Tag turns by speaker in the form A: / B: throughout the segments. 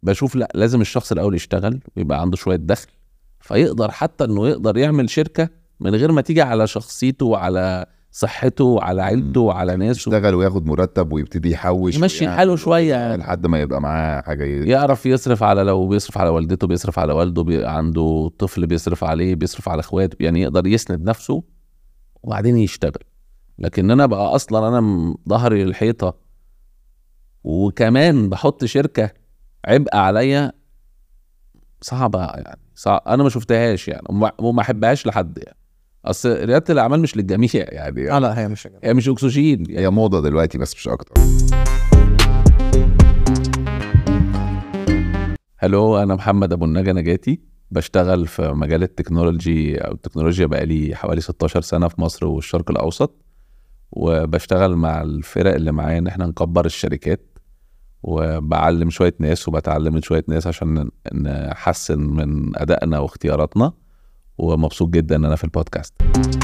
A: بشوف لا لازم الشخص الاول يشتغل ويبقى عنده شويه دخل فيقدر حتى انه يقدر يعمل شركه من غير ما تيجي على شخصيته وعلى صحته وعلى عيلته وعلى ناسه
B: يشتغل وياخد مرتب ويبتدي يحوش
A: يمشي
B: ويعمل
A: حاله شويه يعني.
B: لحد ما يبقى معاه حاجه ي...
A: يعرف يصرف على لو بيصرف على والدته بيصرف على والده بي عنده طفل بيصرف عليه بيصرف على اخواته يعني يقدر يسند نفسه وبعدين يشتغل لكن انا بقى اصلا انا م- ظهري للحيطه وكمان بحط شركه عبء عليا صعبه يعني صعب انا ما شفتهاش يعني وما- وما احبهاش لحد يعني اصل رياده الاعمال مش للجميع يعني
C: اه لا هي مش
A: هي مش اكسجين يعني
B: هي موضه دلوقتي بس مش اكتر
A: هلو انا محمد ابو النجا نجاتي بشتغل في مجال التكنولوجي او التكنولوجيا بقالي حوالي 16 سنه في مصر والشرق الاوسط وبشتغل مع الفرق اللي معايا ان احنا نكبر الشركات وبعلم شويه ناس وبتعلم من شويه ناس عشان ن- نحسن من ادائنا واختياراتنا ومبسوط جدا ان انا في البودكاست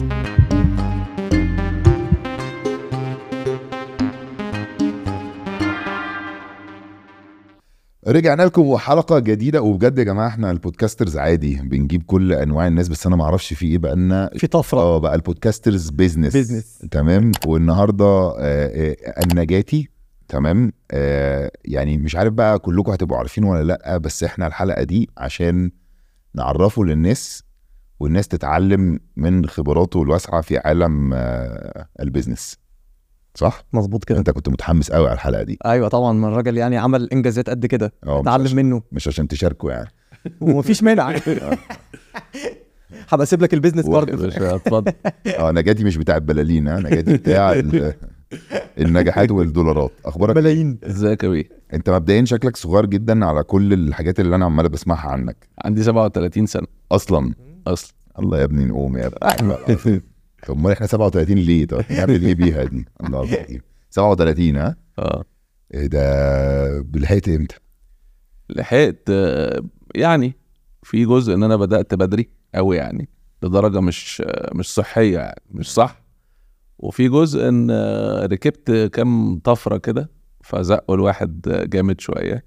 B: رجعنا لكم وحلقه جديده وبجد يا جماعه احنا البودكاسترز عادي بنجيب كل انواع الناس بس انا ما اعرفش في ايه بقى لنا
C: في طفره
B: اه بقى البودكاسترز بيزنس
C: بيزنس.
B: تمام والنهارده آه، آه، النجاتي تمام آه، يعني مش عارف بقى كلكم هتبقوا عارفين ولا لا بس احنا الحلقه دي عشان نعرفه للناس والناس تتعلم من خبراته الواسعه في عالم آه، البيزنس صح
C: مظبوط كده
B: انت كنت متحمس قوي على الحلقه دي
C: ايوه طبعا ما الراجل يعني عمل انجازات قد كده
B: اه مش
C: اتعلم
B: عشان-
C: منه
B: مش عشان تشاركوا يعني
C: ومفيش مانع هبقى اسيب لك البيزنس
A: يا
C: برضه
A: باشا، اتفضل
B: اه نجاتي مش بتاع البلالين ها نجاتي بتاع ال- النجاحات والدولارات اخبارك إيه؟
C: ملايين
A: ازيك يا بيه
B: انت مبدئيا شكلك صغير جدا على كل الحاجات اللي انا عمال بسمعها عنك
A: عندي 37 سنه
B: اصلا
A: اصلا
B: الله يا ابني نقوم يا ابني طب امال احنا 37 ليه طب نعمل ايه بيها دي الله العظيم 37 ها
A: اه
B: ايه ده لحقت امتى
A: لحقت آه، يعني في جزء ان انا بدات بدري قوي يعني لدرجه مش آه، مش صحيه يعني مش صح وفي جزء ان آه، ركبت كام طفره كده فزقوا الواحد آه، جامد شويه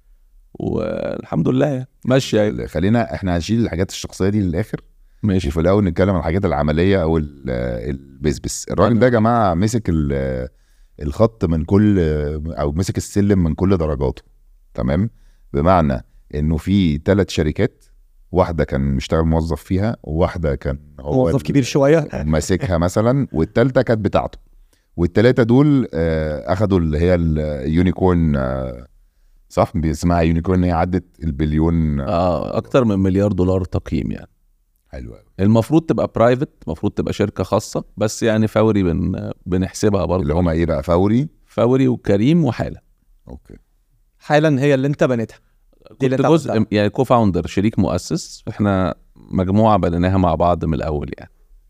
A: والحمد لله يعني ماشيه يعني.
B: خلينا احنا هنشيل الحاجات الشخصيه دي للاخر
A: ماشي
B: وفي الاول نتكلم عن الحاجات العمليه او ال- البيزبس الراجل ده يا جماعه مسك ال- الخط من كل او مسك السلم من كل درجاته تمام بمعنى انه في ثلاث شركات واحده كان مشتغل موظف فيها وواحده كان هو
C: موظف
B: ال-
C: كبير شويه
B: ماسكها مثلا والثالثه كانت بتاعته والثلاثه دول آه، اخدوا اللي هي اليونيكورن آه، صح اسمها يونيكورن هي عدت البليون آه،
A: اه اكتر من مليار دولار تقييم يعني
B: حلو قوي
A: المفروض تبقى برايفت المفروض تبقى شركه خاصه بس يعني فوري بن بنحسبها برضه
B: اللي هما ايه بقى فوري
A: فوري وكريم وحاله
B: اوكي
C: حالا هي اللي انت بنيتها دي اللي
A: كنت
C: انت
A: جزء
C: عملتها.
A: يعني كو فاوندر شريك مؤسس احنا مجموعه بنيناها مع بعض من الاول يعني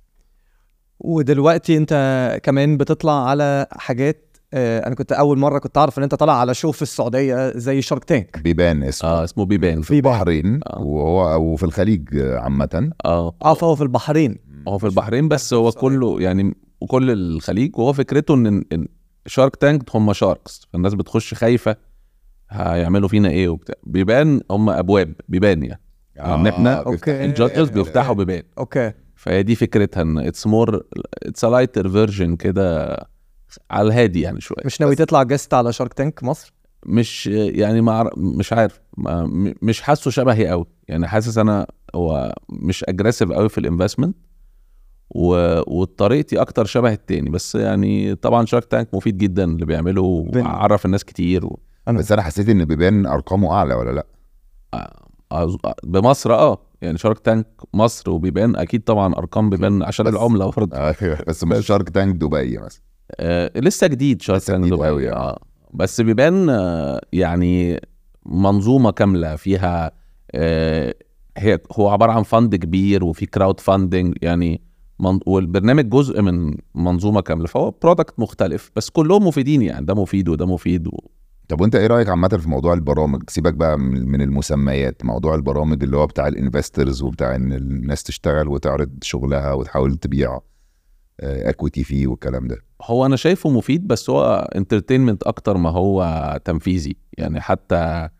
C: ودلوقتي انت كمان بتطلع على حاجات آه، انا كنت اول مره كنت اعرف ان انت طالع على شو في السعوديه زي شارك تانك
B: بيبان اسمه
A: اه اسمه بيبان
B: في البحرين
A: آه.
B: وهو او في الخليج آه، عامه
A: اه
C: اه فهو في البحرين
A: هو في البحرين بس هو كله يعني وكل الخليج وهو فكرته ان ان شارك تانك هم شاركس فالناس بتخش خايفه هيعملوا فينا ايه وبتاع بيبان هم ابواب بيبان يعني ان احنا
C: أوكي.
A: الجادجز بيفتحوا بيبان
C: اوكي
A: فهي دي فكرتها ان اتس مور اتس لايتر فيرجن كده على الهادي يعني شويه
C: مش ناوي تطلع جست على شارك تانك مصر
A: مش يعني ما أعرف- مش عارف ما م- مش حاسه شبهي قوي يعني حاسس انا هو مش اجريسيف قوي في الانفستمنت و... وطريقتي اكتر شبه التاني بس يعني طبعا شارك تانك مفيد جدا اللي بيعمله
C: بن-
A: وعرف الناس كتير و...
B: بس انا حسيت ان بيبان ارقامه اعلى ولا لا
A: أظ- بمصر اه يعني شارك تانك مصر وبيبان اكيد طبعا ارقام بيبان عشان
B: بس-
A: العمله برضه
B: آه، بس مش شارك تانك دبي مثلا
A: آه لسه جديد شارك
B: لسه
A: تانك
B: جديد
A: دبي
B: قوي،
A: اه بس بيبان آه يعني منظومه كامله فيها آه هي هو عباره عن فند كبير وفي كراود فاندنج يعني من والبرنامج جزء من منظومه كامله فهو برودكت مختلف بس كلهم مفيدين يعني ده مفيد وده مفيد و...
B: طب وانت ايه رايك عامه في موضوع البرامج سيبك بقى من من المسميات موضوع البرامج اللي هو بتاع الانفسترز وبتاع ان الناس تشتغل وتعرض شغلها وتحاول تبيع اكويتي فيه والكلام ده
A: هو انا شايفه مفيد بس هو انترتينمنت اكتر ما هو تنفيذي يعني حتى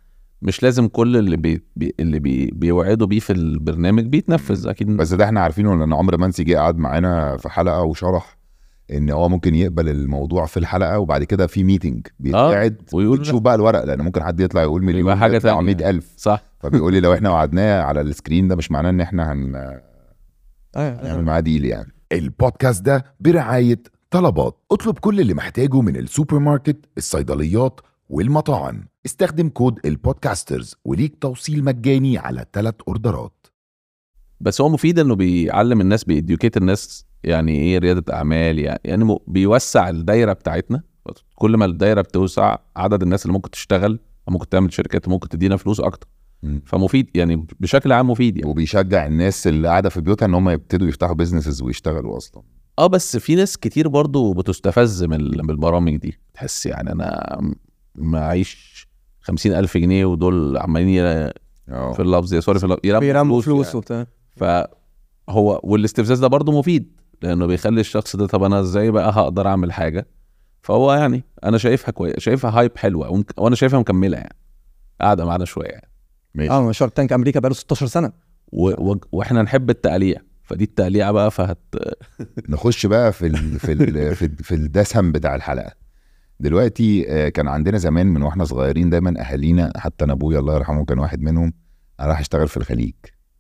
A: مش لازم كل اللي بي بي اللي بي بيوعدوا بيه في البرنامج بيتنفذ اكيد
B: بس ده احنا عارفينه لان عمر منسي جه قعد معانا في حلقه وشرح ان هو ممكن يقبل الموضوع في الحلقه وبعد كده في ميتنج بيتقعد
A: ويقول
B: بتشوف بقى الورق لان ممكن حد يطلع يقول مليون
A: يبقى حاجة
B: يطلع
A: تانية.
B: 100000
A: صح
B: فبيقول لي لو احنا وعدناه على السكرين ده مش معناه ان احنا هن...
C: أيوة.
B: هنعمل معاه ديل يعني
D: البودكاست ده برعاية طلبات اطلب كل اللي محتاجه من السوبر ماركت الصيدليات والمطاعم استخدم كود البودكاسترز وليك توصيل مجاني على ثلاث اوردرات
A: بس هو مفيد انه بيعلم الناس بيديوكيت الناس يعني ايه رياده اعمال يعني, يعني م- بيوسع الدايره بتاعتنا كل ما الدايره بتوسع عدد الناس اللي ممكن تشتغل ممكن تعمل شركات ممكن تدينا فلوس اكتر
B: مم.
A: فمفيد يعني بشكل عام مفيد يعني
B: وبيشجع الناس اللي قاعده في بيوتها ان هم يبتدوا يفتحوا بيزنسز ويشتغلوا اصلا
A: اه بس في ناس كتير برضو بتستفز من ال- من البرامج دي تحس يعني انا م- معيش خمسين ألف جنيه ودول عمالين ي-
B: اه
A: في اللفظ سوري في اللفظ
C: بيرموا فلوس
A: يعني.
C: وبتاع
A: فهو والاستفزاز ده برضه مفيد لانه بيخلي الشخص ده طب انا ازاي بقى هقدر اعمل حاجه فهو يعني انا شايفها كويس شايفها هايب حلوه ومك- وانا شايفها مكمله يعني قاعده معانا شويه يعني
B: ماشي
C: اه شارك تانك امريكا بقاله 16 سنه
A: و... و... واحنا نحب التقليع فدي التقليعه بقى فهت
B: نخش بقى في ال في ال في, ال في الدسم بتاع الحلقه دلوقتي آه، كان عندنا زمان من واحنا صغيرين دايما اهالينا حتى انا ابويا الله يرحمه كان واحد منهم انا راح اشتغل في الخليج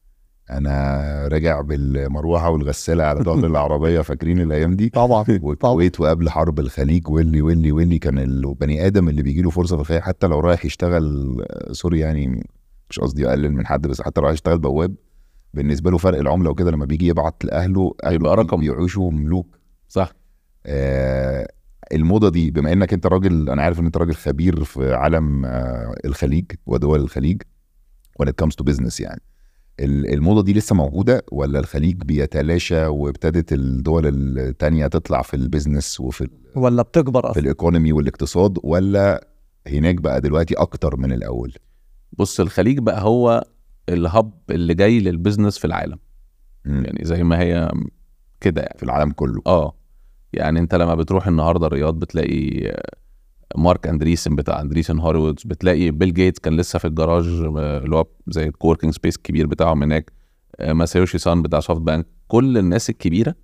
B: انا راجع بالمروحه والغساله على ظهر العربيه فاكرين الايام دي
C: طبعا
B: والكويت وقبل حرب الخليج واللي واللي واللي كان البني ادم اللي بيجي له فرصه في الخليج حتى لو رايح يشتغل آه، سوري يعني مش قصدي اقلل من حد بس حتى لو رايح يشتغل بواب بالنسبه له فرق العمله وكده لما بيجي يبعت لاهله اهله
A: يبقى رقم.
B: بيعيشوا ملوك
A: صح
B: آه الموضه دي بما انك انت راجل انا عارف ان انت راجل خبير في عالم آه الخليج ودول الخليج when it comes to business يعني ال- الموضه دي لسه موجوده ولا الخليج بيتلاشى وابتدت الدول التانية تطلع في البيزنس وفي ال-
C: ولا بتكبر
B: في
C: اصلا
B: الايكونومي والاقتصاد ولا هناك بقى دلوقتي اكتر من الاول
A: بص الخليج بقى هو الهب اللي جاي للبزنس في العالم
B: مم.
A: يعني زي ما هي كده يعني
B: في العالم كله
A: اه يعني انت لما بتروح النهارده الرياض بتلاقي آه، مارك اندريسن بتاع اندريسن هوليوودز بتلاقي بيل جيتس كان لسه في الجراج آه، اللي هو زي الكوركينج سبيس الكبير بتاعهم هناك آه، ماسايوشي سان بتاع سوفت بانك كل الناس الكبيره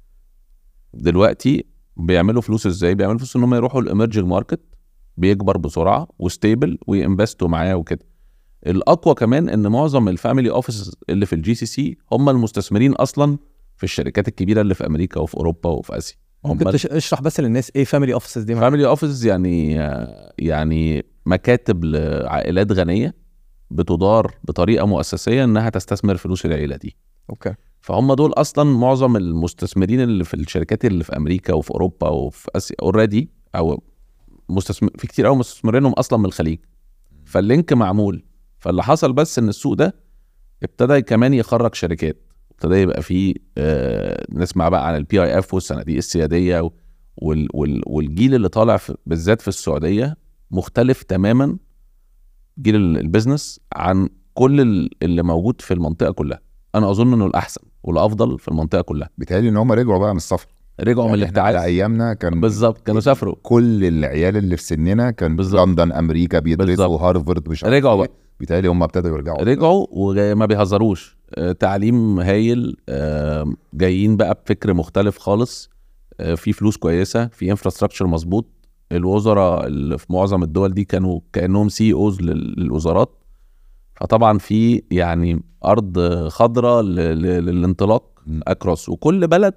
A: دلوقتي بيعملوا فلوس ازاي بيعملوا فلوس ان هم يروحوا الامرجنج ماركت بيكبر بسرعه وستيبل وينفستوا معاه وكده الاقوى كمان ان معظم الفاميلي اوفيس اللي في الجي سي سي هم المستثمرين اصلا في الشركات الكبيره اللي في امريكا وفي اوروبا وفي اسيا
C: ممكن
A: هم
C: تش- اشرح بس للناس ايه فاميلي اوفيسز دي
A: فاميلي اوفيس يعني يعني مكاتب لعائلات غنيه بتدار بطريقه مؤسسيه انها تستثمر فلوس العيله دي
C: اوكي
A: فهم دول اصلا معظم المستثمرين اللي في الشركات اللي في امريكا وفي اوروبا وفي اسيا اوريدي او مستثمر في كتير قوي مستثمرينهم اصلا من الخليج فاللينك معمول فاللي حصل بس ان السوق ده ابتدى كمان يخرج شركات ابتدى يبقى فيه آه نسمع بقى عن البي اي اف والصناديق السياديه و- وال وال والجيل اللي طالع في بالذات في السعوديه مختلف تماما جيل ال- البيزنس عن كل ال- اللي موجود في المنطقه كلها انا اظن انه الاحسن والافضل في المنطقه كلها
B: بيتهيألي ان هم رجعوا بقى من السفر
A: رجعوا من
B: يعني إحنا على
A: الابتعاث
B: ايامنا كان
A: بالظبط كانوا سافروا
B: كل العيال اللي في سننا كان
A: بالظبط.
B: لندن امريكا بيدرسوا
A: بالظبط.
B: هارفارد مش عارف
A: رجعوا
B: إيه.
A: بقى
B: بيتهيألي هم ابتدوا يرجعوا
A: رجعوا وما بيهزروش آه، تعليم هايل آه، جايين بقى بفكر مختلف خالص آه، في فلوس كويسه في انفراستراكشر مظبوط الوزراء اللي في معظم الدول دي كانوا كانهم سي اوز للوزارات فطبعا في يعني ارض خضراء ل- ل- للانطلاق
B: م.
A: اكروس وكل بلد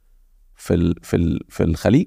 A: في ال في ال في الخليج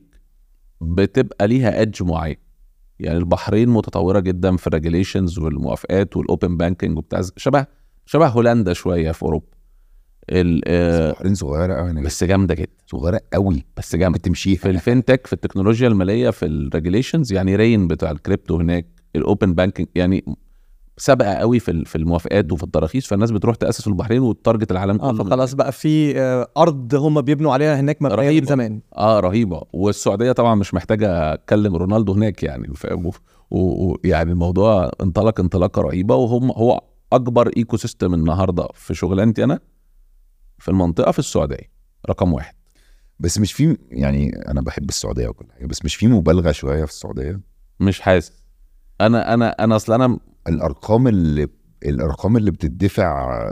A: بتبقى ليها ادج معين يعني البحرين متطوره جدا في الريجيليشنز والموافقات والاوبن بانكينج وبتاع شبه شبه هولندا شويه في اوروبا ال- آه،
B: البحرين صغيره قوي هناك
A: بس جامده جدا
B: صغيره قوي
A: بس جامده
B: بتمشيها
A: في الفينتك في التكنولوجيا الماليه في الريجيليشنز يعني رين بتاع الكريبتو هناك الاوبن بانكينج يعني سابقه قوي في ال- في الموافقات وفي التراخيص فالناس بتروح تاسس في البحرين وتارجت العالم
C: اه
A: كله
C: فخلاص بقى في آه، ارض هم بيبنوا عليها هناك مبنيه من
A: رهيبة.
C: زمان
A: اه رهيبه والسعوديه طبعا مش محتاجه اتكلم رونالدو هناك يعني فاهم ويعني الموضوع انطلق انطلاقه رهيبه وهم هو اكبر ايكو سيستم النهارده في شغلانتي انا في المنطقه في السعوديه رقم واحد
B: بس مش في يعني انا بحب السعوديه وكل حاجه بس مش في مبالغه شويه في السعوديه
A: مش حاسس انا انا انا اصل انا
B: الارقام اللي الارقام اللي بتدفع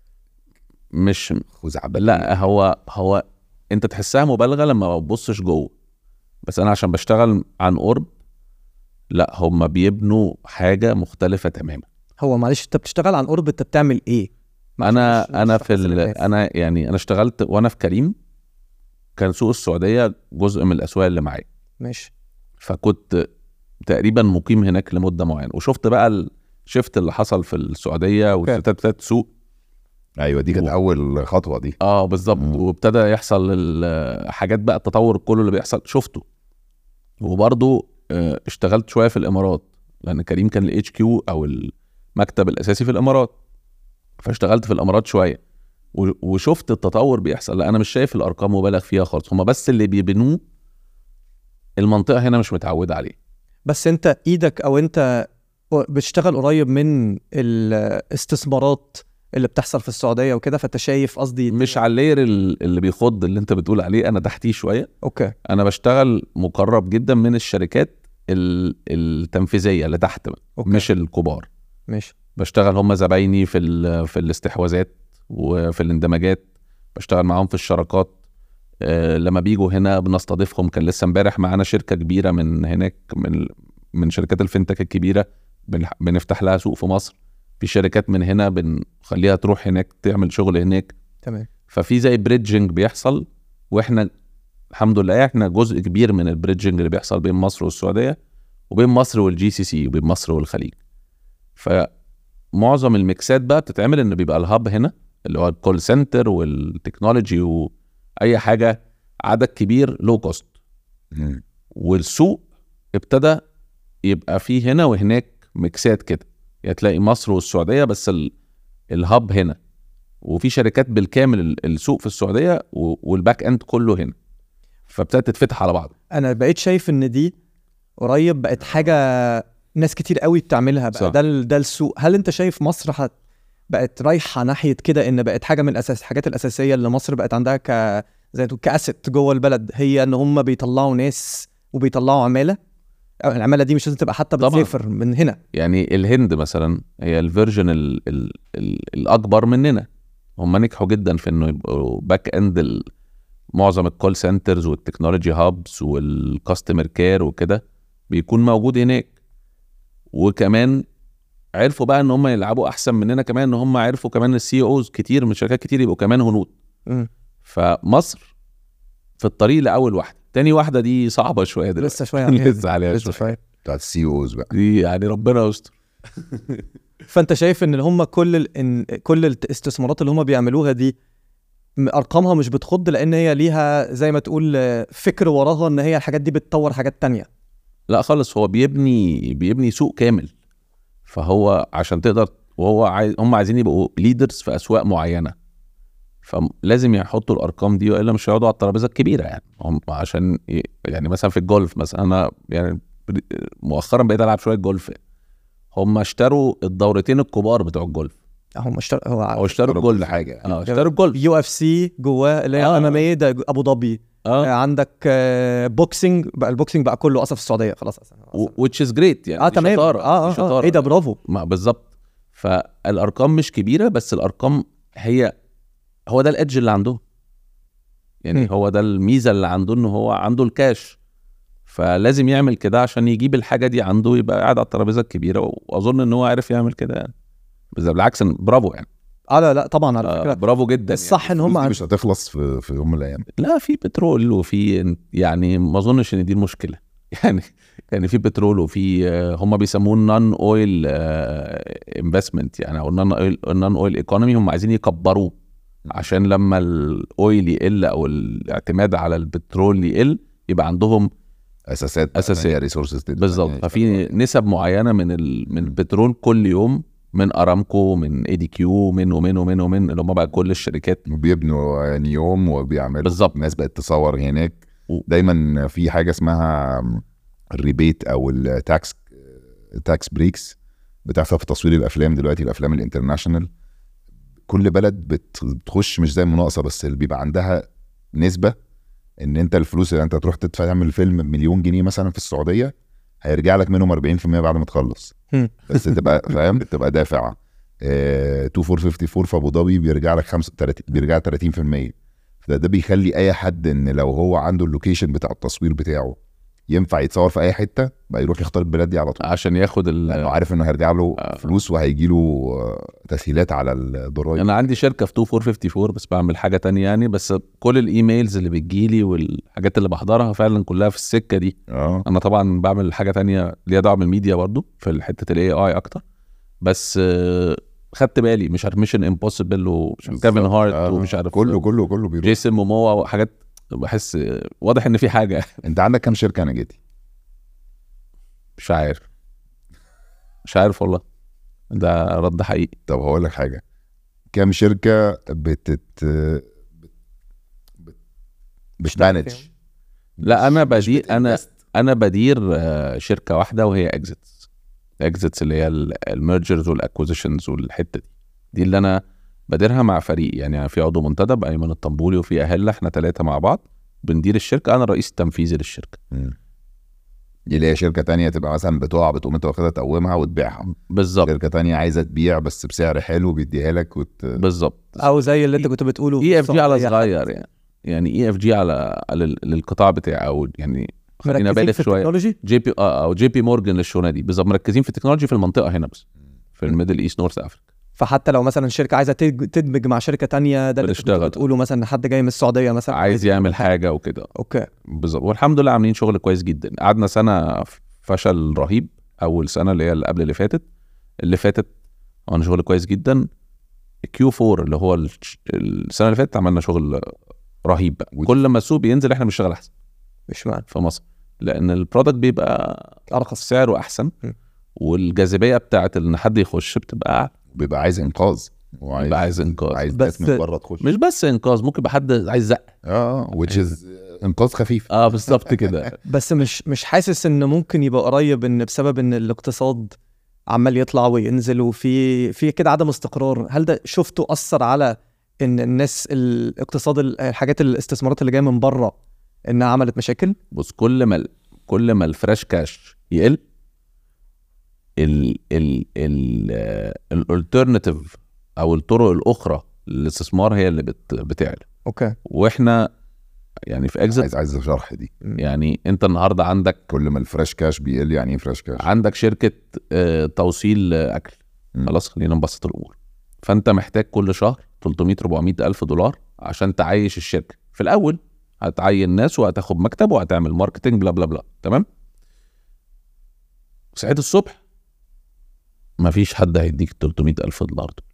A: مش
B: خزعبليه
A: لا هو هو انت تحسها مبالغه لما ما تبصش جوه بس انا عشان بشتغل عن قرب لا هم بيبنوا حاجه مختلفه تماما
C: هو معلش انت بتشتغل عن قرب انت بتعمل ايه ما
A: انا
C: عشان مش-
A: انا
C: مش
A: في
C: تفاصيل
A: ال...
C: الناس.
A: انا يعني انا اشتغلت وانا في كريم كان سوق السعوديه جزء من الاسواق اللي معايا
C: ماشي
A: فكنت تقريبا مقيم هناك لمده معينه وشفت بقى الشفت اللي حصل في السعوديه والشفتات بتاعت السوق
B: ايوه دي كانت
A: و-
B: اول خطوه دي
A: اه بالظبط
B: مم.
A: وابتدى يحصل ال- حاجات بقى التطور كله اللي بيحصل شفته وبرضه آه، اشتغلت شويه في الامارات لان كريم كان الاتش كيو او المكتب الاساسي في الامارات فاشتغلت في الامارات شويه و- وشفت التطور بيحصل لا انا مش شايف الارقام مبالغ فيها خالص هما بس اللي بيبنوه المنطقه هنا مش متعوده عليه
C: بس انت ايدك او انت بتشتغل قريب من الاستثمارات اللي بتحصل في السعوديه وكده فانت شايف قصدي
A: مش على اللاير ال- اللي بيخض اللي انت بتقول عليه انا تحتيه شويه
C: اوكي
A: انا بشتغل مقرب جدا من الشركات ال- التنفيذيه اللي تحت بقى
C: اوكي
A: مش الكبار
C: ماشي
A: بشتغل هم زبايني في ال- في الاستحواذات وفي الاندماجات بشتغل معاهم في الشراكات آه، لما بيجوا هنا بنستضيفهم كان لسه امبارح معانا شركه كبيره من هناك من من شركات الفinتech الكبيره بنح- بنفتح لها سوق في مصر في شركات من هنا بنخليها تروح هناك تعمل شغل هناك
C: تمام
A: ففي زي بريدجنج بيحصل واحنا الحمد لله احنا جزء كبير من البريدجنج اللي بيحصل بين مصر والسعوديه وبين مصر والجي سي سي وبين مصر والخليج فمعظم الميكسات بقى بتتعمل ان بيبقى الهاب هنا اللي هو الكول سنتر والتكنولوجي واي حاجه عدد كبير لو كوست
B: مم.
A: والسوق ابتدى يبقى فيه هنا وهناك ميكسات كده يعني تلاقي مصر والسعوديه بس ال... الهاب هنا وفي شركات بالكامل ال- السوق في السعوديه و- والباك اند كله هنا فابتدت تتفتح على بعض
C: انا بقيت شايف ان دي قريب بقت حاجه ناس كتير قوي بتعملها بقى
A: صح.
C: ده ال- ده السوق هل انت شايف مصر هت بقت رايحه ناحيه كده ان بقت حاجه من الاساس الحاجات الاساسيه اللي مصر بقت عندها ك زي ما تقول كاسيت جوه البلد هي ان هم بيطلعوا ناس وبيطلعوا عماله أو العماله دي مش لازم تبقى حتى
A: طبعاً.
C: بتسافر من هنا
A: يعني الهند مثلا هي الفيرجن ال ال ال الاكبر مننا هم نجحوا جدا في انه يبقوا باك اند ال- معظم الكول سنترز والتكنولوجي هابس والكاستمر كير وكده بيكون موجود هناك وكمان عرفوا بقى ان هم يلعبوا احسن مننا كمان ان هم عرفوا كمان السي اوز كتير من شركات كتير يبقوا كمان هنود
C: مم.
A: فمصر في الطريق لاول واحده تاني واحده دي صعبه شويه دلوقتي
C: لسه شويه عليها.
A: لسه عليها
C: لسه
A: شويه
C: شويه
B: بتاعت السي اوز بقى
A: دي يعني ربنا يستر
C: فانت شايف ان هم كل ال... إن كل الاستثمارات اللي هم بيعملوها دي م- ارقامها مش بتخض لان هي ليها زي ما تقول آه، فكر وراها ان هي الحاجات دي بتطور حاجات تانية
A: لا خالص هو بيبني بيبني سوق كامل فهو عشان تقدر وهو عايز هم عايزين يبقوا ليدرز في اسواق معينه فلازم يحطوا الارقام دي والا مش هيقعدوا على الترابيزه الكبيره يعني هم عشان ي- يعني مثلا في الجولف مثلا انا يعني مؤخرا بقيت العب شويه جولف هم اشتروا الدورتين الكبار بتوع الجولف
C: هم اشتر... هو
A: او اشتروا
B: كل
A: الجولف
B: حاجه
A: اه اشتروا الجولف
C: يو اف سي جواه اللي هي
A: آه.
C: ام ام اي ده ابو ظبي آه.
A: اه
C: عندك آه، بوكسنج بقى البوكسنج بقى كله اصلا في السعوديه خلاص اصلا
A: which is great يعني
C: اه
A: دي
C: تمام
A: شطارة،
C: اه
A: دي
C: اه, آه.
A: شطارة.
C: ايه ده برافو
A: ما بالظبط فالارقام مش كبيره بس الارقام هي هو ده الادج اللي عندهم يعني
C: مم.
A: هو ده الميزه اللي عنده ان هو عنده الكاش فلازم يعمل كده عشان يجيب الحاجه دي عنده يبقى قاعد على الترابيزه الكبيره واظن ان هو عارف يعمل كده يعني بس بالعكس إن- برافو يعني
C: اه لا لا طبعا على
A: آه
C: فكره
A: برافو جدا
C: الصح ان هم
B: الفلوس دي
C: عن...
B: مش هتخلص في, في يوم من الايام
A: يعني. لا في بترول وفي يعني ما اظنش ان دي المشكله يعني يعني في بترول وفي آه، هم بيسموه نون اويل انفستمنت يعني او نون اويل نون اويل ايكونومي هم عايزين يكبروه عشان لما الاويل يقل او الاعتماد على البترول يقل يبقى عندهم
B: اساسات
A: أساسيات.
B: ريسورسز
A: بالظبط ففي نسب معينه من ال... من البترول كل يوم من ارامكو من اي دي كيو من ومن ومن ومن اللي هم بقى كل الشركات
B: بيبنوا نيوم وبيعملوا
A: بالظبط.
B: الناس بقت تصور هناك
A: و-
B: دايما في حاجه اسمها الريبيت او التاكس تاكس بريكس بتحصل في تصوير الافلام دلوقتي الافلام الانترناشونال كل بلد بت- بتخش مش زي مناقصه بس اللي بيبقى عندها نسبه ان انت الفلوس اللي انت تروح تدفع تعمل فيلم بمليون جنيه مثلا في السعوديه هيرجع لك منهم 40% بعد ما تخلص
C: مم.
B: بس تبقى فاهم تبقى دافع آه 2454 في ابو ظبي بيرجع لك 35 بيرجع 30% ده ده بيخلي اي حد ان لو هو عنده اللوكيشن بتاع التصوير بتاعه ينفع يتصور في اي حته بقى يروح يختار البلاد دي على طول
A: عشان ياخد
B: لانه
A: ال...
B: عارف انه هيرجع له
A: آه.
B: فلوس وهيجي له تسهيلات على الضرايب
A: انا عندي شركه في 2454 بس بعمل حاجه تانية يعني بس كل الايميلز اللي بتجيلي والحاجات اللي بحضرها فعلا كلها في السكه دي
B: اه
A: انا طبعا بعمل حاجه تانية ليها دعوه بالميديا برضو في حته الاي اي اكتر بس آه، خدت بالي مش عارف ميشن امبوسيبل ومش عارف كيفن هارت
B: آه.
A: ومش عارف
B: كله كله كله بيروح
A: جيسون موموا وحاجات بحس آه، واضح ان في حاجه
B: انت عندك كام شركه انا جيتي
A: مش عارف مش عارف والله ده رد حقيقي
B: طب هقول لك حاجه كام شركه بتت بت- بتمانج
A: لا انا
B: مش
A: بدير انا
B: بتinvest.
A: انا بدير آه، شركه واحده وهي اكزيتس اكزيتس اللي هي الميرجرز والاكوزيشنز والحته دي دي اللي انا بديرها مع فريق يعني في عضو منتدب ايمن الطنبولي وفي اهله احنا ثلاثه مع بعض بندير الشركه انا الرئيس التنفيذي للشركه
B: مم. دي اللي هي شركه تانية تبقى مثلا بتقع بتقوم انت واخدها تقومها وتبيعها
A: بالظبط
B: شركه تانية عايزه تبيع بس بسعر حلو بيديها لك وت...
A: بالظبط
C: او زي اللي انت كنت بتقوله
A: اي اف جي على
C: السعودية.
A: صغير يعني يعني اي اف جي على على للقطاع بتاعي او يعني خلينا
C: مركزين
A: بالغ
C: في
A: شويه
C: التكنولوجي
A: جي بي اه او جي بي مورجان للشغلانه دي بالظبط مركزين في التكنولوجي في المنطقه هنا بس في الميدل ايست نورث افريكا
C: فحتى لو مثلا شركه عايزه تدج- تدمج مع شركه تانية ده اللي انت كنت
A: بنشتغل.
C: بتقوله مثلا حد جاي من السعوديه مثلا
A: عايز يعمل حاجه وكده
C: اوكي
A: بالظبط والحمد لله عاملين شغل كويس جدا قعدنا سنه فشل رهيب اول سنه اللي هي اللي قبل اللي فاتت اللي فاتت عملنا شغل كويس جدا كيو 4 اللي هو الش- السنه اللي فاتت عملنا شغل رهيب بقى
B: ودي-
A: كل ما السوق بينزل احنا بنشتغل احسن
C: مش معنى
A: في مصر لان البرودكت بيبقى ارخص سعره احسن
C: م.
A: والجاذبيه بتاعت ان حد يخش بتبقى أعلى.
B: بيبقى عايز انقاذ وعايز
A: بيبقى عايز انقاذ
B: عايز
C: بس-
B: ناس من بره تخش
A: مش بس انقاذ ممكن يبقى حد عايز زق
B: اه which is انقاذ خفيف
A: اه بالظبط كده
C: بس مش مش حاسس ان ممكن يبقى قريب ان بسبب ان الاقتصاد عمال يطلع وينزل وفي في كده عدم استقرار هل ده شفته اثر على ان الناس الاقتصاد ال- الحاجات الاستثمارات اللي جايه من بره انها عملت مشاكل
A: بص كل ما ال- كل ما الفريش كاش يقل ال ال ال الالترناتيف او الطرق الاخرى للاستثمار هي اللي بت بتعلى
C: اوكي
A: واحنا يعني في اكزit
B: عايز عايز شرح دي
A: يعني انت النهارده عندك
B: كل ما الفريش كاش بيقل يعني ايه فريش كاش
A: عندك شركه آه، توصيل آه، اكل
B: مم.
A: خلاص خلينا نبسط الامور فانت محتاج كل شهر 300 400 الف دولار عشان تعيش الشركه في الاول هتعين ناس وهتاخد مكتب وهتعمل ماركتنج بلا بلا بلا تمام صحيت الصبح مفيش حد هيديك 300 الف دولار دول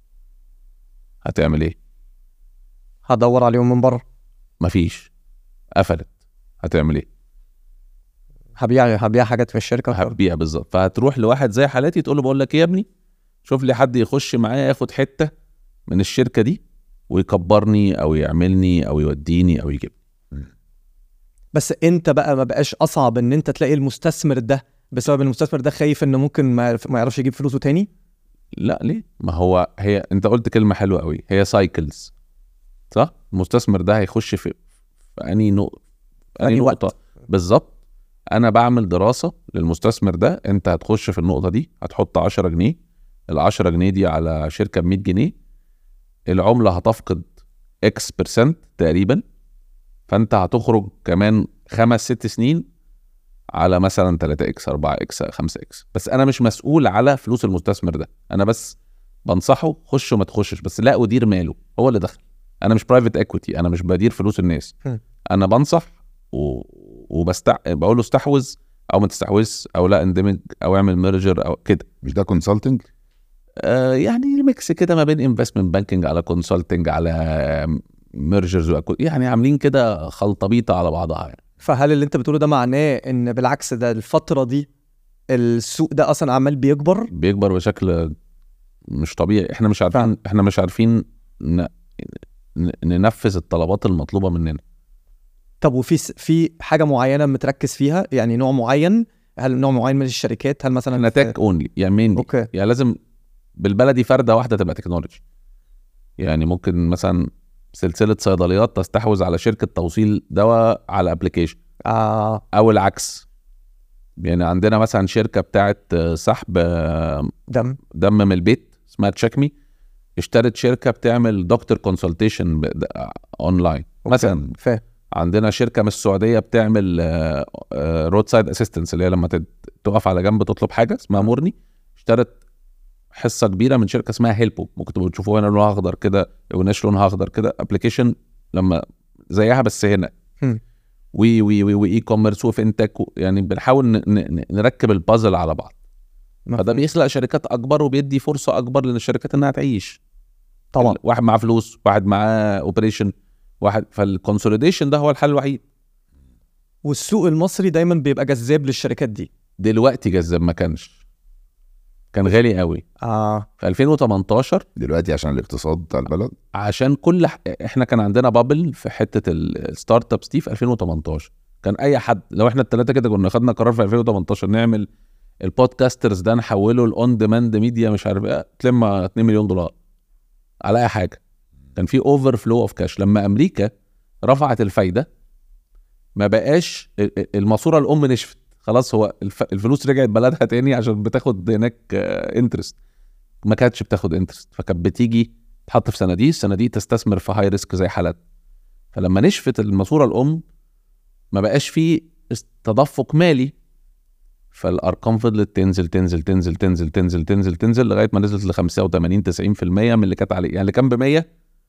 A: هتعمل ايه
C: هدور عليهم من بره
A: مفيش قفلت هتعمل ايه
C: هبيع هبيع حاجات في الشركه
A: هتبيع بالظبط فهتروح لواحد زي حالاتي تقول له بقول لك ايه يا ابني شوف لي حد يخش معايا ياخد حته من الشركه دي ويكبرني او يعملني او يوديني او يجيب
C: بس انت بقى ما بقاش اصعب ان انت تلاقي المستثمر ده بسبب ان المستثمر ده خايف انه ممكن ما يعرف- ما يعرفش يجيب فلوسه تاني
A: لا ليه ما هو هي انت قلت كلمه حلوه قوي هي سايكلز صح المستثمر ده هيخش في في انهي نقطه
C: أنهي
A: انهي
C: وقت؟
A: نقطه بالظبط انا بعمل دراسه للمستثمر ده انت هتخش في النقطه دي هتحط 10 جنيه ال 10 جنيه دي على شركه ب 100 جنيه العمله هتفقد اكس برسنت تقريبا فانت هتخرج كمان خمس ست سنين على مثلا 3 اكس 4 اكس 5 اكس بس انا مش مسؤول على فلوس المستثمر ده انا بس بنصحه خش وما تخشش بس لا ادير ماله هو اللي دخل انا مش برايفت اكويتي انا مش بدير فلوس الناس
C: هم.
A: انا بنصح و... وبستع بقول له استحوذ او ما تستحوذش او لا اندمج او اعمل ميرجر او كده
B: مش ده كونسلتنج
A: آه يعني ميكس كده ما بين انفستمنت بانكينج على كونسلتنج على ميرجرز يعني عاملين كده خلطبيطه على بعضها يعني.
C: فهل اللي انت بتقوله ده معناه ان بالعكس ده الفتره دي السوق ده اصلا عمال بيكبر
A: بيكبر بشكل مش طبيعي احنا مش عارفين احنا مش عارفين ن... ن- ننفذ الطلبات المطلوبه مننا
C: طب وفي س- في حاجه معينه متركز فيها يعني نوع معين هل نوع معين من الشركات هل مثلا
A: احنا تك اونلي يعني مين
C: اوكي
A: يعني لازم بالبلدي فرده واحده تبقى تكنولوجي يعني ممكن مثلا سلسله صيدليات تستحوذ على شركه توصيل دواء على ابلكيشن
C: آه
A: او العكس يعني عندنا مثلا شركه بتاعت آه، سحب آه،
C: دم
A: دم من البيت اسمها تشيكمي اشترت شركه بتعمل دكتور كونسلتيشن اونلاين مثلا
C: فاهم
A: عندنا شركه من السعوديه بتعمل رود سايد اسيستنس اللي هي لما تت- تقف على جنب تطلب حاجه اسمها مورني اشترت حصه كبيره من شركه اسمها هيلبو ممكن تبقوا تشوفوها هنا لونها اخضر كده وناش لونها اخضر كده ابلكيشن لما زيها بس هنا
C: هم.
A: وي وي وي واي كوميرس وفinتك و- يعني بنحاول ن- ن- نركب البازل على بعض فده
C: مفهوم.
A: بيخلق شركات اكبر وبيدي فرصه اكبر للشركات انها تعيش
C: طبعا
A: واحد معاه فلوس واحد معاه اوبريشن واحد فالكونسوليديشن ده هو الحل الوحيد
C: والسوق المصري دايما بيبقى جذاب للشركات دي
A: دلوقتي جذاب ما كانش كان غالي قوي
C: اه
A: في 2018
B: دلوقتي عشان الاقتصاد بتاع البلد
A: عشان كل ح... احنا كان عندنا بابل في حته ال- الستارت ابس دي في 2018 كان اي حد لو احنا الثلاثه كده كنا خدنا قرار في 2018 نعمل البودكاسترز ده نحوله الاون ديماند ميديا مش عارف ايه تلم 2 مليون دولار على اي حاجه كان في اوفر فلو اوف كاش لما امريكا رفعت الفايده ما بقاش ال- ال- الماسوره الام نشفت خلاص هو الف... الفلوس رجعت بلدها تاني عشان بتاخد هناك انترست ما كانتش بتاخد انترست فكانت بتيجي تحط في صناديق الصناديق تستثمر في هاي ريسك زي حالات فلما نشفت الماسوره الام ما بقاش فيه است- تدفق مالي فالارقام فضلت تنزل تنزل تنزل تنزل تنزل تنزل تنزل لغايه ما نزلت ل 85 90% من اللي كانت عليه يعني اللي كان ب 100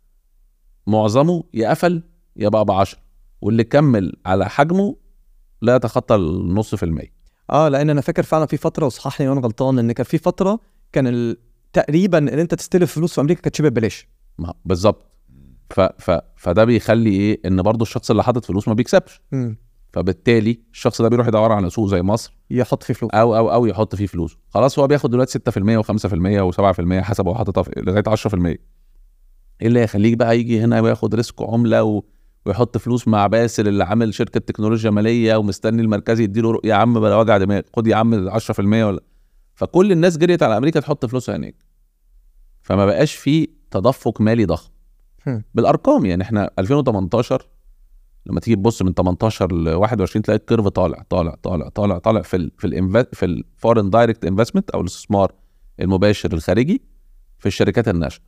A: معظمه يا قفل يا بقى ب 10 واللي كمل على حجمه لا يتخطى النص في المية
C: اه لان انا فاكر فعلا في فتره وصححني وانا غلطان ان كان في فتره كان ال... تقريبا ان انت تستلف فلوس في امريكا كانت شبه ببلاش
A: ما- بالظبط ف... ف... فده بيخلي ايه ان برضو الشخص اللي حاطط فلوس ما بيكسبش
C: مم.
A: فبالتالي الشخص ده بيروح يدور على سوق زي مصر
C: يحط فيه فلوس
A: او او او يحط فيه فلوس خلاص هو بياخد دلوقتي 6% و5% و7% حسب هو حاططها في- لغايه 10% ايه اللي هيخليك بقى يجي هنا وياخد ريسك عمله و... ويحط فلوس مع باسل اللي عامل شركه تكنولوجيا ماليه ومستني المركزي يديله رؤ- يا عم بلا وجع دماغ خد يا عم 10% ولا فكل الناس جريت على امريكا تحط فلوسها هناك فما بقاش في تدفق مالي ضخم
C: هم.
A: بالارقام يعني احنا 2018 لما تيجي تبص من 18 ل 21 تلاقي الكيرف طالع طالع طالع طالع طالع في ال في ال في الفورن دايركت انفستمنت او الاستثمار المباشر الخارجي في الشركات الناشئه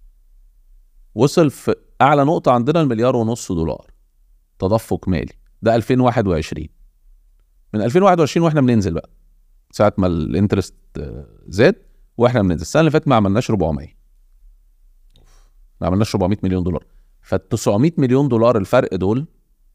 A: وصل في اعلى نقطه عندنا المليار ونص دولار تدفق مالي ده 2021 من 2021 واحنا بننزل بقى ساعه ما الانترست آه، زاد واحنا بننزل السنه اللي فاتت ما عملناش 400 ما عملناش 400 مليون دولار فال 900 مليون دولار الفرق دول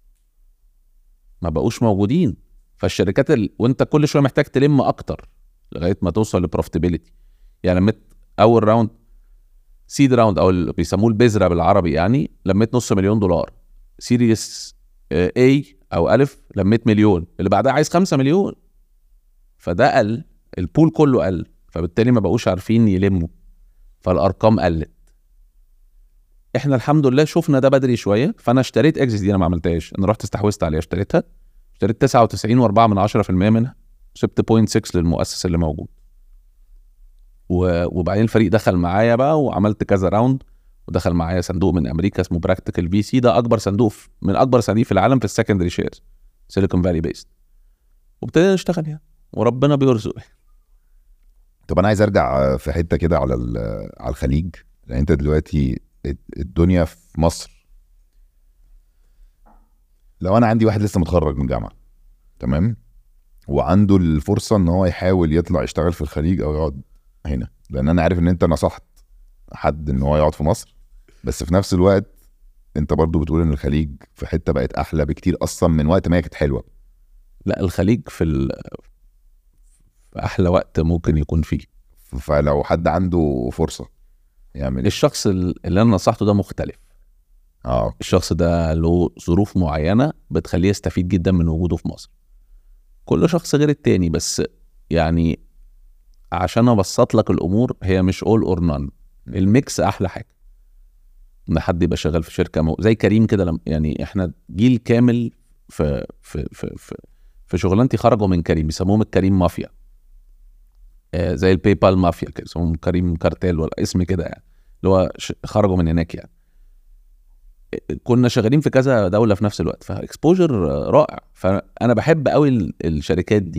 A: ما بقوش موجودين فالشركات ال... وانت كل شويه محتاج تلم اكتر لغايه ما توصل لبروفيتابيلتي يعني لميت اول راوند سيد راوند او اللي بيسموه البذره بالعربي يعني لميت نص مليون دولار سيريس اي او الف لميت مليون اللي بعدها عايز خمسة مليون فده قل البول كله قل فبالتالي ما بقوش عارفين يلموا فالارقام قلت احنا الحمد لله شفنا ده بدري شويه فانا اشتريت اكزيس دي انا ما عملتهاش انا رحت استحوذت عليها اشتريتها اشتريت 99 و4 من 10% منها سبت 0.6 للمؤسس اللي موجود و- وبعدين الفريق دخل معايا بقى وعملت كذا راوند ودخل معايا صندوق من امريكا اسمه براكتيكال في سي ده اكبر صندوق في- من اكبر صناديق في العالم في السكندري شيرز سيليكون فالي بيست وابتدينا نشتغل يعني وربنا بيرزق
B: طب انا عايز ارجع في حته كده على ال- على الخليج لان انت دلوقتي الدنيا في مصر لو انا عندي واحد لسه متخرج من جامعه تمام وعنده الفرصه ان هو يحاول يطلع يشتغل في الخليج او يقعد هنا لان انا عارف ان انت نصحت حد ان هو يقعد في مصر بس في نفس الوقت انت برضو بتقول ان الخليج في حته بقت احلى بكتير اصلا من وقت ما هي كانت حلوه
A: لا الخليج في, ال... في احلى وقت ممكن يكون فيه
B: فلو حد عنده فرصه يعمل ايه
A: الشخص ال- اللي انا نصحته ده مختلف
B: اه
A: الشخص ده له ظروف معينه بتخليه يستفيد جدا من وجوده في مصر كل شخص غير التاني بس يعني عشان ابسط لك الامور هي مش اول اور نان الميكس احلى حاجه ان حد يبقى شغال في شركه مو... زي كريم كده لم... يعني احنا جيل كامل في في في في, في شغلانتي خرجوا من كريم بيسموهم الكريم مافيا آه زي الباي بال مافيا كده بيسموهم كريم كارتيل ولا اسم كده يعني اللي هو ش... خرجوا من هناك يعني كنا شغالين في كذا دوله في نفس الوقت فاكسبوجر رائع فانا بحب قوي ال- الشركات دي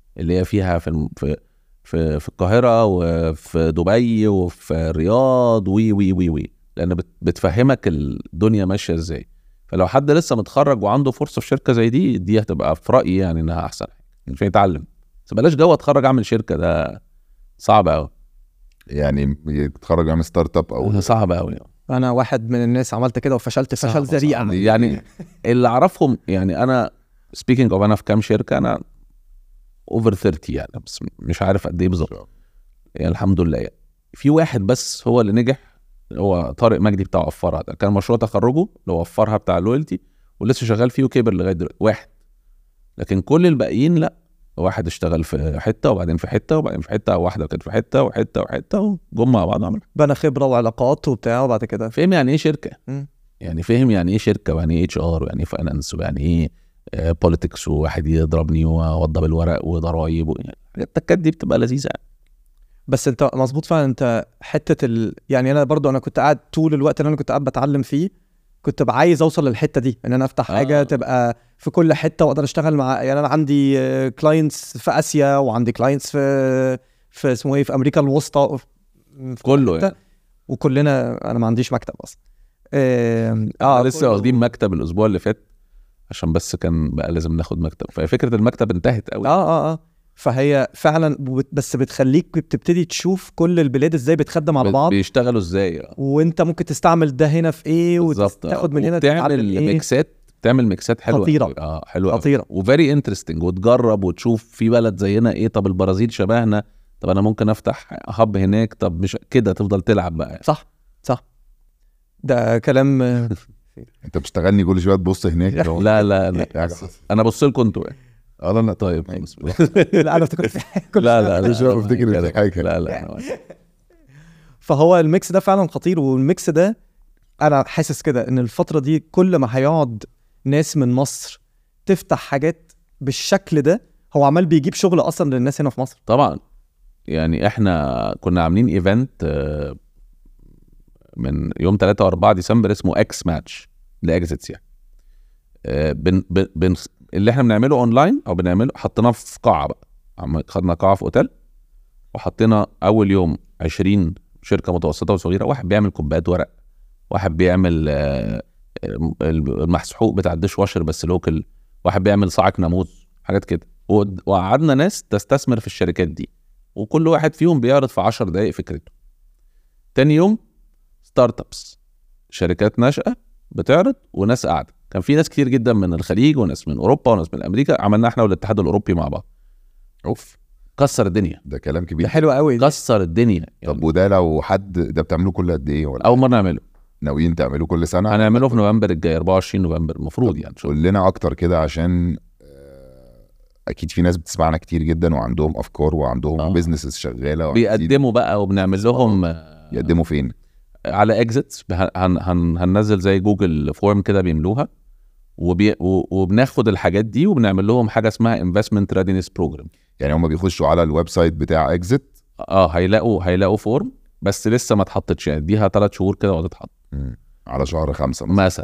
A: اللي هي فيها في الم- في في, في القاهره وفي دبي وفي الرياض وي وي وي وي لان بت- بتفهمك الدنيا ماشيه ازاي فلو حد لسه متخرج وعنده فرصه في شركه زي دي دي هتبقى في رايي يعني انها احسن حاجه عشان يتعلم بس بلاش جو اتخرج اعمل شركه ده صعب قوي
B: يعني يتخرج يعمل ستارت اب او
A: صعب قوي
C: انا واحد من الناس عملت كده وفشلت فشل ذريع
A: يعني اللي اعرفهم يعني انا سبيكينج اوف انا في كام شركه انا اوفر 30 يعني بس مش عارف قد ايه بالظبط يعني الحمد لله يعني في واحد بس هو اللي نجح هو طارق مجدي بتاع وفرها ده كان مشروع تخرجه اللي هو وفرها بتاع اللويالتي ولسه شغال فيه وكبر لغايه دلوقتي واحد لكن كل الباقيين لا واحد اشتغل في حته وبعدين في حته وبعدين في حته واحده كانت في حته وحته وحته وجم مع بعض عملوا
C: بنى خبره وعلاقات وبتاع وبعد كده
A: فهم يعني ايه شركه
C: مم.
A: يعني فهم يعني ايه شركه ويعني ايه اتش ار ويعني ايه فاينانس ويعني ايه بوليتكس وواحد يضربني واوضب الورق وضرايب و- يعني التكات دي بتبقى لذيذه يعني.
C: بس انت مظبوط فعلا انت حته ال... يعني انا برضو انا كنت قاعد طول الوقت اللي انا كنت قاعد بتعلم فيه كنت بقى عايز اوصل للحته دي ان انا افتح
A: آه.
C: حاجه تبقى في كل حته واقدر اشتغل مع يعني انا عندي كلاينتس في اسيا وعندي كلاينتس في في اسمه ايه في امريكا الوسطى في
A: كله
C: حتة.
A: يعني
C: وكلنا انا ما عنديش مكتب اصلا اه,
A: اه لسه
C: كله-
A: واخدين مكتب الاسبوع اللي فات عشان بس كان بقى لازم ناخد مكتب ففكره المكتب انتهت قوي
C: اه اه اه فهي فعلا بت- بس بتخليك بتبتدي تشوف كل البلاد ازاي بتخدم على
A: ب-
C: بعض
A: بيشتغلوا ازاي آه،
C: وانت ممكن تستعمل ده هنا في ايه
A: بالظبط آه.
C: وتاخد من هنا تتعلم
A: تعمل
C: ايه
A: ميكسات تعمل ميكسات حلوه
C: خطيرة.
A: أوي. اه حلوه أوي.
C: خطيره
A: وفيري انترستنج وتجرب وتشوف في بلد زينا ايه طب البرازيل شبهنا طب انا ممكن افتح هب هناك طب مش كده تفضل تلعب بقى
C: صح صح ده كلام آه،
B: انت بتشتغلني كل شويه تبص هناك لو-
A: لا لا لا
B: في حاجة حصلت.
A: انا بص لكم انتوا يعني.
B: اه لا لا
A: طيب
B: ماشي.
A: خلاص.
C: لا انا افتكرت كل
A: لا
C: شوية.
A: لا لا
B: كل شوية
A: أنا
B: بفتكر
A: معاك.
B: إن في حاجة.
A: لا لا أنا معاك.
C: فهو الميكس ده فعلا خطير والميكس ده انا حاسس كده ان الفتره دي كل ما هيقعد ناس من مصر تفتح حاجات بالشكل ده هو عمال بيجيب شغل اصلا للناس هنا في مصر
A: طبعا يعني احنا كنا عاملين ايفنت آه، من يوم 3 و4 ديسمبر اسمه اكس ماتش لاكزيتس يعني آه، بن بن بن اللي احنا بنعمله اونلاين او بنعمله حطيناه في قاعه بقى عم- خدنا قاعه في اوتيل وحطينا اول يوم 20 شركه متوسطه وصغيره واحد بيعمل كوبايات ورق واحد بيعمل آه، آه، المسحوق بتاع الديش واشر بس لوكال واحد بيعمل صاعق ناموس حاجات كده وقد- وقعدنا ناس تستثمر في الشركات دي وكل واحد فيهم بيعرض في 10 دقائق فكرته تاني يوم ستارت ابس شركات ناشئه بتعرض وناس قاعده كان في ناس كتير جدا من الخليج وناس من اوروبا وناس من امريكا عملنا احنا والاتحاد الاوروبي مع بعض اوف كسر الدنيا
B: ده كلام
C: ده
B: كبير
C: حلو قوي دي.
A: كسر الدنيا يعني
B: طب وده لو حد ده بتعملوه كل قد ايه ولا
A: اول مره نعمله
B: ناويين تعملوه كل سنه
A: هنعمله في نوفمبر الجاي 24 نوفمبر المفروض يعني شو
B: قول لنا اكتر كده عشان آه، اكيد في ناس بتسمعنا كتير جدا وعندهم افكار وعندهم
A: آه.
B: بيزنسز شغاله وعايزين
A: بيقدموا بقى وبنعمل لهم آه،
B: يقدموا فين
A: على اكزيتس هن هن هننزل زي جوجل فورم كده بيملوها وبي و- وبناخد الحاجات دي وبنعمل لهم حاجه اسمها انفستمنت ريدينس بروجرام
B: يعني هم بيخشوا على الويب سايت بتاع اكزيت
A: اه هيلاقوا هيلاقوا فورم بس لسه ما اتحطتش يعني اديها ثلاث شهور كده وهتتحط
B: على شهر خمسة مثلا
A: مثلا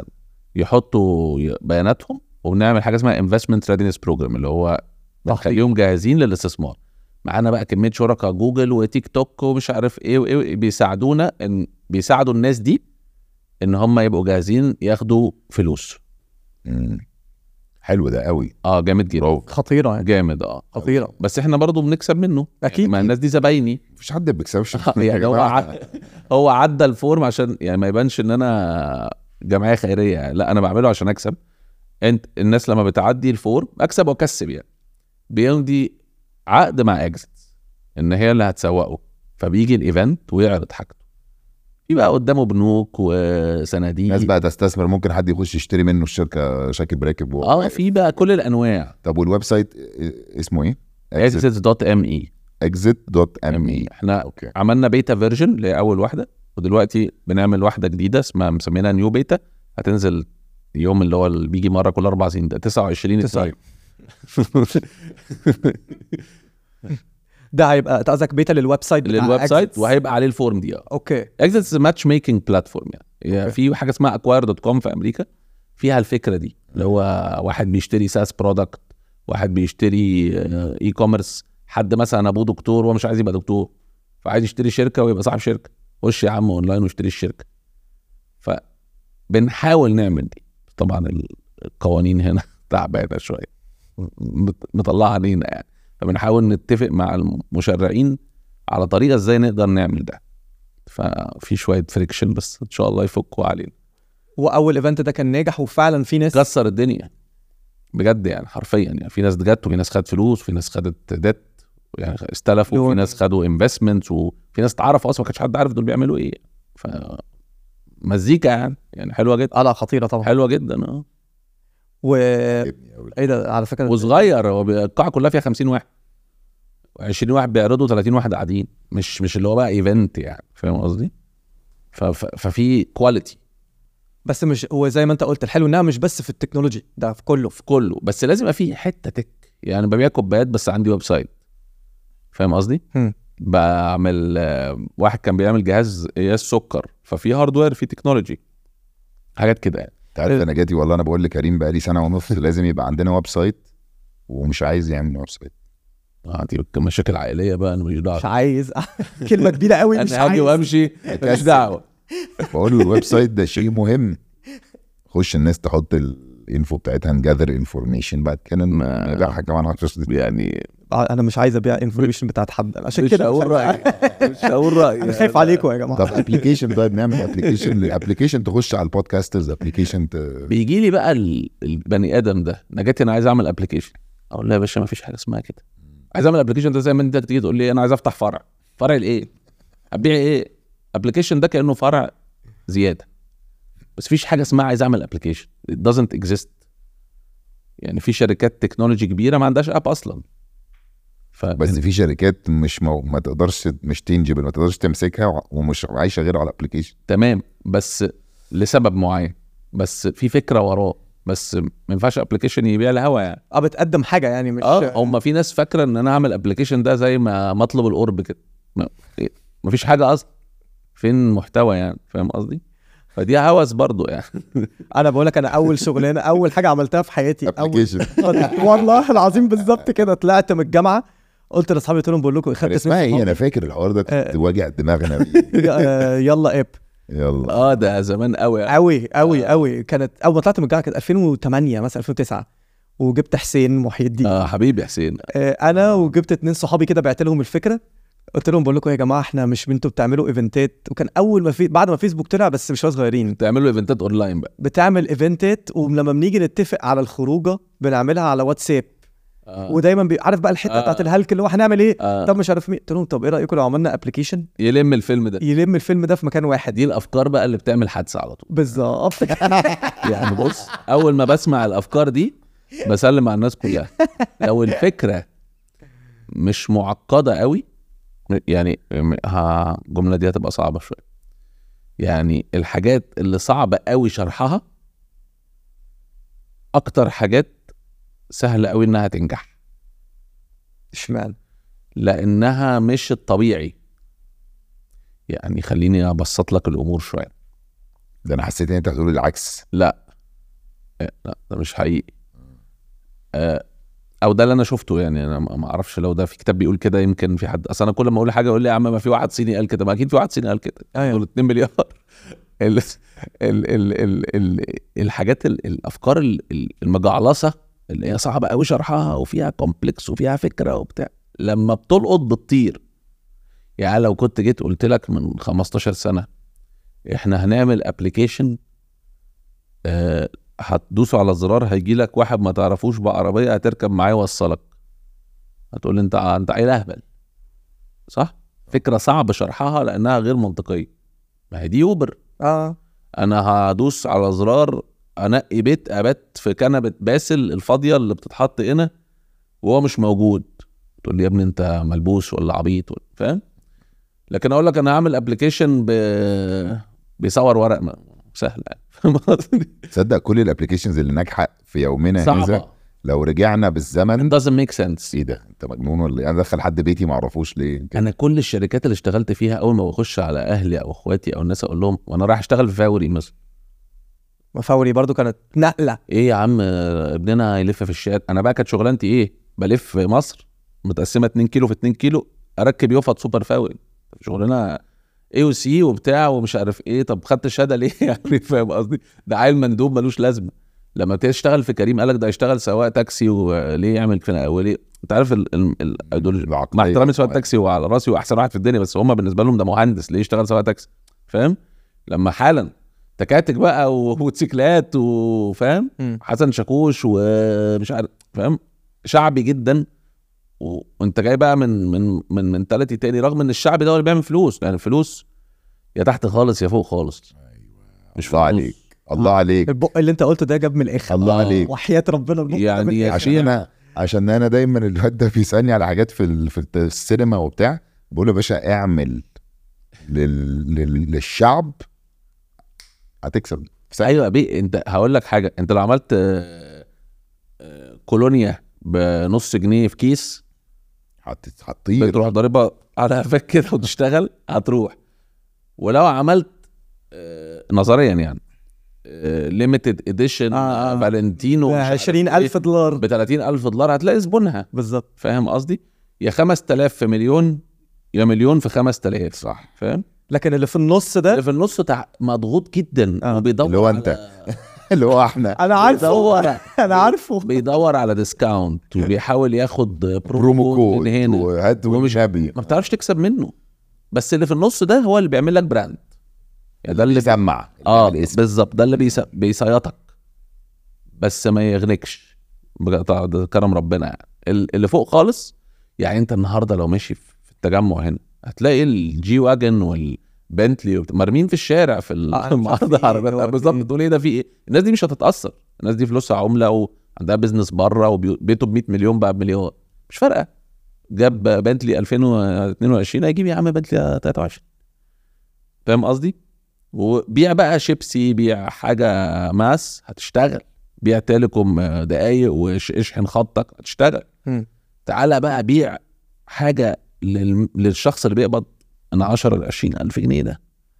A: يحطوا ي- بياناتهم وبنعمل حاجه اسمها انفستمنت ريدينس بروجرام اللي هو بنخليهم جاهزين للاستثمار معانا بقى كميه شركاء جوجل وتيك توك ومش عارف ايه وايه وإيه بيساعدونا ان بيساعدوا الناس دي ان هم يبقوا جاهزين ياخدوا فلوس
B: مم. حلو ده قوي
A: اه جامد جدا
B: برافو
C: خطيره يعني
A: جامد اه
C: خطيره
A: بس احنا برضو بنكسب منه
C: أكيد.
A: يعني ما الناس دي زبايني
B: مفيش حد ما بيكسبش
A: يعني هو ع- هو عدى الفورم عشان يعني ما يبانش ان انا جمعيه خيريه يعني. لا انا بعمله عشان اكسب انت الناس لما بتعدي الفورم اكسب واكسب يعني بيمضي عقد مع اكزيت ان هي اللي هتسوقه فبيجي الايفنت ويعرض حاجته في بقى قدامه بنوك وصناديق
B: ناس بقى تستثمر ممكن حد يخش يشتري منه الشركه شاكب راكب و...
A: اه في بقى كل الانواع
B: طب والويب سايت ا- اسمه ايه؟
A: اكزيت دوت ام اي
B: exit دوت ام اي
A: احنا
B: اوكي
A: عملنا بيتا فيرجن اللي هي اول واحده ودلوقتي بنعمل واحده جديده اسمها مسمينها نيو بيتا هتنزل يوم اللي هو اللي بيجي مره كل اربع سنين ده 29
C: تسعة.
A: اتنين.
C: ده هيبقى أنت قصدك بيتا للويب سايت بتاع
A: للويب سايت
C: Exits.
A: وهيبقى عليه الفورم دي اه
C: اوكي
A: اكزيتس ماتش ميكنج بلاتفورم يعني هي
C: أوكي.
A: في حاجه اسمها اكواير دوت كوم في امريكا فيها الفكره دي اللي هو واحد بيشتري ساس برودكت واحد بيشتري اي كوميرس حد مثلا ابوه دكتور وهو مش عايز يبقى دكتور فعايز يشتري شركه ويبقى صاحب شركه خش يا عم اونلاين واشتري الشركه فبنحاول نعمل دي طبعا القوانين هنا تعبانه شويه مط- مطلعه علينا يعني فبنحاول نتفق مع المشرعين على طريقه ازاي نقدر نعمل ده ففي شويه فريكشن بس ان شاء الله يفكوا علينا
C: واول ايفنت ده كان ناجح وفعلا في ناس
A: كسر الدنيا بجد يعني حرفيا يعني في ناس جت وفي ناس خدت فلوس وفي ناس خدت ديت يعني استلفوا وفي
C: دول-
A: ناس خدوا انفستمنت وفي ناس اتعرف اصلا ما كانش حد عارف دول بيعملوا ايه ف مزيكا يعني يعني حلوه جدا
C: اه لا خطيره طبعا
A: حلوه جدا اه
C: و
B: عجبني أوي.
C: ايه ده على فكره
A: وصغير هو بي- القاعه كلها فيها 50 واحد و20 واحد بيعرضوا 30 واحد قاعدين مش مش اللي هو بقى ايفنت يعني فاهم قصدي؟ ف- ف- ففي كواليتي
C: بس مش هو زي ما انت قلت الحلو انها مش بس في التكنولوجي ده في كله
A: في كله بس لازم يبقى في حته تك يعني ببيع كوبايات بس عندي ويب سايت فاهم قصدي؟
C: هم.
A: بعمل آه، واحد كان بيعمل جهاز قياس سكر ففي هاردوير في تكنولوجي حاجات كده يعني
B: انت عارف انا جاتي والله انا بقول لكريم بقالي سنه ونص لازم يبقى عندنا ويب سايت ومش عايز يعمل ويب سايت
A: اه دي مشاكل عائليه بقى انا مش دعوه
C: مش عايز كلمه كبيره قوي مش
A: انا هاجي
C: عايز
A: وامشي مش دعوه
B: بقول له الويب سايت ده شيء مهم خش الناس تحط الانفو بتاعتها نجذر انفورميشن بعد كده
A: ما-
B: نبيعها كمان 10 سنين
A: يعني
C: آه، انا مش عايز ابيع انفورميشن بتاعت حد عشان
A: مش
C: كده
A: هقول رايي مش هقول رايي
C: انا خايف عليكم يا جماعه
B: طب ابلكيشن طيب نعمل ابلكيشن ابلكيشن تخش على البودكاسترز ابلكيشن
A: بيجي لي بقى ال- البني ادم ده نجاتي انا عايز اعمل ابلكيشن اقول له يا باشا ما فيش حاجه اسمها كده عايز اعمل ابلكيشن ده زي ما انت تيجي تقول لي انا عايز افتح فرع فرع لايه ابيع ايه ابلكيشن ده كانه فرع زياده بس فيش حاجه اسمها عايز اعمل ابلكيشن it doesn't exist يعني في شركات تكنولوجي كبيره ما عندهاش اب اصلا ف...
B: بس في شركات مش مو... ما تقدرش مش تنجبل ما تقدرش تمسكها وع- ومش عايشه غير على الابلكيشن
A: تمام بس لسبب معين بس في فكره وراه بس ما ينفعش ابلكيشن يبيع الهوا يعني
C: اه بتقدم حاجه يعني مش
A: اه هم في ناس فاكره ان انا اعمل ابلكيشن ده زي ما مطلب القرب كده ما إيه، مفيش حاجه اصلا فين محتوى يعني فاهم قصدي فدي هوس برضو يعني
C: انا بقول لك انا اول شغلانه اول حاجه عملتها في حياتي اول
B: ابلكيشن
C: والله العظيم بالظبط كده طلعت من الجامعه قلت لاصحابي قلت لهم بقول لكم خدت
B: اسمها ايه
C: صحابي.
B: انا فاكر الحوار ده
C: آه.
B: كنت واجع دماغنا بيه
C: آه، يلا اب
B: يلا
A: اه ده زمان قوي يعني.
C: قوي قوي قوي كانت اول ما طلعت من الجامعه كانت 2008 مثلا 2009 وجبت حسين محي الدين
A: اه حبيبي حسين
C: آه، انا وجبت اتنين صحابي كده بعت لهم الفكره قلت لهم بقول لكم يا جماعه احنا مش انتوا بتعملوا ايفنتات وكان اول ما في بعد ما فيسبوك طلع بس مش صغيرين
A: تعملوا ايفنتات اونلاين بقى
C: بتعمل ايفنتات ولما بنيجي نتفق على الخروجه بنعملها على واتساب
A: آه.
C: ودايما بي... عارف بقى الحته
A: آه.
C: بتاعت الهلك اللي هو هنعمل ايه
A: آه.
C: طب مش عارف مين قلت لهم طب ايه رايكم لو عملنا ابلكيشن
A: يلم الفيلم ده
C: يلم الفيلم ده في مكان واحد
A: دي الافكار بقى اللي بتعمل حادثه على طول
C: بالظبط
A: يعني بص اول ما بسمع الافكار دي بسلم على الناس كلها لو الفكره مش معقده قوي يعني م- ها الجمله دي هتبقى صعبه شويه يعني الحاجات اللي صعبه قوي شرحها اكتر حاجات سهله قوي انها تنجح
C: اشمعنى
A: لانها مش الطبيعي يعني خليني ابسط لك الامور شويه
B: ده انا حسيت ان انت هتقول العكس
A: لا إيه، لا ده مش حقيقي آه، او ده اللي انا شفته يعني انا ما ما اعرفش لو ده في كتاب بيقول كده يمكن في حد اصل انا كل ما اقول حاجه يقول لي يا عم ما في واحد صيني قال كده ما اكيد في واحد صيني قال كده
C: أيوة.
A: دول 2 مليار ال ال ال ال ال الحاجات ال الافكار ال- ال- المجعلصه اللي هي صعبه قوي شرحها وفيها كومبلكس وفيها فكره وبتاع لما بتلقط بتطير يعني لو كنت جيت قلت لك من 15 سنه احنا هنعمل ابلكيشن آه هتدوسوا على الزرار هيجي لك واحد ما تعرفوش بعربيه هتركب معاه يوصلك هتقول لي انت انت عيل اهبل صح فكره صعب شرحها لانها غير منطقيه ما هي دي اوبر
C: اه
A: انا هدوس على زرار انقي بيت ابات في كنبه باسل الفاضيه اللي بتتحط هنا وهو مش موجود تقول لي يا ابني انت ملبوس ولا عبيط ولا فاهم لكن اقول لك انا هعمل ابلكيشن ب... بيصور ورق ما- سهل يعني فاهم قصدي؟
B: تصدق كل الابلكيشنز اللي ناجحه في يومنا هذا
A: صعبه
B: لو رجعنا بالزمن
A: it doesn't make sense
B: ايه ده انت مجنون ولا ايه انا دخل حد بيتي ما اعرفوش ليه كده.
A: انا كل الشركات اللي اشتغلت فيها اول ما بخش على اهلي او اخواتي او الناس اقول لهم وانا رايح اشتغل في فوري مثلا
C: فوري برضو كانت نقله
A: ايه يا عم ابننا هيلف في الشارع انا بقى كانت شغلانتي ايه بلف في مصر متقسمه 2 كيلو في 2 كيلو اركب يفط سوبر فاول شغلانه اي او سي وبتاع ومش عارف ايه طب خدت الشهاده ليه يعني فاهم قصدي ده عيل مندوب ملوش لازمه لما تشتغل في كريم قالك ده يشتغل سواق تاكسي وليه يعمل كده وليه انت عارف ال... ال... ال... دول
B: العقلية.
A: مع احترامي سواق تاكسي وعلى راسي واحسن واحد في الدنيا بس هم بالنسبه لهم ده مهندس ليه يشتغل سواق تاكسي فاهم لما حالا تكاتك بقى و- وموتوسيكلات وفاهم
C: مم.
A: حسن شاكوش ومش عارف فاهم شعبي جدا و... وانت جاي بقى من من من منتاليتي تاني رغم ان الشعب ده هو اللي بيعمل فلوس يعني الفلوس يا تحت خالص يا فوق خالص مش
B: الله
A: في النص.
B: عليك الله عليك
C: البق اللي انت قلته ده جاب من الاخر
B: الله
A: آه.
B: عليك
C: وحياه ربنا البق ده
A: يعني
C: من الآخر.
B: عشان انا عشان انا دايما الواد ده بيسالني على حاجات في ال- في السينما وبتاع بقول له يا باشا اعمل لل... لل... للشعب هتكسب سهل.
A: ايوه بيه انت هقول لك حاجه انت لو عملت آه، آه، كولونيا بنص جنيه في كيس
B: هت... هتطير
A: تروح ضاربها على قفاك كده وتشتغل هتروح ولو عملت آه، نظريا يعني ليميتد اديشن
C: آه، آه.
A: فالنتينو
C: ب 20000 دولار
A: ب 30000 دولار هتلاقي زبونها
C: بالظبط
A: فاهم قصدي؟ يا 5000 في مليون يا مليون في 5000
B: صح
A: فاهم؟
C: لكن اللي في النص
A: اللي
C: ده
A: في النص تع... مضغوط جدا
C: آه.
A: وبيدور
B: اللي هو أنت.
A: على-
B: اللي هو احنا
C: انا عارفه
A: بيدور
C: انا عارفه
A: بيدور على ديسكاونت وبيحاول ياخد
B: برومو كود
A: من هنا
B: وهات
A: ومش-
B: والنبي
A: ما بتعرفش تكسب منه بس اللي في النص ده هو اللي بيعمل لك براند يعني ده اللي
B: سمع
A: اه
B: الاسم
A: بالظبط ده اللي بيس... بيسيطك بس ما يغنكش بجد طبعا ده كرم ربنا يعني ال- اللي فوق خالص يعني انت النهارده لو ماشي في في التجمع هنا هتلاقي الجي واجن والبنتلي وبت- مرمين في الشارع في ال-
C: آه، أنا مش عارف
A: معرض
C: في إيه،
A: العربيات
C: هو
A: آه، بالظبط
C: إيه.
A: تقول ايه ده في ايه الناس دي مش هتتاثر الناس دي فلوسها عمله وعندها بيزنس بره وبيته ب 100 مليون بقى بمليون مش فارقه جاب بنتلي 2022 هيجيب يا عم بنتلي 23 فاهم قصدي؟ وبيع بقى شيبسي بيع حاجه ماس هتشتغل بيع تيليكوم آه، دقايق واشحن خطك هتشتغل
C: مم.
A: تعالى بقى بيع حاجه لل... للشخص اللي بيقبض من 10 ل 20 الف جنيه ده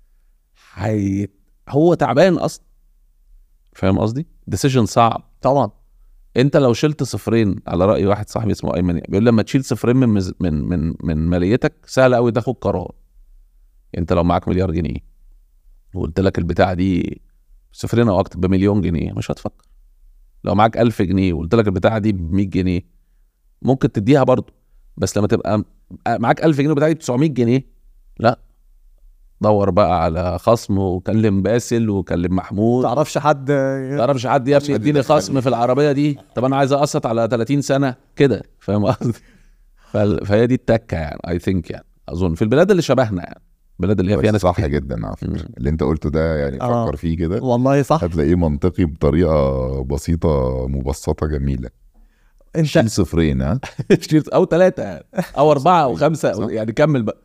A: حي... هو تعبان اصلا فاهم قصدي؟ ديسيجن صعب
C: طبعا
A: انت لو شلت صفرين على راي واحد صاحبي اسمه ايمن بيقول لما تشيل صفرين من مز... من من من ماليتك سهل قوي تاخد قرار انت لو معاك مليار جنيه وقلت لك البتاعه دي صفرين او اكتر بمليون جنيه مش هتفكر لو معاك ألف جنيه وقلت لك البتاعه دي ب 100 جنيه ممكن تديها برضه بس لما تبقى معاك 1000 جنيه والبتاعه دي ب 900 جنيه لا دور بقى على خصم وكلم باسل وكلم محمود
C: تعرفش حد
A: تعرفش حد يا ابني
B: حد
A: يديني
B: يدخل.
A: خصم في العربيه دي طب انا عايز اقسط على 30 سنه كده فاهم قصدي فال- فهي دي التكه يعني اي ثينك يعني اظن في البلاد اللي شبهنا يعني البلاد اللي هي فيها
B: بس
A: ناس
B: صح
A: كتير.
B: جدا على فكره
A: مم.
B: اللي انت قلته ده يعني
C: آه.
B: فكر فيه كده
C: والله صح
B: هتلاقيه منطقي بطريقه بسيطه مبسطه جميله
C: انت
B: شيل صفرين ها
A: او ثلاثه يعني او اربعه او خمسه أو يعني كمل بقى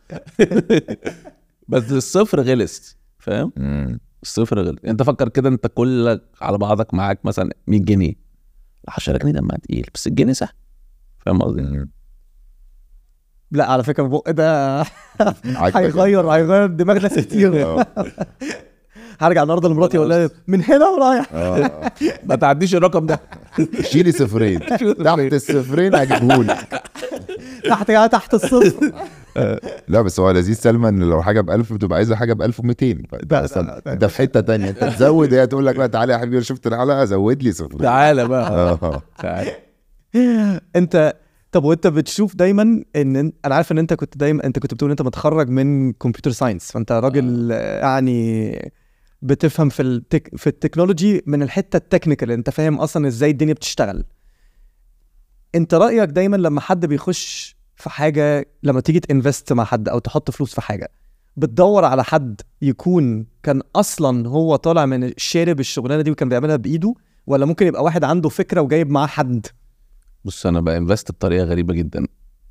A: بس الصفر غلس فاهم
B: مم.
A: الصفر غلس انت فكر كده انت كلك على بعضك معاك مثلا 100 جنيه 10 جنيه دمها تقيل بس الجنيه سهل فاهم قصدي
B: مم.
C: لا على فكره البق ده
B: عاجبك
C: هيغير هيغير دماغ ناس كتير
B: آه.
C: هرجع النهارده لمراتي اقول لها من هنا ورايح
B: آه.
A: ما تعديش الرقم ده
B: شيلي صفرين تحت الصفرين هجيبهولك
C: تحت تحت الصفر
B: لا بس هو لذيذ سلمى ان لو حاجه ب 1000 بتبقى عايزه حاجه ب 1200 فأنت
C: لا،
B: أصلاً
C: لا، لا.
B: انت في حته تانية انت تزود هي تقول لك لا تعالى يا حبيبي شفت الحلقه زود لي صفرين
A: تعالى بقى
B: اه
A: تعالى
C: انت طب وانت بتشوف دايما ان إن- انا عارف ان انت كنت دايما انت كنت بتقول انت متخرج من كمبيوتر ساينس فانت راجل آه. يعني بتفهم في التك... في التكنولوجي من الحته التكنيكال انت فاهم اصلا ازاي الدنيا بتشتغل انت رايك دايما لما حد بيخش في حاجه لما تيجي تنفست مع حد او تحط فلوس في حاجه بتدور على حد يكون كان اصلا هو طالع من شارب الشغلانه دي وكان بيعملها بايده ولا ممكن يبقى واحد عنده فكره وجايب معاه حد
A: بص انا بانفست بطريقه غريبه جدا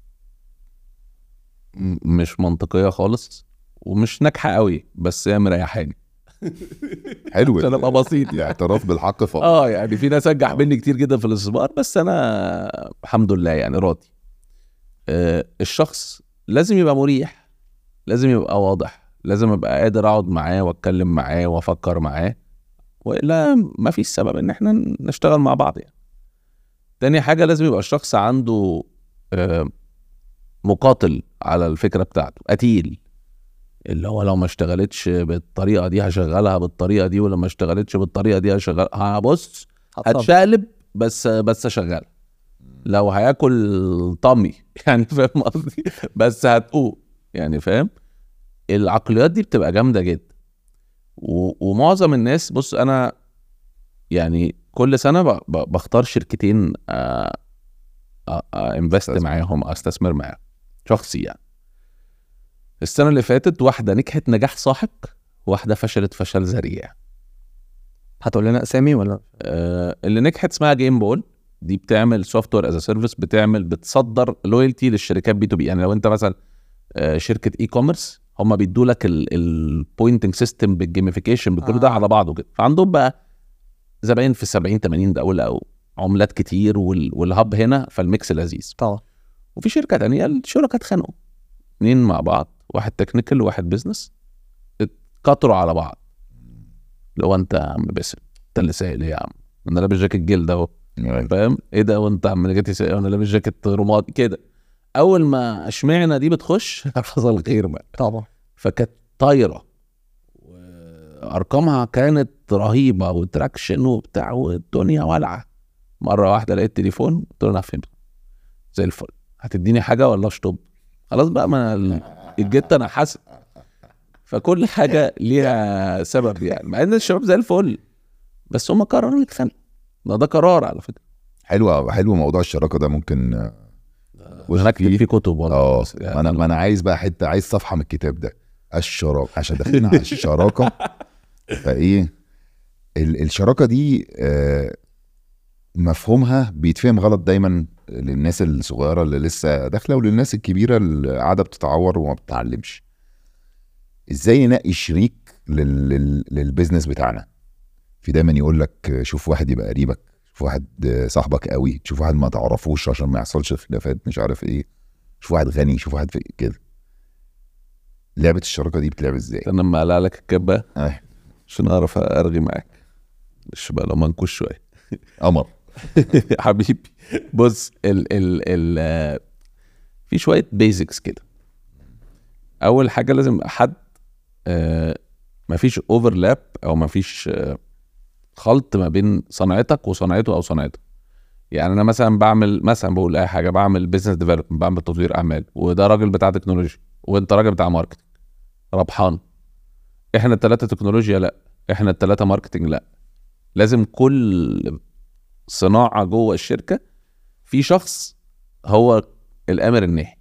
A: م- مش منطقيه خالص ومش ناجحه قوي بس هي مريحاني
B: حلو
A: عشان ابقى بسيط
B: الاعتراف بالحق فقط
A: اه يعني في ناس انجح مني كتير جدا في الاستثمار بس انا الحمد لله يعني راضي آه الشخص لازم يبقى مريح لازم يبقى واضح لازم ابقى قادر اقعد معاه واتكلم معاه وافكر معاه والا ما فيش سبب ان احنا نشتغل مع بعض يعني تاني حاجه لازم يبقى الشخص عنده آه، مقاتل على الفكره بتاعته قتيل اللي هو لو ما اشتغلتش بالطريقه دي هشغلها بالطريقه دي ولو ما اشتغلتش بالطريقه دي هشغلها هبص
C: هتصدق.
A: هتشقلب بس بس شغال لو هياكل طمي يعني فاهم قصدي بس هتقوم يعني فاهم العقليات دي بتبقى جامده جدا و- ومعظم الناس بص انا يعني كل سنه ب- ب- بختار شركتين انفست
B: استثمر.
A: معاهم استثمر معاهم شخصي يعني السنه اللي فاتت واحده نجحت نجاح ساحق واحده فشلت فشل ذريع
C: هتقول لنا اسامي ولا
A: آه، اللي نجحت اسمها جيم بول دي بتعمل سوفت وير از سيرفيس بتعمل بتصدر لويالتي للشركات بي تو بي يعني لو انت مثلا آه، شركه اي كوميرس هم بيدوا لك البوينتنج سيستم بالجيميفيكيشن بكل ده
C: آه.
A: على بعضه كده فعندهم بقى زباين في 70 80 دوله او عملات كتير وال- والهب هنا فالميكس لذيذ
C: طبعا
A: وفي شركه تانية الشركاء اتخانقوا اتنين مع بعض واحد تكنيكال وواحد بزنس اتكتروا على بعض لو انت يا عم باسم انت اللي سايق ليه يا عم انا لابس جاكيت جلد اهو فاهم ايه ده وانت عم جاكيت سايق وانا لابس جاكيت رماد كده اول ما اشمعنا دي بتخش حصل خير بقى
C: طبعا
A: فكانت طايره وارقامها كانت رهيبه وتراكشن وبتاع والدنيا والعه مره واحده لقيت تليفون قلت له انا فهمت زي الفل هتديني حاجه ولا اشطب خلاص بقى ما أنا الجت انا حاسب فكل حاجه ليها سبب يعني مع ان الشباب زي الفل بس هم قرروا يتخانقوا ده ده قرار على فكره
B: حلو حلو موضوع الشراكه ده ممكن آه،
A: وانا اكتب فيه كتب والله
B: اه
A: بس يعني
B: ما انا ما انا عايز بقى حته عايز صفحه من الكتاب ده الشراكه عشان داخلين على الشراكه فايه ال- الشراكه دي آه، مفهومها بيتفهم غلط دايما للناس الصغيره اللي لسه داخله وللناس الكبيره اللي قاعده بتتعور وما بتتعلمش ازاي ننقي شريك لل... لل... للبيزنس بتاعنا في دايما يقول لك شوف واحد يبقى قريبك شوف واحد صاحبك قوي تشوف واحد ما تعرفوش عشان ما يحصلش خلافات مش عارف ايه شوف واحد غني شوف واحد في كده لعبه الشراكه دي بتلعب ازاي
A: انا لما اقلع لك الكبه
B: آه.
A: عشان اعرف ارغي معاك مش بقى لو منكوش شويه
B: قمر
A: حبيبي بص ال ال ال آه، في شويه بيزكس كده اول حاجه لازم يبقى حد آه مفيش اوفرلاب او مفيش آه خلط ما بين صنعتك وصنعته او صنعته يعني انا مثلا بعمل مثلا بقول اي حاجه بعمل بزنس ديفلوبمنت بعمل تطوير اعمال وده راجل بتاع تكنولوجيا وانت راجل بتاع ماركتنج ربحان احنا الثلاثه تكنولوجيا لا احنا الثلاثه ماركتنج لا لازم كل صناعه جوه الشركه في شخص هو الامر النهي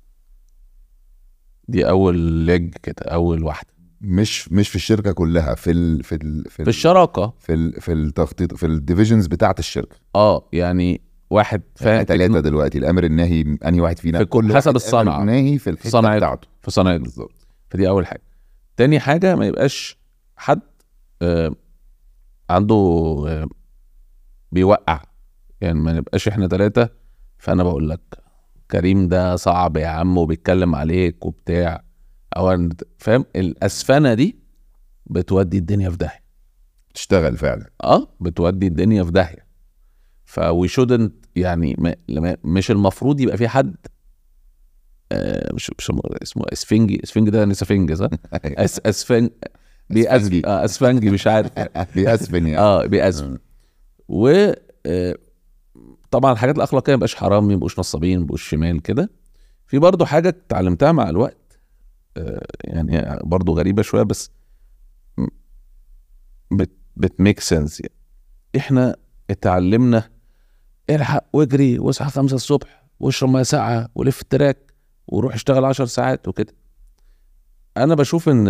A: دي اول ليج كده اول واحده
B: مش مش في الشركه كلها في ال في ال في,
A: في
B: ال
A: الشراكه
B: في ال في التخطيط في الديفيجنز بتاعه الشركه
A: اه يعني واحد فاهم
B: احنا ثلاثه دلوقتي الامر الناي انهي واحد فينا
A: في كل-
B: واحد
A: حسب الصنعة.
B: أمر ناهي في الحته
A: صنعته.
B: بتاعته
A: في صناعته
B: بالظبط
A: فدي اول حاجه تاني حاجه ما يبقاش حد آه عنده آه بيوقع يعني ما نبقاش احنا ثلاثه فانا بقول لك كريم ده صعب يا عم وبيتكلم عليك وبتاع او أنت- فاهم الاسفنه دي بتودي الدنيا في داهيه
B: تشتغل فعلا
A: اه بتودي الدنيا في داهيه فوي شودنت يعني ما لما- مش المفروض يبقى في حد آه مش مش اسمه اسفنجي اسفنجي ده نسفنج صح؟ أس اسفنج بيأسف
B: أسفنجي.
A: آه اسفنجي مش عارف
B: بيأسفن يعني
A: اه بيأسف و آه، طبعا الحاجات الاخلاقيه ما يبقاش حرام ما يبقوش نصابين ما يبقوش شمال كده في برضو حاجه اتعلمتها مع الوقت آه، يعني برضو غريبه شويه بس م- بت بتميك سنس يعني احنا اتعلمنا الحق واجري واصحى خمسة الصبح واشرب ميه ساقعه ولف التراك وروح اشتغل عشر ساعات وكده انا بشوف ان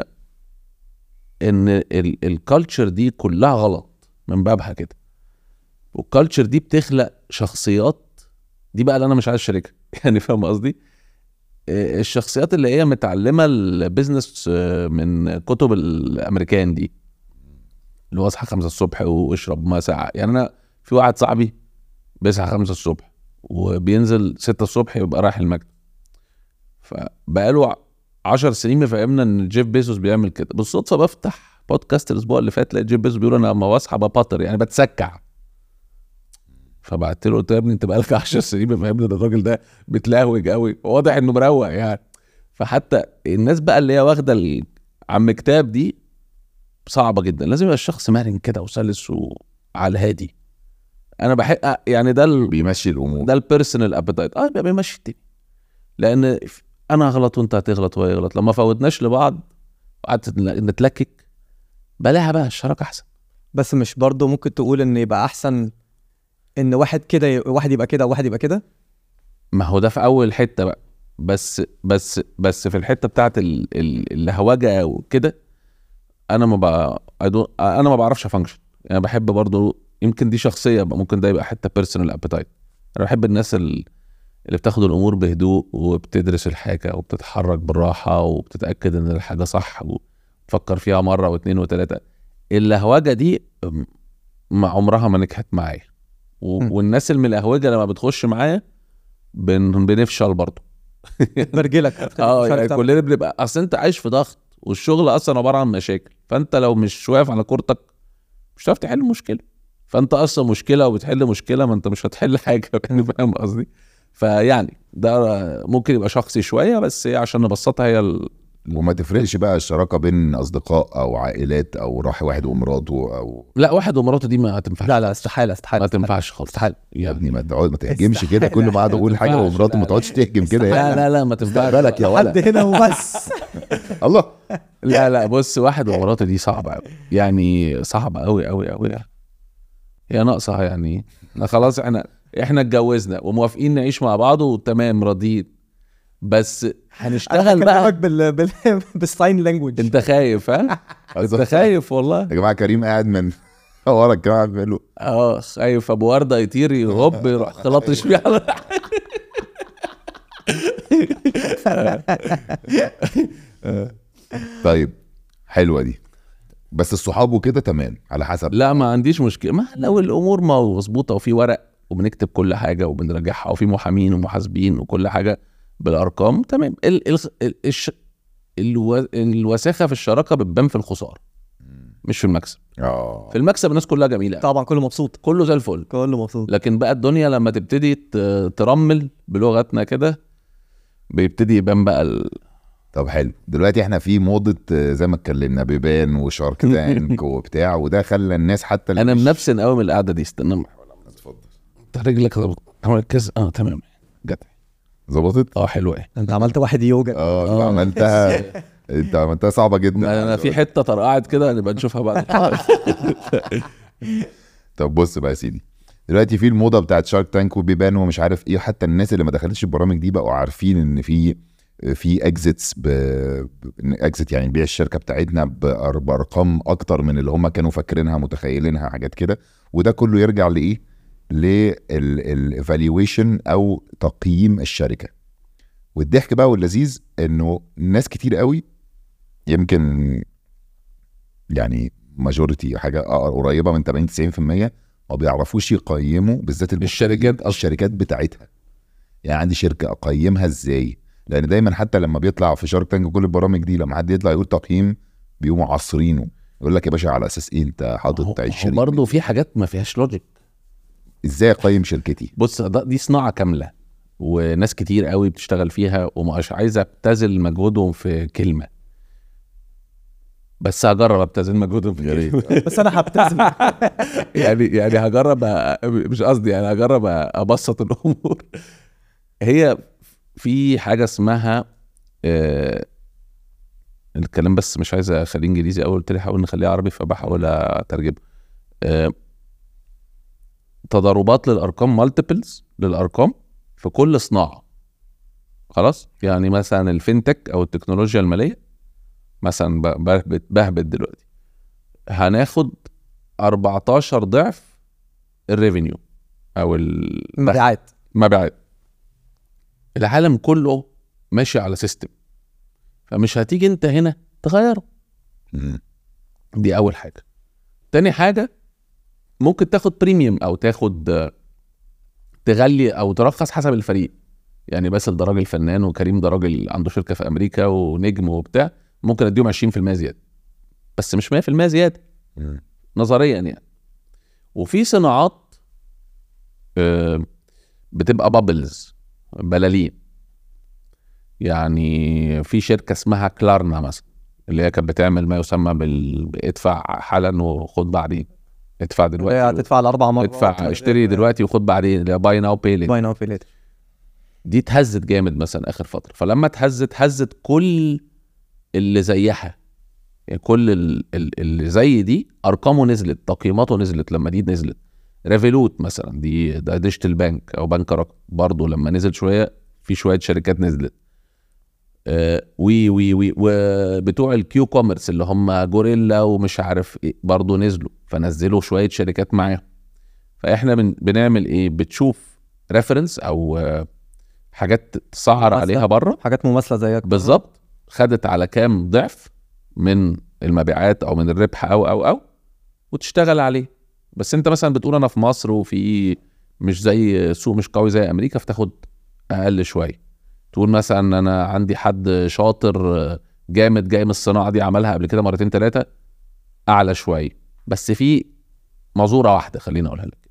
A: ان الكالتشر دي كلها غلط من بابها كده والكالتشر دي بتخلق شخصيات دي بقى اللي انا مش عايز اشاركها يعني فاهم قصدي آه، الشخصيات اللي هي متعلمه البيزنس آه، من كتب الامريكان دي اللي هو اصحى خمسة الصبح واشرب ميه ساقعه يعني انا في واحد صاحبي بيصحى خمسة الصبح وبينزل ستة الصبح يبقى رايح المكتب فبقاله عشر سنين مفهمنا ان جيف بيزوس بيعمل كده بالصدفه بفتح بودكاست الاسبوع اللي فات لقيت جيف بيزوس بيقول انا لما بصحى ببطر يعني بتسكع فبعت له قلت له يا ابني انت بقالك 10 سنين فاهمني ده الراجل ده بتلهوج قوي واضح انه مروق يعني فحتى الناس بقى اللي هي واخده ال- عم كتاب دي صعبه جدا لازم يبقى الشخص مرن كده وسلس وعلى الهادي انا بحق يعني ده ال...
B: بيمشي الامور
A: ده البيرسونال ابيتايت اه يبقى بيمشي الدنيا لان ف- انا هغلط وانت هتغلط وهو يغلط لما فوتناش لبعض وقعدت نتل- نتلكك بلاها بقى الشراكه احسن
C: بس مش برضه ممكن تقول ان يبقى احسن ان واحد كده ي- واحد يبقى كده وواحد يبقى كده
A: ما هو ده في اول حته بقى بس بس بس في الحته بتاعت ال- ال- الهوجه وكده انا ما ب... I don't- انا ما بعرفش افانكشن يعني بحب برضو يمكن دي شخصيه بقى ممكن ده يبقى حته بيرسونال ابيتايت انا بحب الناس ال- اللي بتاخد الامور بهدوء وبتدرس الحاجه وبتتحرك بالراحه وبتتاكد ان الحاجه صح وتفكر فيها مره واثنين وثلاثه اللهوجه دي م- ما عمرها ما نجحت معايا و-
C: م.
A: والناس الملهوجه لما بتخش معايا بن... بنفشل برضه
C: برجلك
A: اه
C: مش عارف
A: يعني
C: تعمل.
A: كلنا بنبقى اصل انت عايش في ضغط والشغل اصلا عباره عن مشاكل فانت لو مش واقف على كورتك مش هتعرف تحل مشكله فانت اصلا مشكله وبتحل مشكله ما انت مش هتحل حاجه يعني فاهم قصدي فيعني ده ممكن يبقى شخصي شويه بس هي عشان نبسطها هي ال...
B: وما تفرقش بقى الشراكه بين اصدقاء او عائلات او راح واحد ومراته او
A: لا واحد ومراته دي ما تنفعش
C: لا لا استحاله استحاله
A: ما
C: استحالة.
A: تنفعش خالص
C: استحالة.
B: يا
A: يعني
B: ابني ما تقعد ما تهجمش كده
C: استحالة.
B: كل ما قاعد اقول حاجه
A: ينفعش.
B: ومراته ما
A: لا،
B: تقعدش تهجم كده
A: لا
B: يعني
A: لا لا ما تنفعش
B: بالك يا
C: حد
B: ولد
C: هنا وبس
B: الله
A: لا لا بص واحد ومراته دي صعبة أوي يعني صعبة أوي أوي أوي هي ناقصة يعني إحنا خلاص احنا احنا اتجوزنا وموافقين نعيش مع بعض وتمام راضيين بس هنشتغل بقى
C: بال بال بالساين لانجوج
A: انت خايف ها انت خايف والله
B: يا جماعه كريم قاعد من ورا الجماعه قاعد بيقول له
A: اه خايف ابو ورده يطير يهوب يروح خلطش فيه على
B: طيب حلوه دي بس الصحاب وكده تمام على حسب
A: لا ما عنديش مشكله ما لو الامور ما مظبوطه وفي ورق وبنكتب كل حاجه وبنراجعها وفي محامين ومحاسبين وكل حاجه بالارقام تمام ال ال ال الش الو الوساخه في الشراكه بتبان في الخساره مش في المكسب
B: اه
A: في المكسب الناس كلها جميله
C: طبعا كله مبسوط
A: كله زي الفل
C: كله مبسوط
A: لكن بقى الدنيا لما تبتدي ت- ترمل بلغتنا كده بيبتدي يبان بقى ال...
B: طب حلو دلوقتي احنا في موضه آه، زي ما اتكلمنا بيبان وشارك تانك وبتاع وده خلى الناس حتى اللي
A: انا
B: مش-
A: منفسن قوي من القعده دي استنى
B: اتفضل
A: انت رجلك مركز اه تمام جت
B: ظبطت
A: اه حلوه ايه
C: انت عملت واحد يوجا
B: اه انت
A: آه.
B: معملتها انت عملتها صعبه جدا
A: انا في حته طرقعت كده نبقى نشوفها بعد
B: طب بص بقى يا سيدي دلوقتي في الموضه بتاعت شارك تانك وبيبان ومش عارف ايه حتى الناس اللي ما دخلتش البرامج دي بقوا عارفين ان في في اكزيتس ب اكزيت يعني نبيع الشركه بتاعتنا بأر- بارقام اكتر من اللي هم كانوا فاكرينها متخيلينها حاجات كده وده كله يرجع لايه؟ للايفالويشن او تقييم الشركه والضحك بقى واللذيذ انه ناس كتير قوي يمكن يعني ماجوريتي حاجه قريبه من 80 90% ما بيعرفوش يقيموا بالذات الب-
A: الشركات اصلا
B: الشركات بتاعتها يعني عندي شركه اقيمها ازاي لان دايما حتى لما بيطلع في شارك تانك كل البرامج دي لما حد يطلع يقول تقييم بيقوموا عصرينه يقول لك يا باشا على اساس ايه انت حاطط الشركه
A: برضه في حاجات ما فيهاش لوجيك
B: ازاي اقيم شركتي
A: بص ده دي صناعه كامله وناس كتير قوي بتشتغل فيها ومش عايزه ابتذل مجهودهم في كلمه بس هجرب ابتذل مجهودهم في
B: يا ريت.
A: كلمه
C: بس انا هبتسم
A: يعني يعني هجرب أ- مش قصدي يعني هجرب ابسط الامور هي في حاجه اسمها آه، الكلام بس مش عايز اخليه انجليزي اول قلت لي حاول نخليه عربي فبحاول اترجمه آه، تضاربات للارقام مالتيبلز للارقام في كل صناعه خلاص يعني مثلا الفينتك او التكنولوجيا الماليه مثلا ب- بهبت بهبت دلوقتي هناخد 14 ضعف الريفينيو او الدخل
C: مبيعات
A: مبيعات العالم كله ماشي على سيستم فمش هتيجي انت هنا تغيره
B: مم.
A: دي اول حاجه تاني حاجه ممكن تاخد بريميوم او تاخد آه، تغلي او ترخص حسب الفريق يعني باسل ده راجل فنان وكريم ده راجل عنده شركه في امريكا ونجم وبتاع ممكن اديهم 20% زياده بس مش 100% زياده
B: مم.
A: نظريا يعني وفي صناعات آه، بتبقى بابلز بلالين يعني في شركه اسمها كلارنا مثلا اللي هي كانت بتعمل ما يسمى بال ادفع حالا وخد بعدين ادفع
C: هي
A: دلوقتي
C: هتدفع الاربع مرات
A: ادفع اشتري دلوقتي وخد بعدين باي ناو باي
C: باي ناو بي
A: دي اتهزت جامد مثلا اخر فتره فلما اتهزت هزت كل اللي زيها يعني كل ال- ال- اللي زي دي ارقامه نزلت تقييماته نزلت لما دي نزلت ريفولوت مثلا دي ده ديجيتال بانك او بنك رقم برضه لما نزل شويه في شويه شركات نزلت آه وي وي وي وبتوع الكيو كوميرس اللي هم جوريلا ومش عارف ايه برضه نزلوا فنزلوا شويه شركات معاهم فاحنا بن بنعمل ايه بتشوف ريفرنس او آه حاجات تسعر
C: مماثلة.
A: عليها بره
C: حاجات مماثله زيك
A: بالظبط خدت على كام ضعف من المبيعات او من الربح او او او وتشتغل عليه بس انت مثلا بتقول انا في مصر وفي مش زي سوق مش قوي زي امريكا فتاخد اقل شويه تقول مثلا انا عندي حد شاطر جامد جاي من الصناعه دي عملها قبل كده مرتين ثلاثه اعلى شويه بس في مزوره واحده خليني اقولها لك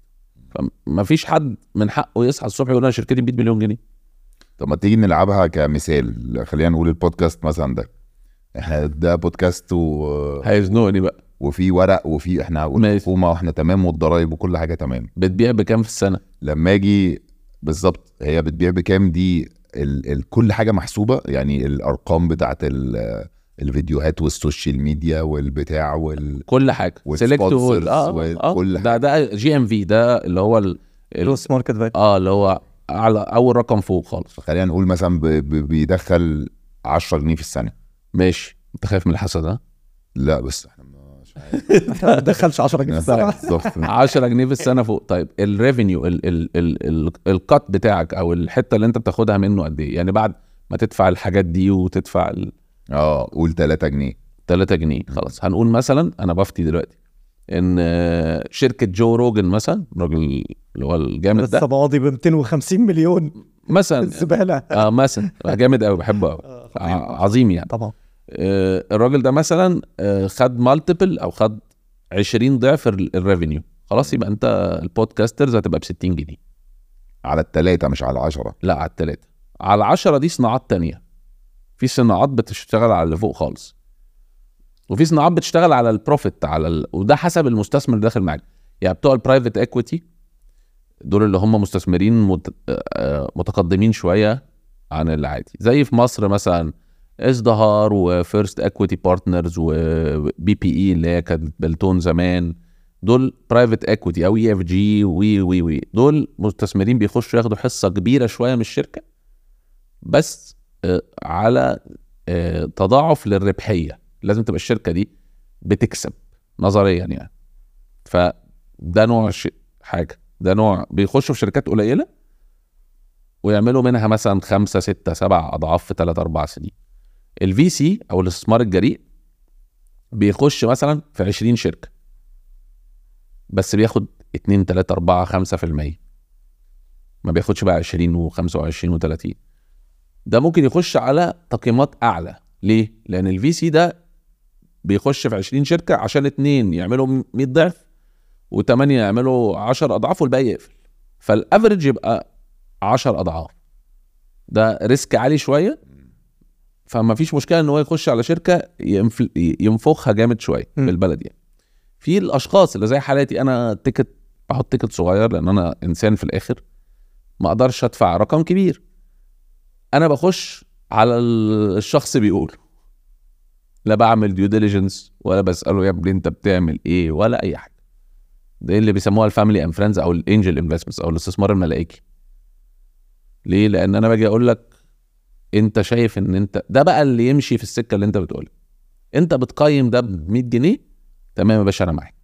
A: فما فيش حد من حقه يصحى الصبح يقول انا شركتي ب 100 مليون جنيه
B: طب ما تيجي نلعبها كمثال خلينا نقول البودكاست مثلا ده احنا ده بودكاست و...
A: هيزنقني بقى
B: وفي ورق وفي احنا
A: ماشي.
B: والحكومه واحنا تمام والضرايب وكل حاجه تمام
A: بتبيع بكام في السنه
B: لما اجي بالظبط هي بتبيع بكام دي ال... ال... كل حاجه محسوبه يعني الارقام بتاعت ال... الفيديوهات والسوشيال ميديا والبتاع وال
A: كل حاجه سيلكت
B: والsponsors
A: اه
B: وكل
A: اه ده ده جي ام في ده اللي هو ال... ال...
C: جروس ماركت فاليو
A: اه اللي هو اعلى اول رقم فوق خالص
B: خلينا نقول مثلا ب... ب... بيدخل 10 جنيه في السنه
A: ماشي انت خايف من الحسد ها
B: لا بس احنا مش عارف.
C: ما تدخلش 10 جنيه في السنه
B: بالظبط
A: 10 جنيه في السنه فوق طيب الريفينيو ال... ال... ال... ال... الكات بتاعك او الحته اللي انت بتاخدها منه قد ايه يعني بعد ما تدفع الحاجات دي وتدفع ال
B: اه قول 3 جنيه
A: 3 جنيه خلاص هنقول مثلا انا بفتي دلوقتي ان آه، شركه جو روجن مثلا الراجل اللي هو الجامد
C: لسه
A: ده
C: ماضي ب 250 مليون
A: مثلا
C: الزباله
A: اه مثلا جامد قوي بحبه قوي عظيم يعني
C: طبعا
A: آه، الراجل ده مثلا آه، خد مالتيبل او خد 20 ضعف ال- الريفينيو خلاص يبقى انت البودكاسترز هتبقى ب 60 جنيه
B: على الثلاثه مش على 10
A: لا على التلاته على العشرة دي صناعات تانية في صناعات بتشتغل على اللي فوق خالص وفي صناعات بتشتغل على البروفيت على ال... وده حسب المستثمر اللي داخل معاك يعني بتوع البرايفت اكويتي دول اللي هم مستثمرين مت... آه، متقدمين شويه عن العادي زي في مصر مثلا ازدهار وفيرست اكويتي بارتنرز وبي بي اي اللي هي كانت بلتون زمان دول برايفت اكويتي او اي اف جي وي وي وي دول مستثمرين بيخشوا ياخدوا حصه كبيره شويه من الشركه بس آه، على آه، تضاعف للربحيه لازم تبقى الشركه دي بتكسب نظريا يعني فده نوع ش... حاجه ده نوع بيخشوا في شركات قليله ويعملوا منها مثلا خمسة ستة سبع أضعاف في ثلاث أربع سنين الفي سي أو الاستثمار الجريء بيخش مثلا في 20 شركة بس بياخد 2 3 4 5 في المية ما بياخدش بقى 20 و25 و30 ده ممكن يخش على تقييمات أعلى ليه؟ لأن الفي سي ده بيخش في 20 شركة عشان اتنين يعملوا 100 ضعف وثمانية يعملوا 10 أضعاف والباقي يقفل فالافرج يبقى 10 اضعاف ده ريسك عالي شويه فما فيش مشكله ان هو يخش على شركه ينفل... ينفخها جامد شويه
C: م.
A: بالبلد يعني في الاشخاص اللي زي حالاتي انا تيكت بحط تيكت صغير لان انا انسان في الاخر ما اقدرش ادفع رقم كبير انا بخش على ال- الشخص بيقوله لا بعمل ديو ديليجنس ولا بساله يا ابني انت بتعمل ايه ولا اي حاجه ده اللي بيسموها الفاميلي اند فريندز او الانجل انفستمنتس او الاستثمار الملائكي ليه لان انا باجي اقول لك انت شايف ان انت ده بقى اللي يمشي في السكه اللي انت بتقولها انت بتقيم ده ب 100 جنيه تمام يا باشا انا معاك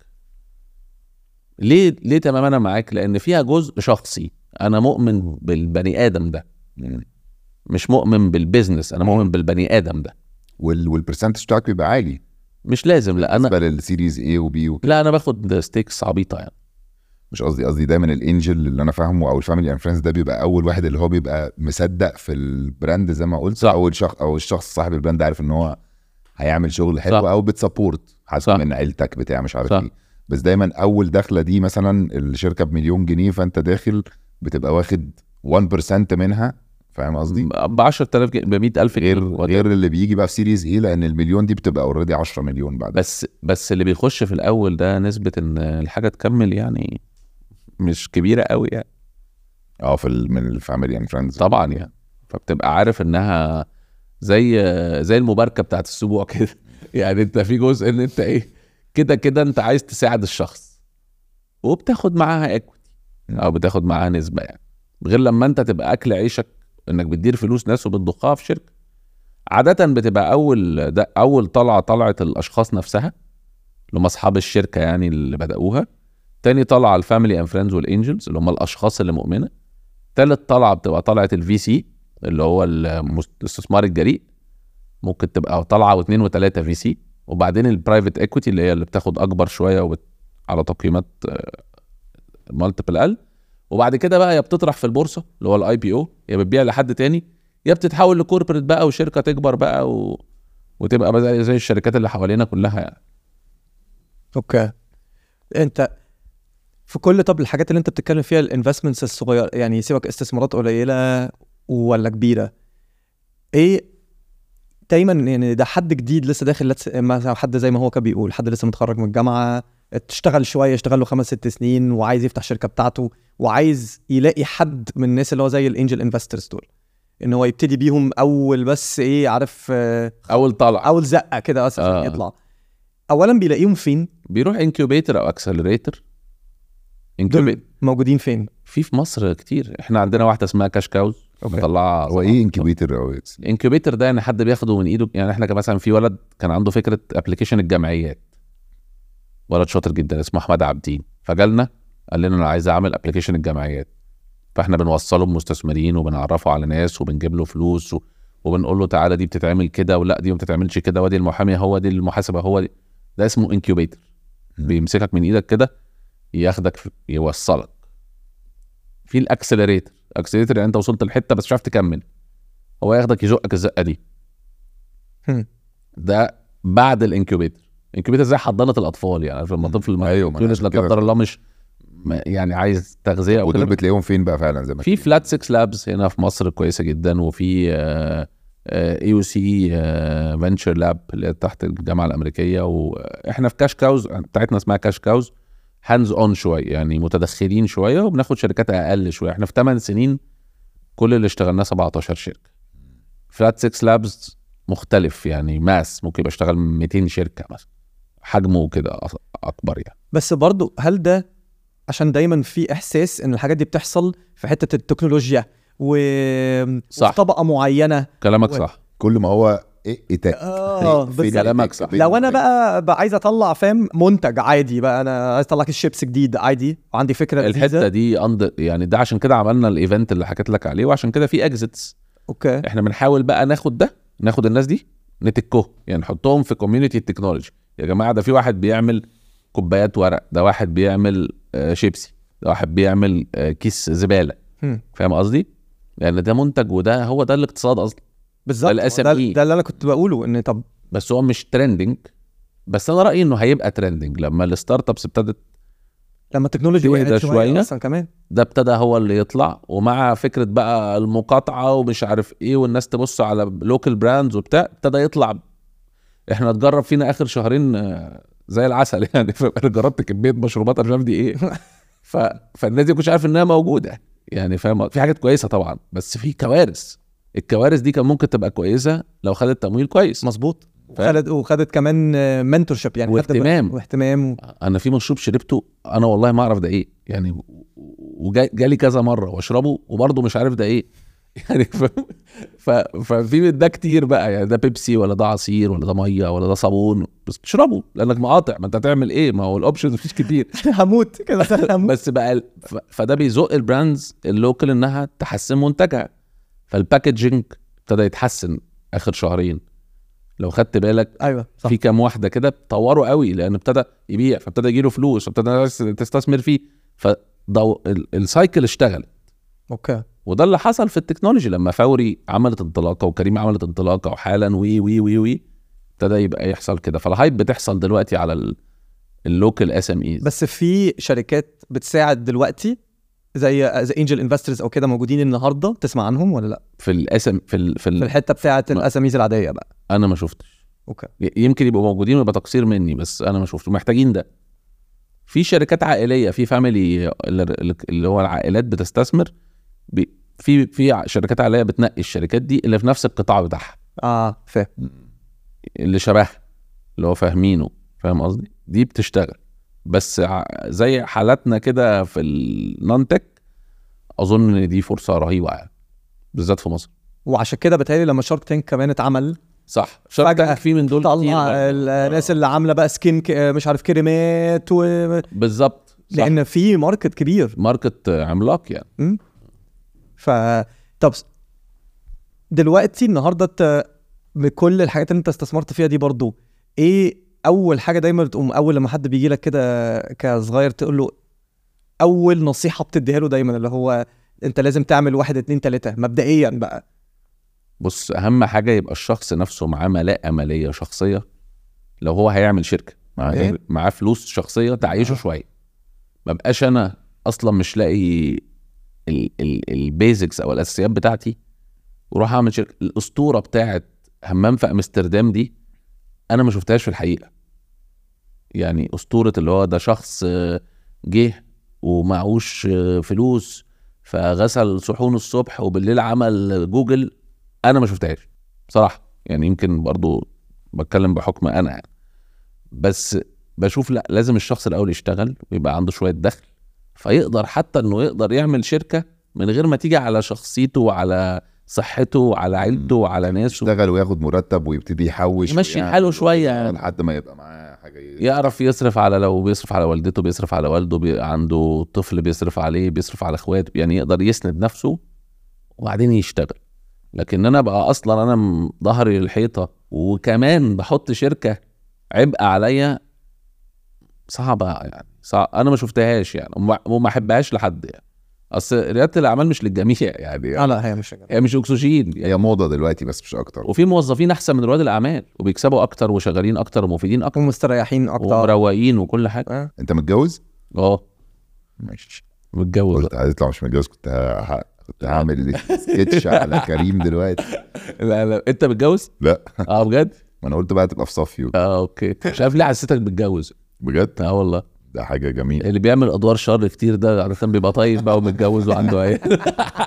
A: ليه ليه تمام انا معاك لان فيها جزء شخصي انا مؤمن بالبني ادم ده
B: مم.
A: مش مؤمن بالبيزنس انا مؤمن بالبني ادم ده
B: وال والبرسنتج بتاعك بيبقى عالي
A: مش لازم لا انا
B: بالنسبه للسيريز اي وبي وكده
A: لا انا باخد ستيكس عبيطه يعني
B: مش قصدي قصدي دايما الانجل اللي انا فاهمه او الفاميلي اند فريندز ده بيبقى اول واحد اللي هو بيبقى مصدق في البراند زي ما قلت
A: صح.
B: او الشخص او الشخص صاحب البراند عارف ان هو هيعمل شغل حلو
A: صح.
B: او بتسبورت حسب
A: صح.
B: من عيلتك بتاع مش عارف
A: صح.
B: ايه بس دايما اول دخله دي مثلا الشركه بمليون جنيه فانت داخل بتبقى واخد 1% منها فاهم قصدي؟
A: ب 10000 ب 100000 جنيه
B: غير غير اللي بيجي بقى في سيريز ايه لان المليون دي بتبقى اوريدي 10 مليون بعد
A: بس بس اللي بيخش في الاول ده نسبه ان الحاجه تكمل يعني مش كبيره قوي يعني
B: اه في ال- من الفاميلي اند فريندز
A: طبعا يعني فبتبقى عارف انها زي زي المباركه بتاعت الاسبوع كده يعني انت في جزء ان انت ايه كده كده انت عايز تساعد الشخص وبتاخد معاها اكويتي او بتاخد معاها نسبه يعني غير لما انت تبقى اكل عيشك انك بتدير فلوس ناس وبتضخها في شركه عاده بتبقى اول ده اول طلعه طلعت الاشخاص نفسها اللي هم اصحاب الشركه يعني اللي بداوها تاني طلعه الفاميلي اند فريندز والانجلز اللي هم الاشخاص اللي مؤمنه تالت طلعه بتبقى طلعه الفي سي اللي هو المس- الاستثمار الجريء ممكن تبقى طلعه واثنين وثلاثه في سي وبعدين البرايفت ايكويتي اللي هي اللي بتاخد اكبر شويه وبت... على تقييمات مالتيبل اقل وبعد كده بقى يا بتطرح في البورصه اللي هو الاي بي او يا بتبيع لحد تاني يا بتتحول لكوربريت بقى وشركه تكبر بقى و... وتبقى بقى زي- زي الشركات اللي حوالينا كلها يعني
C: اوكي انت في كل طب الحاجات اللي انت بتتكلم فيها الانفستمنتس الصغيره يعني سيبك استثمارات قليله ولا كبيره ايه دايما يعني ده حد جديد لسه داخل لتس- مثلا حد زي ما هو كان بيقول حد لسه متخرج من الجامعه اشتغل شويه اشتغل له خمس ست سنين وعايز يفتح شركه بتاعته وعايز يلاقي حد من الناس اللي هو زي الانجل انفسترز دول ان هو يبتدي بيهم اول بس ايه عارف آه،
A: اول طلعه
C: اول زقه كده بس عشان
A: آه.
C: يطلع اولا بيلاقيهم فين
A: بيروح انكيوبيتر او اكسلريتر
C: دول موجودين فين
A: في في مصر كتير احنا عندنا واحده اسمها كاش كاوز
C: أوكي.
A: مطلعه
B: هو ايه انكيبيتر او إيه؟
A: انكيوبيتر ده يعني حد بياخده من ايده يعني احنا كان مثلا في ولد كان عنده فكره ابلكيشن الجمعيات ولد شاطر جدا اسمه احمد عابدين فجالنا قال لنا انا عايز اعمل ابلكيشن الجمعيات فاحنا بنوصله بمستثمرين وبنعرفه على ناس وبنجيب له فلوس و... وبنقول له تعالى دي بتتعمل كده ولا دي ما بتتعملش كده وادي المحامي هو دي المحاسبه هو دي ده اسمه انكيوبيتر
B: مم.
A: بيمسكك من ايدك كده ياخدك في... يوصلك في الاكسلريتر الاكسلريتر يعني انت وصلت لحته بس مش عارف تكمل هو ياخدك يزقك الزقه دي
C: هم.
A: ده بعد الانكيوبيتر الانكيوبيتر زي حضانه الاطفال يعني عارف لما طفل ما
B: أيوة، ما أنا
A: يونس
B: عشان
A: لا
B: كده
A: قدر الله مش ما- يعني عايز تغذيه او
B: ودول
A: كده
B: بتلاقيهم فين بقى فعلا زي ما
A: في فلات 6 لابس هنا في مصر كويسه جدا وفي اي او سي فينتشر لاب اللي هي تحت الجامعه الامريكيه واحنا في كاش كاوز بتاعتنا اسمها كاش كاوز هاندز اون شويه يعني متدخلين شويه وبناخد شركات اقل شويه احنا في 8 سنين كل اللي اشتغلناه 17 شركه فلات 6 لابس مختلف يعني ماس ممكن يبقى اشتغل 200 شركه مثلا حجمه كده أص- اكبر يعني
C: بس برضو هل ده عشان دايما في احساس ان الحاجات دي بتحصل في حته التكنولوجيا و...
A: صح.
C: وفي طبقه معينه
A: كلامك
C: و-
A: صح
B: كل ما هو ايه إيه
C: اه
B: فين
C: بس
A: كلامك صح.
C: لو انا بقى, بقى عايز اطلع فاهم منتج عادي بقى انا عايز اطلع كيس شيبس جديد عادي وعندي فكره
A: الحته
C: لذيذة.
A: دي أند... يعني ده عشان كده عملنا الايفنت اللي حكيت لك عليه وعشان كده في اكزيتس
C: اوكي
A: احنا بنحاول بقى ناخد ده ناخد الناس دي نتكهم يعني نحطهم في كوميونتي التكنولوجي يا جماعه ده في واحد بيعمل كوبايات ورق ده واحد بيعمل آه، شيبسي ده واحد بيعمل آه، كيس زباله
C: هم.
A: فاهم قصدي لان ده منتج وده هو ده الاقتصاد اصلا
C: بالظبط
A: ده ال
C: ده,
A: SME.
C: ده اللي انا كنت بقوله ان طب
A: بس هو مش ترندنج بس انا رايي انه هيبقى ترندنج لما الستارت ابس ابتدت
C: لما التكنولوجيا
A: تهدى
C: وقعت شويه
A: شوية.
C: اصلا كمان
A: ده ابتدى هو اللي يطلع ومع فكره بقى المقاطعه ومش عارف ايه والناس تبص على لوكال براندز وبتاع ابتدى يطلع احنا اتجرب فينا اخر شهرين آه، زي العسل يعني فانا جربت كميه مشروبات انا مش عارف دي ايه ف... فالناس دي كنتش عارف انها موجوده يعني فاهم في حاجات كويسه طبعا بس في كوارث الكوارث دي كان ممكن تبقى كويسه لو خدت تمويل كويس
C: مظبوط
A: فاهم؟
C: وخدت وخدت كمان منتورشيب يعني خدت-
A: واهتمام.
C: واهتمام
A: انا في مشروب شربته انا والله ما اعرف ده ايه يعني وجالي كذا مره واشربه وبرضه مش عارف ده ايه يعني ف... ف... ففي من ده كتير بقى يعني ده بيبسي ولا ده عصير ولا ده ميه ولا ده صابون بس تشربه لانك مقاطع ما انت هتعمل ايه ما هو الاوبشنز مفيش كتير
C: هموت كده هموت
A: بس بقى ال- ف... فده بيزق البراندز اللوكال انها تحسن منتجها فالباكجينج ابتدى يتحسن اخر شهرين لو خدت بالك
C: ايوه صح
A: في كام واحده كده طوروا قوي لان ابتدى يبيع فابتدى يجيله فلوس فابتدى الناس تستثمر فيه فضو ال- السايكل اشتغل
C: اوكي
A: وده اللي حصل في التكنولوجي لما فوري عملت انطلاقه وكريم عملت انطلاقه وحالا وي وي وي وي ابتدى يبقى يحصل كده فالهايب بتحصل دلوقتي على ال- اللوكال اس ام ايز
C: بس في شركات بتساعد دلوقتي زي زي انجل انفسترز او كده موجودين النهارده تسمع عنهم ولا لا
A: في الاس ام في ال في
C: في
A: ال
C: الحته بتاعه
A: ما-
C: الاساميز العاديه بقى
A: انا ما شفتش
C: اوكي
A: ي- يمكن يبقوا موجودين ويبقى تقصير مني بس انا ما شفتش محتاجين ده في شركات عائليه في فاميلي اللي اللي هو العائلات بتستثمر بي- في في ع- شركات عائليه بتنقي الشركات دي اللي في نفس القطاع بتاعها
C: اه فاهم
A: اللي شبهها اللي هو فاهمينه فاهم قصدي دي بتشتغل بس ع- زي حالاتنا كده في النون تك اظن ان دي فرصه رهيبه يعني بالذات في مصر
C: وعشان كده بتهيألي لما شارك تانك كمان اتعمل
A: صح شارك
C: فجأة
A: تانك في من دول كتير
C: طلع
A: برضه.
C: الناس اللي عامله بقى سكين ك- مش عارف كريمات و...
A: بالظبط صح.
C: لان في ماركت كبير
A: ماركت عملاق يعني
C: مم. ف طب س- دلوقتي النهارده انت بكل الحاجات اللي انت استثمرت فيها دي برضو ايه اول حاجه دايما بتقوم اول لما حد بيجي لك كده كصغير تقول له اول نصيحه بتديها له دايما اللي هو انت لازم تعمل واحد اتنين تلاته مبدئيا بقى
A: بص اهم حاجه يبقى الشخص نفسه معاه ملاءه ماليه شخصيه لو هو هيعمل شركه معاه
C: إيه؟
A: معاه فلوس شخصيه تعيشه
C: آه.
A: شويه ما بقاش انا اصلا مش لاقي البيزكس او الاساسيات بتاعتي واروح اعمل شركه الاسطوره بتاعت همام في امستردام دي انا ما شفتهاش في الحقيقه يعني اسطوره اللي هو ده شخص آه، جه ومعهوش آه، فلوس فغسل صحون الصبح وبالليل عمل جوجل انا ما شفتهاش بصراحه يعني يمكن برضو بتكلم بحكم انا يعني بس بشوف لا لازم الشخص الاول يشتغل ويبقى عنده شويه دخل فيقدر حتى انه يقدر يعمل شركه من غير ما تيجي على شخصيته وعلى صحته وعلى عيلته وعلى ناسه
B: يشتغل وياخد مرتب ويبتدي يحوش
A: يمشي
B: ويعمل
A: حاله شوية يعني.
B: لحد ما يبقى معاه حاجه ي-
A: يعرف يصرف على لو بيصرف على والدته بيصرف على والده بي عنده طفل بيصرف عليه بيصرف على اخواته يعني يقدر يسند نفسه وبعدين يشتغل لكن انا بقى اصلا انا م- ظهري الحيطه وكمان بحط شركه عبء عليا صعبه يعني صعب انا ما شفتهاش يعني وما- وما احبهاش لحد يعني اصل رياده الاعمال مش للجميع يعني
C: اه لا هي مش كده
A: هي مش اكسجين يعني
B: هي موضه دلوقتي بس مش اكتر
A: وفي موظفين احسن من رواد الاعمال وبيكسبوا اكتر وشغالين اكتر ومفيدين اكتر
C: ومستريحين اكتر
A: ومروقين وكل حاجه
C: آه.
B: انت متجوز؟
A: اه
B: ماشي
A: متجوز
B: قلت هتطلع مش متجوز كنت ه... ه- كنت هعمل سكتش على كريم دلوقتي
A: لا لا انت متجوز؟
B: لا
A: اه بجد؟
B: ما انا قلت بقى تبقى في صفي
A: اه اوكي مش عارف ليه حسيتك متجوز
B: بجد
A: اه والله
B: ده حاجه جميله
A: اللي بيعمل ادوار شر كتير ده عاده بيبقى طيب بقى ومتجوز وعنده عيال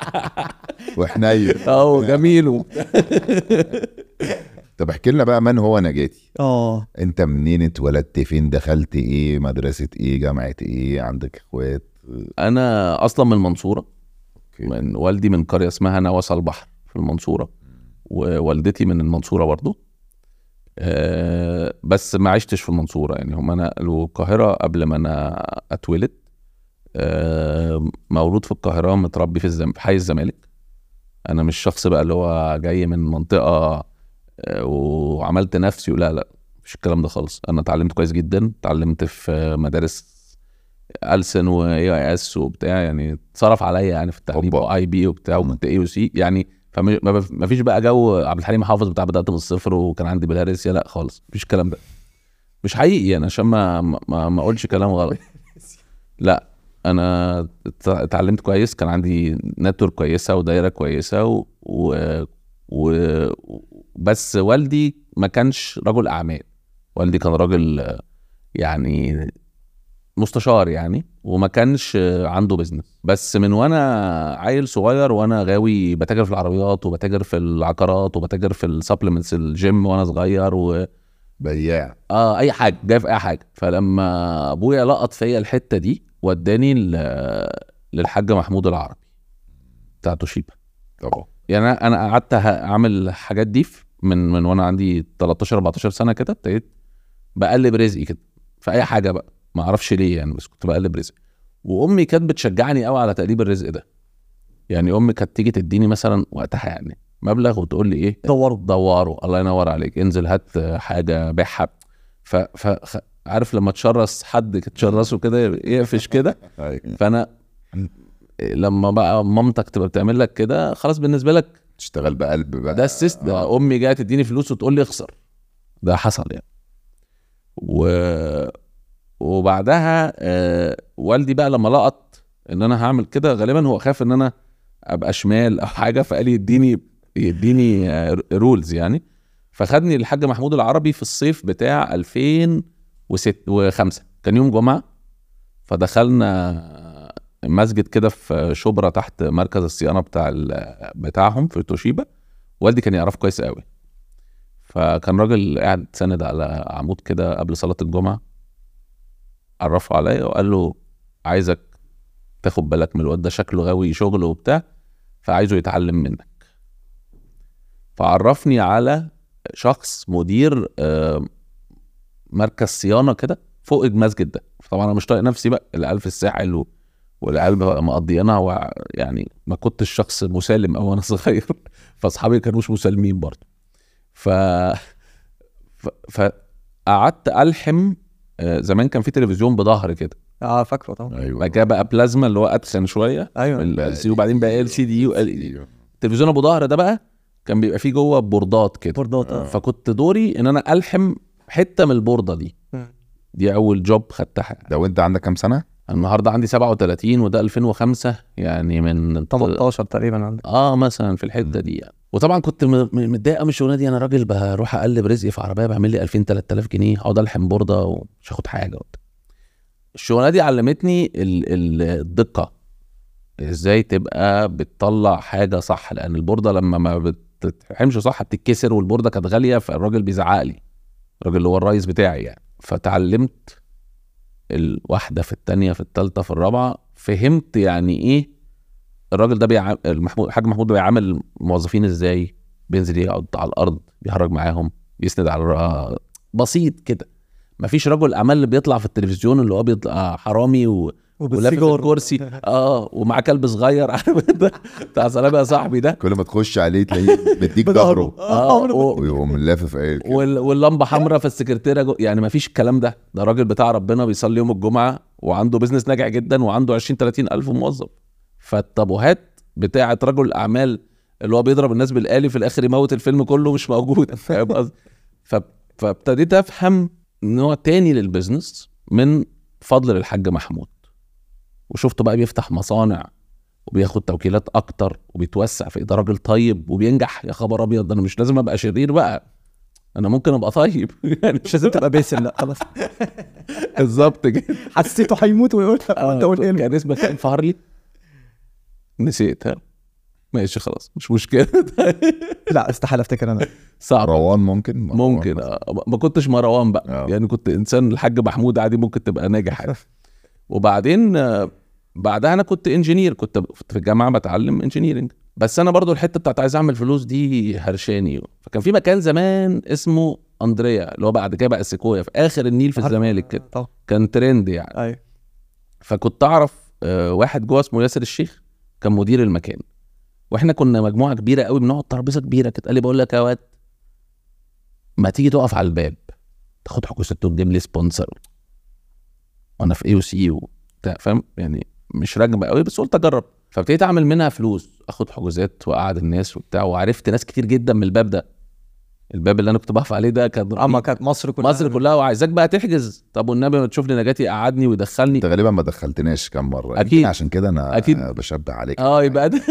B: وحنين
A: اه جميل و...
B: طب احكي لنا بقى من هو نجاتي
C: اه
B: انت منين اتولدت فين دخلت ايه مدرسه ايه جامعه ايه عندك اخوات
A: انا اصلا من المنصوره
B: اوكي
A: من والدي من قريه اسمها نواس البحر في المنصوره ووالدتي من المنصوره برضو أه بس ما عشتش في المنصوره يعني هم نقلوا القاهره قبل ما انا اتولد أه مولود في القاهره متربي في الزم... في حي الزمالك انا مش شخص بقى اللي هو جاي من منطقه آه، وعملت نفسي ولا لا مش الكلام ده خالص انا اتعلمت كويس جدا اتعلمت في مدارس ألسن واي اي اس وبتاع يعني اتصرف عليا يعني في التعليم
B: أوبا.
A: واي بي وبتاع وكنت اي سي يعني فما ما فيش بقى جو عبد الحليم حافظ بتاع بدات من الصفر وكان عندي بلهارسيا لا خالص مفيش الكلام ده مش حقيقي يعني عشان ما ما, ما اقولش كلام غلط لا انا ات- اتعلمت كويس كان عندي نتورك كويسه ودايره كويسه و, و... و... بس والدي ما كانش رجل اعمال والدي كان راجل آه، يعني مستشار يعني وما كانش عنده بزنس بس من وانا عيل صغير وانا غاوي بتاجر في العربيات وبتاجر في العقارات وبتاجر في السبلمنتس الجيم وانا صغير و
B: بياع
A: اه اي حاجه جاي في اي حاجه فلما ابويا لقط فيا الحته دي وداني ل- للحاج محمود العربي بتاع توشيبا
B: طبعا
A: يعني انا انا قعدت ه- اعمل الحاجات دي في- من من وانا عندي 13 14 سنه كده ابتديت بقلب رزقي كده في اي حاجه بقى ما اعرفش ليه يعني بس كنت بقلب رزقي وامي كانت بتشجعني قوي على تقليب الرزق ده يعني امي كانت تيجي تديني مثلا وقتها يعني مبلغ وتقول لي ايه
C: دوروا
A: دوروا الله ينور عليك انزل هات حاجه بيعها ف, ف... خ- عارف لما تشرس حد تشرسه كده يقفش كده
B: أيوة.
A: فانا لما بقى مامتك تبقى بتعمل لك كده خلاص بالنسبه لك
B: تشتغل بقلب بقى
A: ده السيست ده امي جايه تديني فلوس وتقول لي اخسر ده حصل يعني و... وبعدها آه والدي بقى لما لقط ان انا هعمل كده غالبا هو خاف ان انا ابقى شمال او حاجه فقال لي يديني يديني رولز يعني فخدني الحاج محمود العربي في الصيف بتاع 2005 كان يوم جمعه فدخلنا مسجد كده في شبرا تحت مركز الصيانه بتاع ال- بتاعهم في توشيبا والدي كان يعرفه كويس قوي فكان راجل قاعد ساند على عمود كده قبل صلاه الجمعه عرفه عليا وقال له عايزك تاخد بالك من الواد ده شكله غاوي شغل وبتاع فعايزه يتعلم منك فعرفني على شخص مدير آه، مركز صيانه كده فوق المسجد ده طبعا انا مش طايق نفسي بقى العيال في الساحل و... والعيال بقى مقضيينها و... يعني ما كنتش شخص مسالم او انا صغير فاصحابي كانوش مسالمين برضه ف ف فقعدت الحم آه، زمان كان في تلفزيون بظهر كده
C: اه فاكره طبعا
B: ايوه
A: بعد كده بقى بلازما اللي هو اتخن شويه
C: ايوه
A: ال سي وبعدين بقى ال سي دي و التلفزيون ابو ظهر ده بقى كان بيبقى فيه جوه بوردات كده
C: بوردات اه
A: فكنت دوري ان انا الحم حته من البورده دي
C: مم.
A: دي اول جوب خدتها
B: ده وانت عندك كام سنه؟
A: النهارده عندي 37 وده 2005 يعني من
C: 18 تقريبا عندك
A: اه مثلا في الحته دي يعني وطبعا كنت م- م- متضايق قوي من الشغلانه دي انا راجل بروح اقلب رزقي في عربيه بعمل لي 2000 3000 جنيه اقعد الحم بورده ومش هاخد حاجه وبتاع. الشغلانه دي علمتني ال- ال- الدقه ازاي تبقى بتطلع حاجه صح لان البورده لما ما بتتحمش صح بتتكسر والبورده كانت غاليه فالراجل بيزعق لي الراجل اللي هو الرئيس بتاعي يعني فتعلمت الواحده في الثانيه في الثالثه في الرابعه فهمت يعني ايه الراجل ده بيعامل المحمود الحاج محمود ده بيعامل الموظفين ازاي بينزل يقعد على الارض بيهرج معاهم بيسند على الر- بسيط كده مفيش رجل اعمال اللي بيطلع في التلفزيون اللي هو بيطلع حرامي و... ولافف الكرسي اه ومع كلب صغير عارف انت بتاع سلام يا صاحبي ده
B: كل ما تخش عليه تلاقيه مديك ظهره
A: اه و...
B: ويقوم لافف قايل كده.
A: وال... واللمبه حمراء في السكرتيره جو... يعني مفيش الكلام ده ده راجل بتاع ربنا بيصلي يوم الجمعه وعنده بيزنس ناجح جدا وعنده 20 30 الف موظف فالتابوهات بتاعه رجل الاعمال اللي هو بيضرب الناس بالآلي في الاخر يموت الفيلم كله مش موجود فاهم قصدي ف... فابتديت افهم نوع تاني للبيزنس من فضل الحاج محمود وشفته بقى بيفتح مصانع وبياخد توكيلات اكتر وبيتوسع في ده راجل طيب وبينجح يا خبر ابيض ده انا مش لازم ابقى شرير بقى انا ممكن ابقى طيب يعني
C: مش لازم تبقى باسل لا خلاص
A: بالظبط كده
C: حسيته هيموت ويقول لك انت قول ايه
A: كان اسمك كان فهرلي نسيت ها ماشي خلاص مش مشكله
C: لا استحاله افتكر انا
A: صعب
B: مروان ممكن مروان
A: ممكن
B: مثلاً.
A: آه. ما كنتش مروان بقى
B: آه.
A: يعني كنت انسان الحاج محمود عادي ممكن تبقى ناجح عادي. وبعدين آه، بعدها انا كنت انجينير كنت كنت في الجامعه بتعلم انجينيرنج بس انا برضو الحته بتاعت عايز اعمل فلوس دي هرشاني فكان في مكان زمان اسمه اندريا اللي هو بعد كده بقى سيكويا في اخر النيل في الزمالك كده
C: طبعا
A: كان ترند يعني
C: ايوه
A: فكنت اعرف آه، واحد جوه اسمه ياسر الشيخ كان مدير المكان واحنا كنا مجموعه كبيره قوي بنقعد ترابيزه كبيره كده قال لي بقول لك يا واد ما تيجي تقف على الباب تاخد حجوزات وتجيب لي سبونسر وانا في اي او سي وبتاع فاهم يعني مش راكبه قوي بس قلت اجرب فابتديت اعمل منها فلوس اخد حجوزات واقعد الناس وبتاع وعرفت ناس كتير جدا من الباب ده الباب اللي انا كنت بقف عليه ده كان
C: اما كانت مصر كلها
A: مصر كلها وعايزاك بقى تحجز طب والنبي ما تشوف لي نجاتي قعدني ويدخلني
B: انت غالبا ما دخلتناش كام مره
A: أكيد.
B: يمكن عشان كده انا
A: أكيد.
B: بشبه عليك
A: اه يبقى ده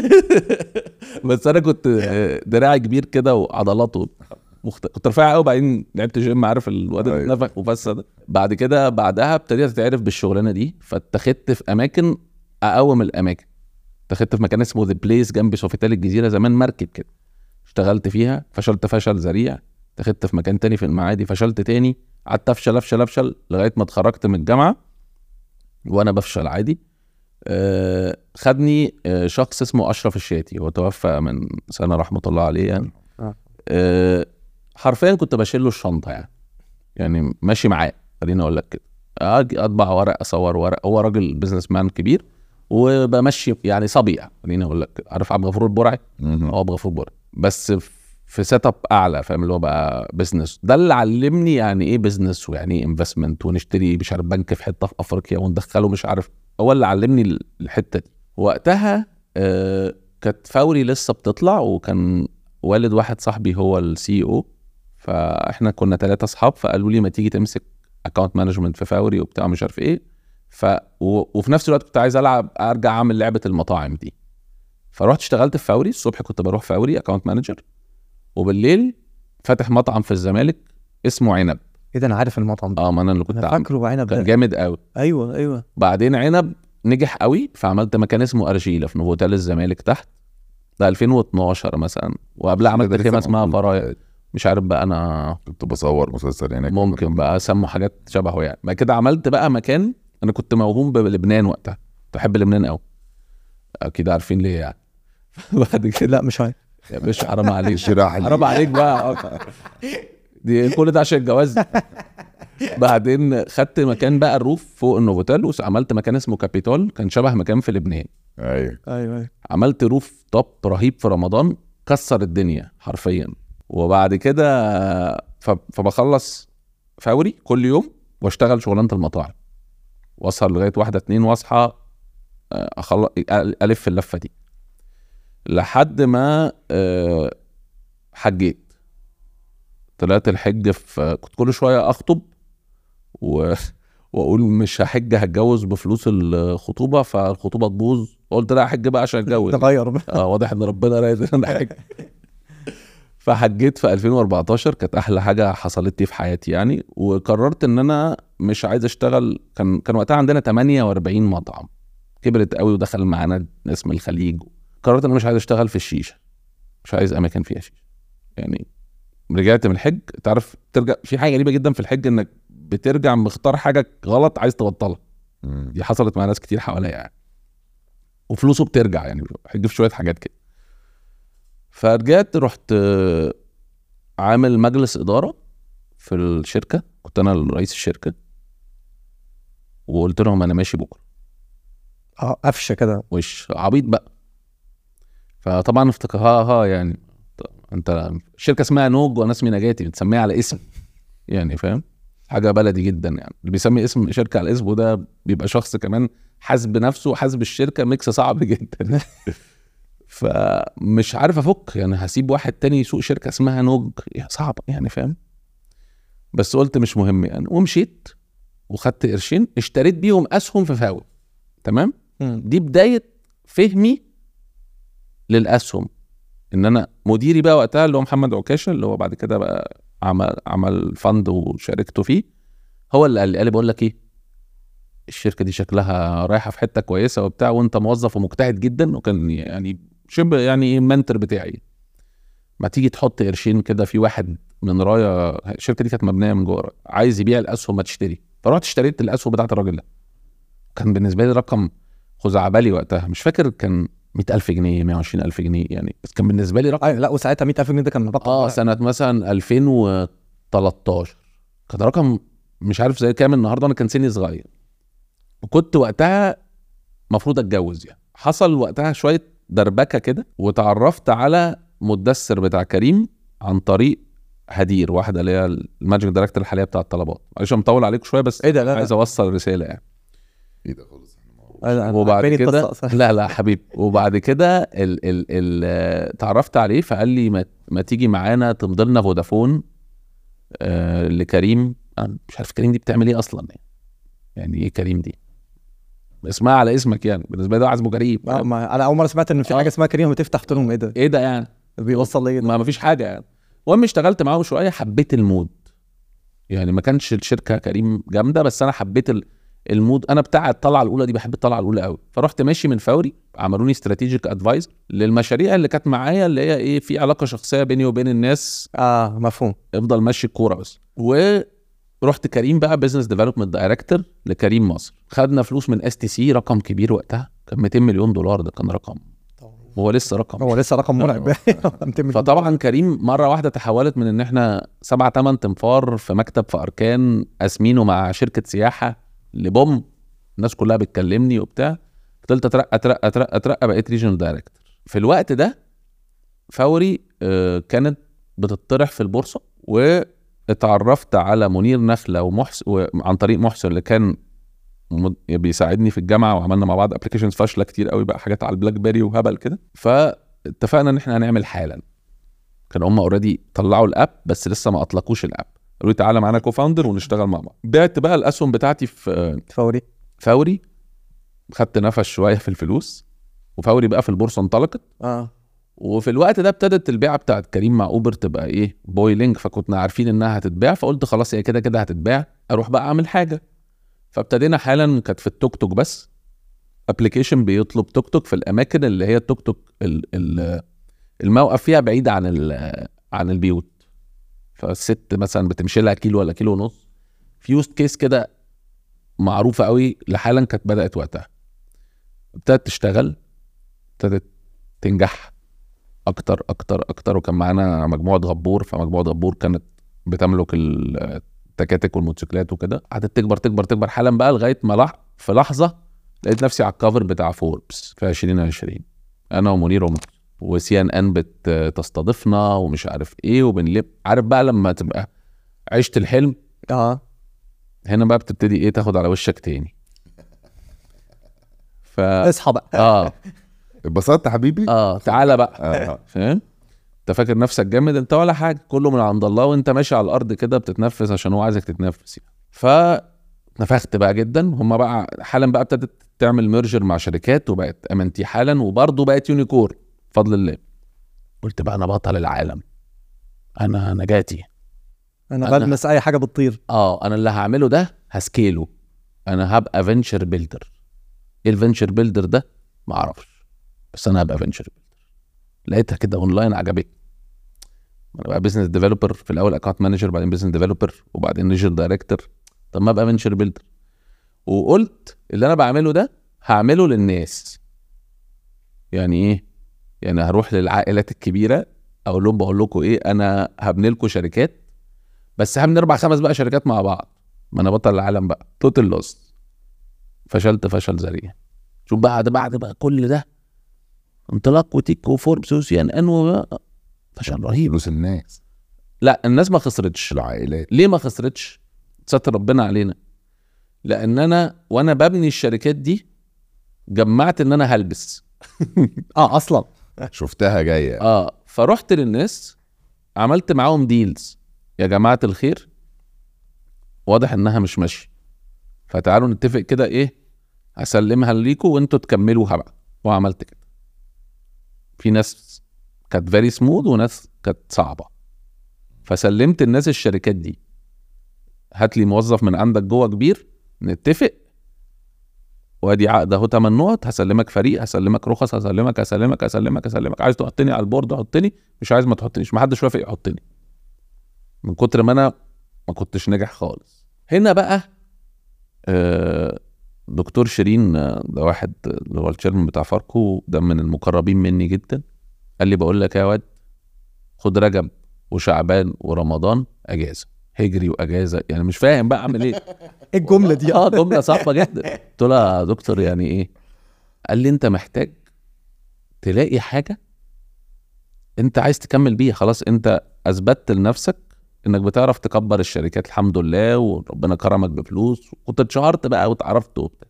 A: بس انا كنت دراعي كبير كده وعضلاته مخت... كنت رفيع قوي بعدين لعبت جيم عارف الواد اللي
B: أيوة.
A: نفخ وفسد ده بعد كده بعدها ابتديت اتعرف بالشغلانه دي فاتخذت في اماكن اقوم الاماكن اتخذت في مكان اسمه ذا بليس جنب سوفيتال الجزيره زمان مركب كده اشتغلت فيها فشلت فشل ذريع اتخذت في مكان تاني في المعادي فشلت تاني قعدت افشل افشل افشل لغايه ما اتخرجت من الجامعه وانا بفشل عادي آه، خدني آه، شخص اسمه اشرف الشاتي هو توفى من سنه رحمه الله عليه يعني
C: آه.
A: آه، حرفيا كنت بشيل له الشنطه يعني يعني ماشي معاه خليني اقول لك كده اجي اطبع ورق اصور ورق هو راجل بزنس مان كبير وبمشي يعني صبيع خليني اقول لك كده. عارف عبد الغفور البرعي
B: مهم.
A: هو عبد الغفور البرعي بس في سيت اب اعلى فاهم اللي هو بقى بزنس ده اللي علمني يعني ايه بزنس ويعني ايه انفستمنت ونشتري مش عارف بنك في حته في افريقيا وندخله مش عارف هو اللي علمني الحته دي وقتها آه كانت فوري لسه بتطلع وكان والد واحد صاحبي هو السي او فاحنا كنا ثلاثه اصحاب فقالوا لي ما تيجي تمسك اكونت مانجمنت في فوري وبتاع مش عارف ايه ف و... وفي نفس الوقت كنت عايز العب ارجع اعمل لعبه المطاعم دي فرحت اشتغلت في فوري الصبح كنت بروح فوري اكونت مانجر وبالليل فاتح مطعم في الزمالك اسمه عنب
C: ايه ده انا عارف المطعم ده
A: اه ما انا اللي كنت
C: انا
A: عامل
C: فاكره عنب
A: كان
C: ده
A: جامد قوي
C: ايوه ايوه
A: بعدين عنب نجح قوي فعملت مكان اسمه ارجيله في نوفوتيل الزمالك تحت ده 2012 مثلا وقبلها عملت
B: ده لسه
A: خيمه اسمها
B: موجود.
A: فرايا مش عارف بقى انا
B: كنت بصور مسلسل هناك
A: ممكن بقى سموا حاجات شبهه يعني بعد كده عملت بقى مكان انا كنت موهوم بلبنان وقتها كنت بحب لبنان قوي اكيد عارفين ليه يعني بعد كده
C: لا مش عارف
A: يا باشا حرام عليك
B: شراح لي.
A: حرام عليك بقى دي كل ده عشان الجواز بعدين خدت مكان بقى الروف فوق النوفوتيل وعملت مكان اسمه كابيتول كان شبه مكان في لبنان
B: ايوه
C: ايوه ايوه
A: عملت روف توب رهيب في رمضان كسر الدنيا حرفيا وبعد كده ف- فبخلص فوري كل يوم واشتغل شغلانه المطاعم واسهر لغايه واحده اتنين واصحى آه، اخلص الف اللفه دي لحد ما آه، حجيت طلعت الحج في كنت كل شويه اخطب و... واقول مش هحج هتجوز بفلوس الخطوبه فالخطوبه تبوظ قلت لا احج بقى عشان اتجوز
C: تغير بقى
A: اه واضح ان ربنا رايد ان انا احج فحجيت في 2014 كانت احلى حاجه حصلت لي في حياتي يعني وقررت ان انا مش عايز اشتغل كان كان وقتها عندنا 48 مطعم كبرت قوي ودخل معانا ناس من الخليج قررت ان انا مش عايز اشتغل في الشيشه مش عايز اماكن فيها شيشه يعني رجعت من الحج تعرف ترجع في حاجه غريبه جدا في الحج انك بترجع مختار حاجه غلط عايز تبطلها
B: مم.
A: دي حصلت مع ناس كتير حواليا يعني وفلوسه بترجع يعني حج في شويه حاجات كده فرجعت رحت آه، عامل مجلس اداره في الشركه كنت انا رئيس الشركه وقلت لهم انا ماشي بكره
C: اه قفشه كده
A: وش عبيط بقى فطبعا افتكرها ها يعني طب انت الشركه اسمها نوج وانا اسمي نجاتي بتسميها على اسم يعني فاهم حاجه بلدي جدا يعني اللي بيسمي اسم شركه على اسمه ده بيبقى شخص كمان حاسب نفسه وحاسب الشركه ميكس صعب جدا فمش عارف افك يعني هسيب واحد تاني يسوق شركه اسمها نوج يا صعب يعني فاهم بس قلت مش مهم يعني ومشيت وخدت قرشين اشتريت بيهم اسهم في فاول تمام
C: مم.
A: دي بدايه فهمي للاسهم ان انا مديري بقى وقتها اللي هو محمد عكاشه اللي هو بعد كده بقى عمل عمل فند وشاركته فيه هو اللي قال لي قال لي بقول لك ايه الشركه دي شكلها رايحه في حته كويسه وبتاع وانت موظف ومجتهد جدا وكان يعني شبه يعني منتر بتاعي ما تيجي تحط قرشين كده في واحد من رايا الشركه دي كانت مبنيه من جوه عايز يبيع الاسهم ما تشتري فرحت اشتريت الاسهم بتاعت الراجل ده كان بالنسبه لي رقم خزعبلي وقتها مش فاكر كان 100000 جنيه 120000 جنيه يعني بس كان بالنسبه لي رقم
C: ايوه لا وساعتها 100000 جنيه ده كان رقم
A: اه سنه مثلا 2013 كان رقم مش عارف زي كام النهارده انا كان سني صغير وكنت وقتها المفروض اتجوز يعني حصل وقتها شويه دربكه كده وتعرفت على مدثر بتاع كريم عن طريق هدير واحده اللي هي المانجنج دايركتور الحاليه بتاع الطلبات معلش أنا مطول عليكم شويه بس
C: ايه ده لا
A: عايز
C: لا
A: اوصل رساله يعني
B: ايه ده خالص
C: أنا- أنا
A: وبعد
C: عجباني
A: كده
C: القصة أصلاً.
A: لا لا حبيبي وبعد كده ال ال ال آه، تعرفت عليه فقال لي ما, ما تيجي معانا تمضي لنا فودافون آه لكريم انا مش عارف كريم دي بتعمل ايه اصلا يعني يعني ايه كريم دي اسمها على اسمك يعني بالنسبه لي ده عازمه كريم
C: آه، ما انا اول مره سمعت ان في
A: آه.
C: حاجه اسمها كريم بتفتح قلت لهم ايه ده
A: ايه ده يعني
C: بيوصل ليه ده
A: ما ما فيش حاجه يعني المهم اشتغلت معاهم شويه حبيت المود يعني ما كانش الشركه كريم جامده بس انا حبيت ال- المود انا بتاع الطلعه الاولى دي بحب الطلعه الاولى قوي فرحت ماشي من فوري عملوني استراتيجيك ادفايز للمشاريع اللي كانت معايا اللي هي ايه في علاقه شخصيه بيني وبين الناس
C: اه مفهوم
A: افضل ماشي الكوره بس ورحت كريم بقى بزنس ديفلوبمنت دايركتور لكريم مصر خدنا فلوس من اس تي سي رقم كبير وقتها كان 200 مليون دولار ده كان رقم هو لسه رقم
C: هو لسه رقم مرعب 200 مليون.
A: فطبعا كريم مره واحده تحولت من ان احنا سبعة تمن تنفار في مكتب في اركان قاسمينه مع شركه سياحه لبوم الناس كلها بتكلمني وبتاع فضلت اترقى اترقى اترقى اترقى بقيت ريجنال دايركتور في الوقت ده فوري آه، كانت بتطرح في البورصه واتعرفت على منير نخله ومحسن عن طريق محسن اللي كان مد- بيساعدني في الجامعه وعملنا مع بعض ابلكيشنز فاشله كتير قوي بقى حاجات على البلاك بيري وهبل كده فاتفقنا ان احنا هنعمل حالا كان هم اوريدي طلعوا الاب بس لسه ما اطلقوش الاب قالوا لي تعالى معانا كوفاوندر ونشتغل مع بعض بعت بقى الاسهم بتاعتي في
C: فوري
A: فوري خدت نفس شويه في الفلوس وفوري بقى في البورصه انطلقت
C: اه
A: وفي الوقت ده ابتدت البيعه بتاعت كريم مع اوبر تبقى ايه بويلينج فكنا عارفين انها هتتباع فقلت خلاص هي كده كده هتتباع اروح بقى اعمل حاجه فابتدينا حالا كانت في التوك توك بس ابلكيشن بيطلب توك توك في الاماكن اللي هي التوك توك ال- ال- الموقف فيها بعيد عن ال- عن البيوت فالست مثلا بتمشي لها كيلو ولا كيلو ونص في يوست كيس كده معروفه قوي لحالا كانت بدات وقتها ابتدت تشتغل ابتدت تنجح اكتر اكتر اكتر وكان معانا مجموعه غبور فمجموعه غبور كانت بتملك ال- التكاتك والموتوسيكلات وكده قعدت تكبر تكبر تكبر حالا بقى لغايه ما لح في لحظه لقيت نفسي على الكفر بتاع فوربس في 2020 انا ومنير وم وسي ان ان بتستضيفنا ومش عارف ايه وبنلب عارف بقى لما تبقى عشت الحلم
C: اه
A: هنا بقى بتبتدي ايه تاخد على وشك تاني ف
C: اصحى بقى
A: اه
B: اتبسطت يا حبيبي
A: اه تعالى بقى
B: آه.
A: فاهم انت فاكر نفسك جامد انت ولا حاجه كله من عند الله وانت ماشي على الارض كده بتتنفس عشان هو عايزك تتنفس يعني ف نفخت بقى جدا هم بقى حالا بقى ابتدت تعمل ميرجر مع شركات وبقت ام ان تي حالا وبرضه بقت يونيكور بفضل الله قلت بقى انا بطل العالم انا نجاتي
C: انا
A: أنا-
C: بلمس اي حاجه بتطير
A: اه انا اللي هعمله ده هسكيله انا هبقى فينشر بيلدر ايه الفينشر بيلدر ده ما اعرفش بس انا هبقى فينشر بيلدر لقيتها كده اونلاين عجبتني انا بقى بزنس ديفلوبر في الاول اكونت مانجر بعدين بزنس ديفلوبر وبعدين ريجر دايركتور طب ما ابقى فينشر بيلدر وقلت اللي انا بعمله ده هعمله للناس يعني ايه يعني هروح للعائلات الكبيره اقول لهم بقول لكم ايه انا هبني لكم شركات بس هبني اربع خمس بقى شركات مع بعض ما انا بطل العالم بقى توتال لوست فشلت فشل ذريع شوف بعد بعد بقى كل ده انطلاق وتيك وفوربس وسي ان ان و- فشل رهيب
B: فلوس الناس
A: لا الناس ما خسرتش
B: العائلات
A: ليه ما خسرتش ستر ربنا علينا لان انا وانا ببني الشركات دي جمعت ان انا هلبس
C: اه اصلا
B: شفتها جايه
A: اه فرحت للناس عملت معاهم ديلز يا جماعه الخير واضح انها مش ماشيه فتعالوا نتفق كده ايه هسلمها ليكوا وانتوا تكملوها بقى وعملت كده في ناس كانت فيري سموث وناس كانت صعبه فسلمت الناس الشركات دي هات لي موظف من عندك جوه كبير نتفق وادي عقد اهو 8 نقط هسلمك فريق هسلمك رخص هسلمك هسلمك هسلمك هسلمك عايز تحطني على البورد حطني مش عايز ما تحطنيش ما حدش وافق يحطني من كتر ما انا ما كنتش ناجح خالص هنا بقى آه، دكتور شيرين آه، ده واحد آه، اللي هو الشيرمان بتاع فاركو ده من المقربين مني جدا قال لي بقول لك يا واد خد رجب وشعبان ورمضان اجازه هجري واجازه يعني مش فاهم بقى اعمل ايه
C: ايه الجمله دي
A: اه جمله صعبه جدا قلت له يا دكتور يعني ايه قال لي انت محتاج تلاقي حاجه انت عايز تكمل بيها خلاص انت اثبتت لنفسك انك بتعرف تكبر الشركات الحمد لله وربنا كرمك بفلوس وكنت اتشهرت بقى واتعرفت وبتاع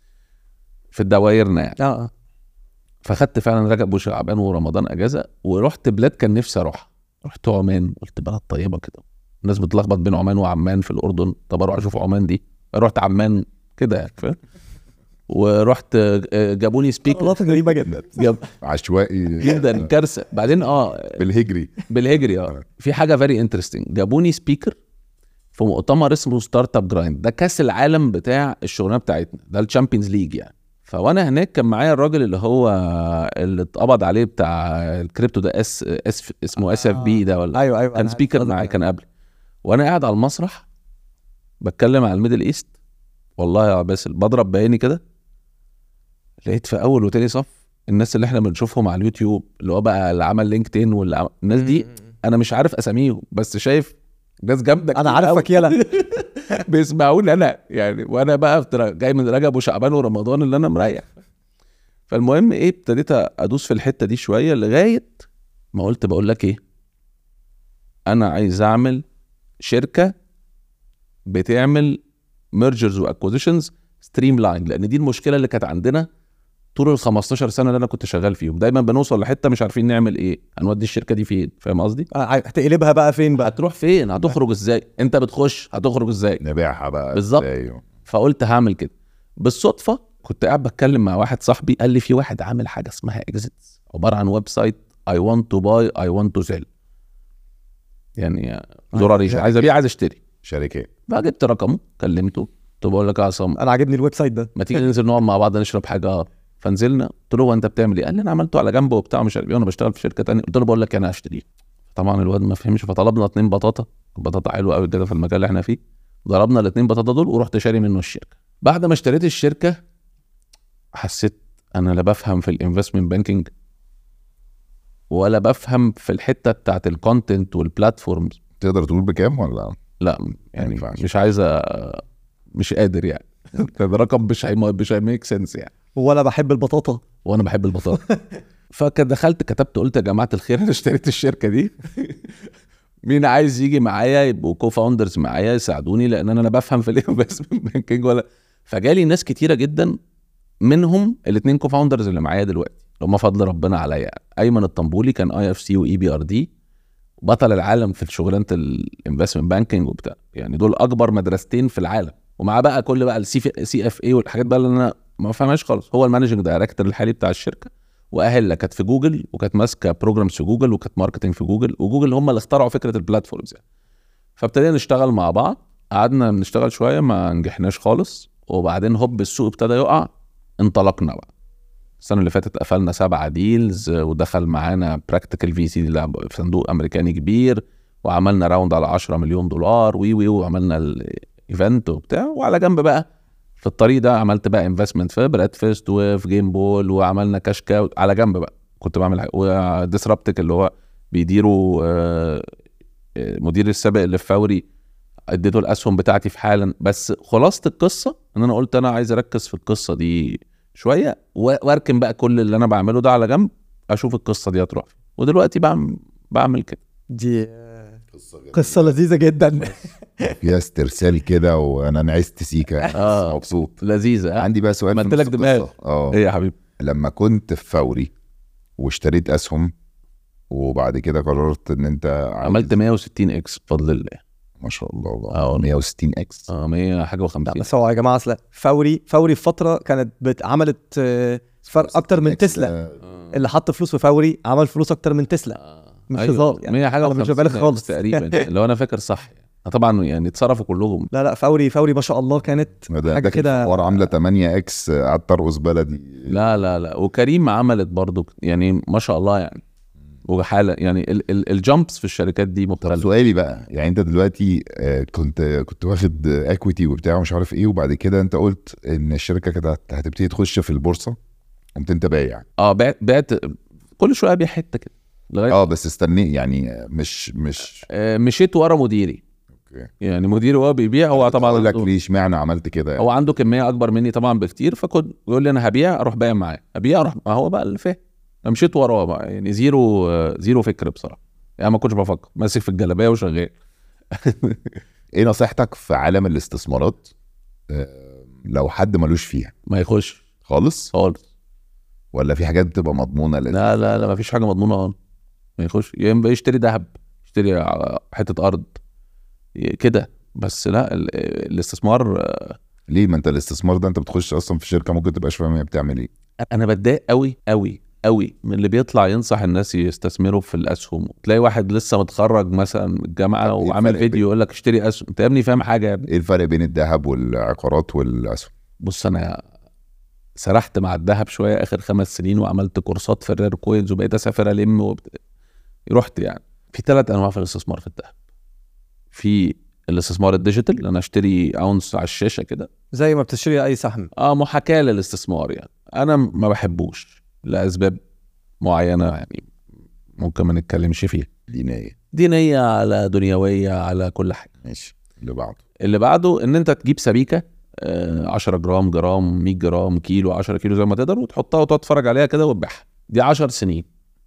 A: في الدوايرنا يعني
C: اه اه
A: فخدت فعلا رجب وشعبان ورمضان اجازه ورحت بلاد كان نفسي اروحها رحت عمان قلت بلد طيبه كده الناس بتلخبط بين عمان وعمان في الاردن طب اروح اشوف عمان دي رحت عمان كده يعني فاهم ورحت آه، جابوني سبيكر
C: غلط غريبه جدا
A: جاب
B: عشوائي
A: جدا كارثه بعدين اه
B: بالهجري
A: بالهجري اه في حاجه فيري انترستنج جابوني سبيكر في مؤتمر اسمه ستارت اب جرايند ده كاس العالم بتاع الشغلانه بتاعتنا ده الشامبيونز ليج يعني فوانا هناك كان معايا الراجل اللي هو اللي اتقبض عليه بتاع الكريبتو ده اس اس اسمه اس اف بي ده ولا
C: ايوه ايوه
A: كان
C: أنا
A: سبيكر
C: عارف
A: معايا
C: قصدك.
A: كان قبلي وانا قاعد على المسرح بتكلم على الميدل ايست والله يا باسل بضرب بعيني كده لقيت في اول وتاني صف الناس اللي احنا بنشوفهم على اليوتيوب اللي هو بقى اللي عمل لينكدين واللي عمل... الناس دي انا مش عارف اساميهم بس شايف ناس جامده
C: انا
A: كتير
C: عارفك يلا
A: بيسمعوني انا يعني وانا بقى في- جاي من رجب وشعبان ورمضان اللي انا مريح فالمهم ايه ابتديت ادوس في الحته دي شويه لغايه ما قلت بقول لك ايه انا عايز اعمل شركه بتعمل ميرجرز واكوزيشنز ستريم لاين لان دي المشكله اللي كانت عندنا طول ال 15 سنه اللي انا كنت شغال فيهم دايما بنوصل لحته مش عارفين نعمل ايه هنودي الشركه دي فين فاهم قصدي
C: آه، هتقلبها بقى فين بقى
A: هتروح فين هتخرج ازاي انت بتخش هتخرج ازاي
B: نبيعها بقى
A: بالظبط.
B: إزاي؟
A: فقلت هعمل كده بالصدفه كنت قاعد بتكلم مع واحد صاحبي قال لي في واحد عامل حاجه اسمها اكزيتس عباره عن ويب سايت اي ونت تو باي اي ونت تو سيل يعني زراري عايز ابيع عايز اشتري
B: شركات
A: فجبت رقمه كلمته قلت له بقول لك يا عصام
C: انا عاجبني الويب سايت ده
A: ما تيجي ننزل نقعد مع بعض نشرب حاجه اه فنزلنا قلت له هو انت بتعمل ايه؟ قال لي انا عملته على جنب وبتاع مش عارف ايه وانا بشتغل في شركه تانية قلت له بقول لك انا هشتريه طبعا الواد ما فهمش فطلبنا اتنين بطاطا بطاطا حلوه قوي كده في المجال اللي احنا فيه ضربنا الاتنين بطاطا دول ورحت شاري منه الشركه بعد ما اشتريت الشركه حسيت انا لا بفهم في الانفستمنت بانكينج ولا بفهم في الحته بتاعت الكونتنت والبلاتفورمز
B: تقدر تقول بكام ولا
A: لا
B: ما
A: يعني
B: ينفعش.
A: مش عايز أ- مش قادر يعني ده رقم مش هي مش هيميك سنس يعني
C: ولا بحب البطاطا
A: وانا بحب البطاطا فدخلت كتبت قلت يا جماعه الخير انا اشتريت الشركه دي مين عايز يجي معايا يبقوا كو فاوندرز معايا يساعدوني لان انا لا بفهم في الانفستمنت بانكينج ولا فجالي ناس كتيره جدا منهم الاثنين كو فاوندرز اللي معايا دلوقتي اللي هم فضل ربنا عليا يعني. ايمن الطنبولي كان اي اف سي واي بي ار دي بطل العالم في شغلانه الانفستمنت بانكينج وبتاع يعني دول اكبر مدرستين في العالم ومعاه بقى كل بقى السي سي اف اي والحاجات بقى اللي انا ما فهمهاش خالص هو المانجنج دايركتور الحالي بتاع الشركه واهله كانت في جوجل وكانت ماسكه بروجرامز في جوجل وكانت ماركتنج في جوجل وجوجل هم اللي اخترعوا فكره البلاتفورمز يعني فابتدينا نشتغل مع بعض قعدنا نشتغل شويه ما نجحناش خالص وبعدين هوب السوق ابتدى يقع انطلقنا بقى السنه اللي فاتت قفلنا سبعة ديلز ودخل معانا براكتيكال في سي في صندوق امريكاني كبير وعملنا راوند على 10 مليون دولار وي وي وعملنا الايفنت وبتاع وعلى جنب بقى في الطريق ده عملت بقى انفستمنت في بريدفيست وفي جيم بول وعملنا كاش كاو على جنب بقى كنت بعمل حاجه وديسربتك اللي هو بيديروا آه، آه، مدير السابق اللي في فوري اديته الاسهم بتاعتي في حالا بس خلاصه القصه ان انا قلت انا عايز اركز في القصه دي شويه و- واركن بقى كل اللي انا بعمله ده على جنب اشوف القصه دي هتروح فين ودلوقتي بعمل بعمل كده
C: دي آه، قصه لذيذه جدا
B: فيها استرسال كده وانا نعست سيكا
A: آه.
B: مبسوط
A: لذيذه ها
B: عندي بقى سؤال في
A: عملت
B: نص
A: لك دماغ.
B: القصة. اه
A: ايه يا حبيبي
B: لما كنت في فوري واشتريت اسهم وبعد كده قررت ان انت عايز-
A: عملت 160 اكس بفضل الله
B: ما شاء الله
A: آه
B: الله
A: والله.
B: 160 اكس
A: اه 100 حاجه
C: لا
A: و50
C: بس هو يا جماعه اصل فوري فوري في فتره كانت بت- عملت آه، فرق اكتر من تسلا اللي حط فلوس في فوري عمل فلوس اكتر من تسلا مش هزار يعني.
A: 100 حاجه
C: أنا مش
A: و50
C: ببالغ خالص.
A: تقريبا لو انا فاكر صح يعني. طبعا يعني اتصرفوا كلهم
C: لا لا فوري فوري ما شاء الله كانت
B: ده
C: حاجة
B: ده
C: كده-
B: كده حوار عامله 8 اكس قعدت ارقص بلدي
A: لا لا لا وكريم عملت برضو يعني ما شاء الله يعني وحاله يعني ال- ال- الجامبس في الشركات دي
B: طب
A: مختلفه
B: سؤالي بقى يعني انت دلوقتي آه، كنت كنت واخد اكويتي وبتاع ومش عارف ايه وبعد كده انت قلت ان الشركه كانت هت- هتبتدي تخش في البورصه قمت انت بايع
A: اه بعت بعت كل شويه ابيع حته كده لغايه
B: اه بس استني يعني مش مش
A: آه مشيت ورا مديري
B: اوكي
A: يعني مديري وهو بيبيع هو طبعا
B: اقول لك
A: عنده-
B: ليه اشمعنى عملت كده
A: هو عنده كميه اكبر مني طبعا بكتير فكنت يقول لي انا هبيع اروح بايع معاه ابيع اروح ما هو بقى اللي فاهم مشيت وراه بقى يعني زيرو آه، زيرو فكر بصراحه يعني ما كنتش بفكر ماسك في الجلابيه وشغال
B: ايه نصيحتك في عالم الاستثمارات آه، لو حد ملوش فيها
A: ما يخش
B: خالص
A: خالص
B: ولا في حاجات بتبقى مضمونه لل-
A: لا لا لا ما فيش حاجه مضمونه خالص ما يخش يا اما يشتري ذهب يشتري ع- حته ارض ي- كده بس لا ال- الاستثمار آه،
B: ليه ما انت الاستثمار ده انت بتخش اصلا في شركه ممكن تبقاش فاهم هي بتعمل ايه
A: انا بتضايق قوي قوي قوي من اللي بيطلع ينصح الناس يستثمروا في الاسهم تلاقي واحد لسه متخرج مثلا من الجامعه
B: إيه
A: وعامل
B: الفرق
A: فيديو يقول لك اشتري اسهم انت يا ابني فاهم حاجه يا ابني
B: ايه الفرق بين الذهب والعقارات والاسهم
A: بص انا سرحت مع الذهب شويه اخر خمس سنين وعملت كورسات في الرير كوينز وبقيت اسافر الم وبت... رحت يعني في ثلاث انواع في الاستثمار في الذهب في الاستثمار الديجيتال اللي انا اشتري اونس على الشاشه كده
C: زي ما بتشتري اي سهم
A: اه محاكاه للاستثمار يعني انا ما بحبوش لاسباب معينه يعني ممكن ما نتكلمش فيها
B: دينيه
A: دينيه على دنيويه على كل حاجه
B: ماشي اللي بعده
A: اللي بعده ان انت تجيب سبيكه آه، 10 جرام جرام 100 جرام كيلو 10 كيلو زي ما تقدر وتحطها وتقعد تتفرج عليها كده وتبيعها دي 10 سنين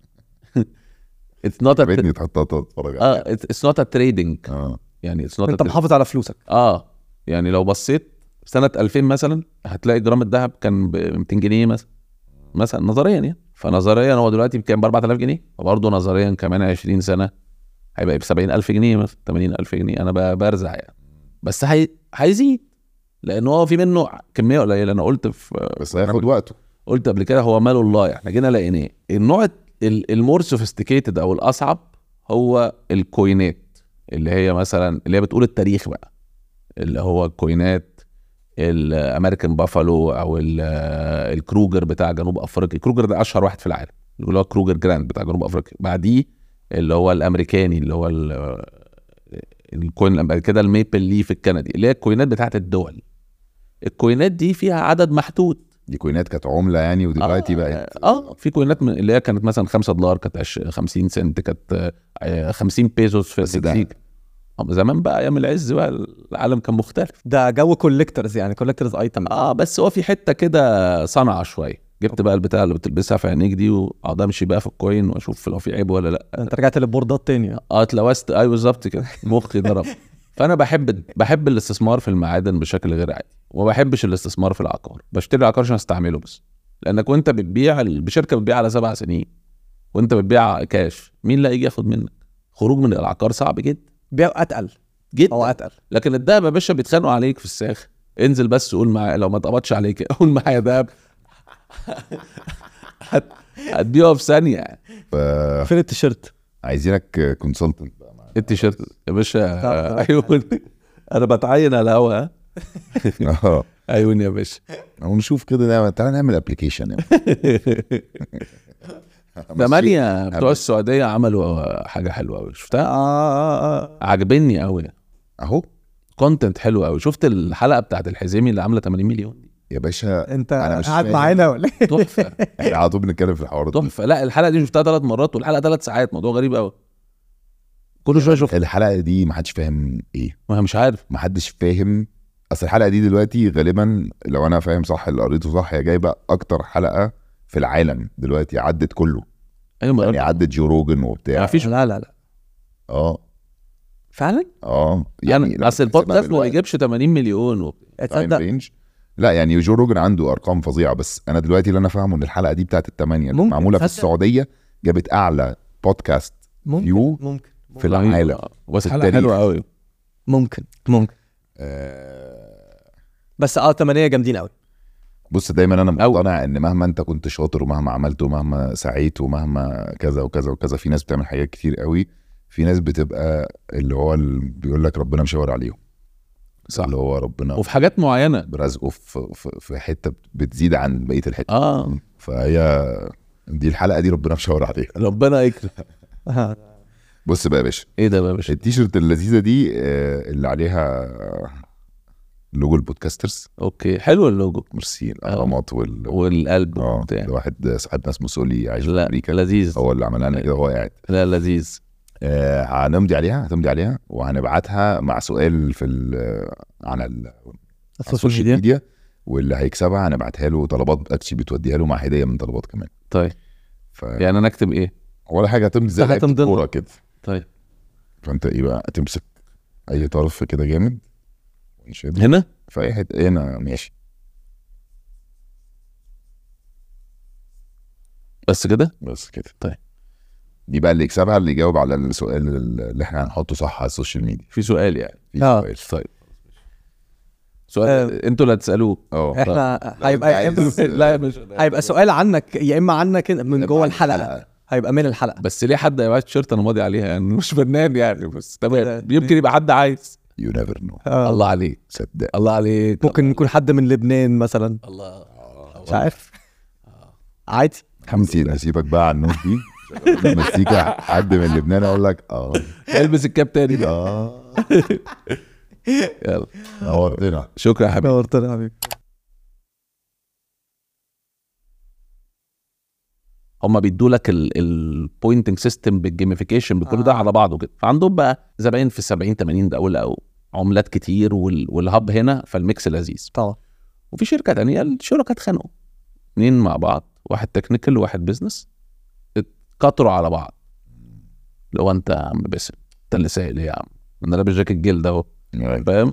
A: اتس نوت
B: بيتني تحطها تتفرج
A: اه
B: عليها
A: اتس نوت تريدنج
B: اه
A: يعني اتس
C: انت
A: نوت
C: محافظ على فلوسك
A: اه يعني لو بصيت سنه 2000 مثلا هتلاقي جرام الذهب كان ب 200 جنيه مثلا مثلا نظريا يعني فنظريا هو دلوقتي بكام ب 4000 جنيه وبرضه نظريا كمان 20 سنه هيبقى ب 70000 جنيه مثلا 80000 جنيه انا ب- برزع يعني بس هي... هيزيد لان هو في منه كميه قليله انا قلت في
B: بس هياخد وقته
A: قلت قبل كده هو ماله الله احنا جينا لقيناه النوع ال- المور سوفيستيكيتد او الاصعب هو الكوينات اللي هي مثلا اللي هي بتقول التاريخ بقى اللي هو الكوينات الامريكان بافالو او ال- الكروجر بتاع جنوب افريقيا الكروجر ده اشهر واحد في العالم اللي هو كروجر جراند بتاع جنوب افريقيا بعديه اللي هو الامريكاني اللي هو ال- الكوين بعد كده الميبل ليف الكندي اللي هي الكوينات بتاعت الدول الكوينات دي فيها عدد محدود
B: دي كوينات كانت عمله يعني ودلوقتي بقت
A: اه في كوينات من اللي هي كانت مثلا 5 دولار كانت عش- 50 سنت كانت آه، 50 بيزوس في
B: بس ده-
A: المكسيك آه، زمان بقى ايام العز بقى العالم كان مختلف
C: ده جو كوليكتورز يعني كوليكتورز ايتم
A: اه بس هو في حته كده صنعه شويه جبت بقى البتاع اللي بتلبسها في عينيك دي واقعد امشي بقى في الكوين واشوف لو في عيب ولا لا
C: انت رجعت للبوردات تاني
A: اه اتلوثت ايوه بالظبط كده مخي ضرب فانا بحب بحب الاستثمار في المعادن بشكل غير عادي وما بحبش الاستثمار في العقار بشتري العقار عشان استعمله بس لانك وانت بتبيع ال- بشركه بتبيع على سبع سنين وانت بتبيع كاش مين اللي هيجي ياخد منك خروج من العقار صعب جدا
C: بيع اتقل
A: جدا
C: هو اتقل
A: لكن الدهب يا باشا بيتخانقوا عليك في الساخ انزل بس قول معايا لو ما اتقبضش عليك قول معايا دهب هت- هتبيعه في ثانيه
B: ف-
C: فين التيشيرت
B: عايزينك كونسلتنت بقى معانا.
A: التيشيرت يا باشا
C: طب-
A: عيون انا بتعين على الهوا ها؟
B: اه
A: عيون يا باشا
B: ونشوف كده نعمل تعالى نعمل ابلكيشن
A: ثمانية بتوع السعودية عملوا حاجة حلوة أوي شفتها
C: اه
A: عجبني أوي
B: اهو
A: كونتنت حلو أوي شفت الحلقة بتاعت الحزيمي اللي عاملة 80 مليون دي
B: يا باشا
C: انت
B: أنا مش
C: قاعد
B: فاهم.
C: معانا ولا ايه؟
A: تحفة
B: احنا على طول بنتكلم في الحوارات دي.
A: تحفة لا الحلقة دي شفتها ثلاث مرات والحلقة ثلاث ساعات موضوع غريب أوي كل شوية شوف
B: الحلقه دي ما حدش فاهم ايه
A: ما مش عارف
B: ما حدش فاهم اصل الحلقه دي دلوقتي غالبا لو انا فاهم صح اللي قريته صح هي جايبه اكتر حلقه في العالم دلوقتي عدت كله
A: أيوة ما
B: يعني عدت جو روجن وبتاع
A: ما فيش
C: لا لا لا
B: اه
C: فعلا
B: اه
A: يعني
B: لما
A: أصل
B: تحسبها
A: البودكاست ما
B: بالوقت،
A: يجيبش 80 مليون و...
B: time
C: تصدق
B: range. لا يعني جو روجن عنده ارقام فظيعه بس انا دلوقتي اللي انا فاهمه ان الحلقه دي بتاعت الثمانيه اللي
C: ممكن،
B: معموله في
C: تصدق.
B: السعوديه جابت اعلى بودكاست
C: ممكن
B: فيو
C: ممكن
B: في العالم
A: بس
B: في
A: حلقة
B: التاريخ.
A: حلوة أوي
C: ممكن ممكن
B: آه،
C: بس اه تمانية جامدين قوي
B: بص دايما انا
A: أو-
B: مقتنع ان مهما انت كنت شاطر ومهما عملت ومهما سعيت ومهما كذا وكذا وكذا في ناس بتعمل حاجات كتير قوي في ناس بتبقى اللي هو اللي بيقول لك ربنا مشاور عليهم
A: صح
B: اللي هو ربنا
A: وفي حاجات معينة
B: برزقه في, في, في حته بتزيد عن بقيه الحته
A: اه
B: فهي دي الحلقه دي ربنا مشاور عليها
A: ربنا يكرم
C: آه.
B: بص بقى يا باشا
A: ايه ده بقى يا باشا
B: التيشيرت اللذيذه دي آه، اللي عليها لوجو البودكاسترز
A: اوكي حلو اللوجو
B: ميرسي الاهرامات وال
A: والقلب
B: اه
A: وبتاع
B: ده واحد صاحبنا اسمه سولي عايش في
A: لا
B: امريكا
A: لذيذ
B: هو اللي عملها لنا كده وهو قاعد
A: لا لذيذ
B: آه هنمضي عليها هتمضي عليها وهنبعتها مع سؤال في ال- على ال- على
C: السوشيال ميديا
B: واللي هيكسبها هنبعتها له طلبات اكشلي بتوديها له مع هديه من طلبات كمان
A: طيب
B: ف
A: يعني انا اكتب ايه
B: ولا حاجه هتمضي زي لعيبه
C: هتمضي لنا.
B: الكوره كده
A: طيب
B: فانت ايه بقى تمسك اي طرف كده جامد ونشد
A: هنا
B: في اي حته هنا ماشي
A: بس كده
B: بس كده
A: طيب.
B: دي بقى اللي يكسبها اللي يجاوب على السؤال اللي احنا هنحطه صح على السوشيال ميديا
A: في سؤال يعني
B: في
C: آه.
B: سؤال
A: طيب سؤال انتوا اللي هتسالوه
B: اه
C: احنا هيبقى يا إما-
A: لا يا باشا
C: هيبقى سؤال عنك يا اما عنك من جوه الحلقه هيبقى من الحلقه
A: بس ليه حد هيبعت تيشيرت انا ماضي عليها يعني مش فنان يعني بس تمام
C: ده-
A: يمكن يبقى حد عايز
B: يو نيفر نو
C: آه.
A: الله عليك
B: صدق
A: الله عليك
C: ممكن يكون حد من لبنان مثلا
A: الله
C: مش عارف عادي
B: حمزي هسيبك بقى على النوت دي مزيكا حد من لبنان اقول لك اه
A: البس الكاب تاني بقى
B: اه
A: يلا
B: نورتنا
A: شكرا يا حبيبي
C: نورتنا يا حبيبي
A: هم بيدوا لك البوينتنج سيستم بالجيميفيكيشن بكل ده
C: آه.
A: على بعضه كده فعندهم بقى زباين في 70 80 دوله او عملات كتير وال- والهب هنا فالميكس لذيذ
C: طبعا
A: وفي شركه تانية الشركاء اتخانقوا اتنين مع بعض واحد تكنيكال وواحد بزنس اتكتروا على بعض لو انت يا عم باسم انت اللي سائل ايه يا عم انا لابس جاكيت جلد اهو فاهم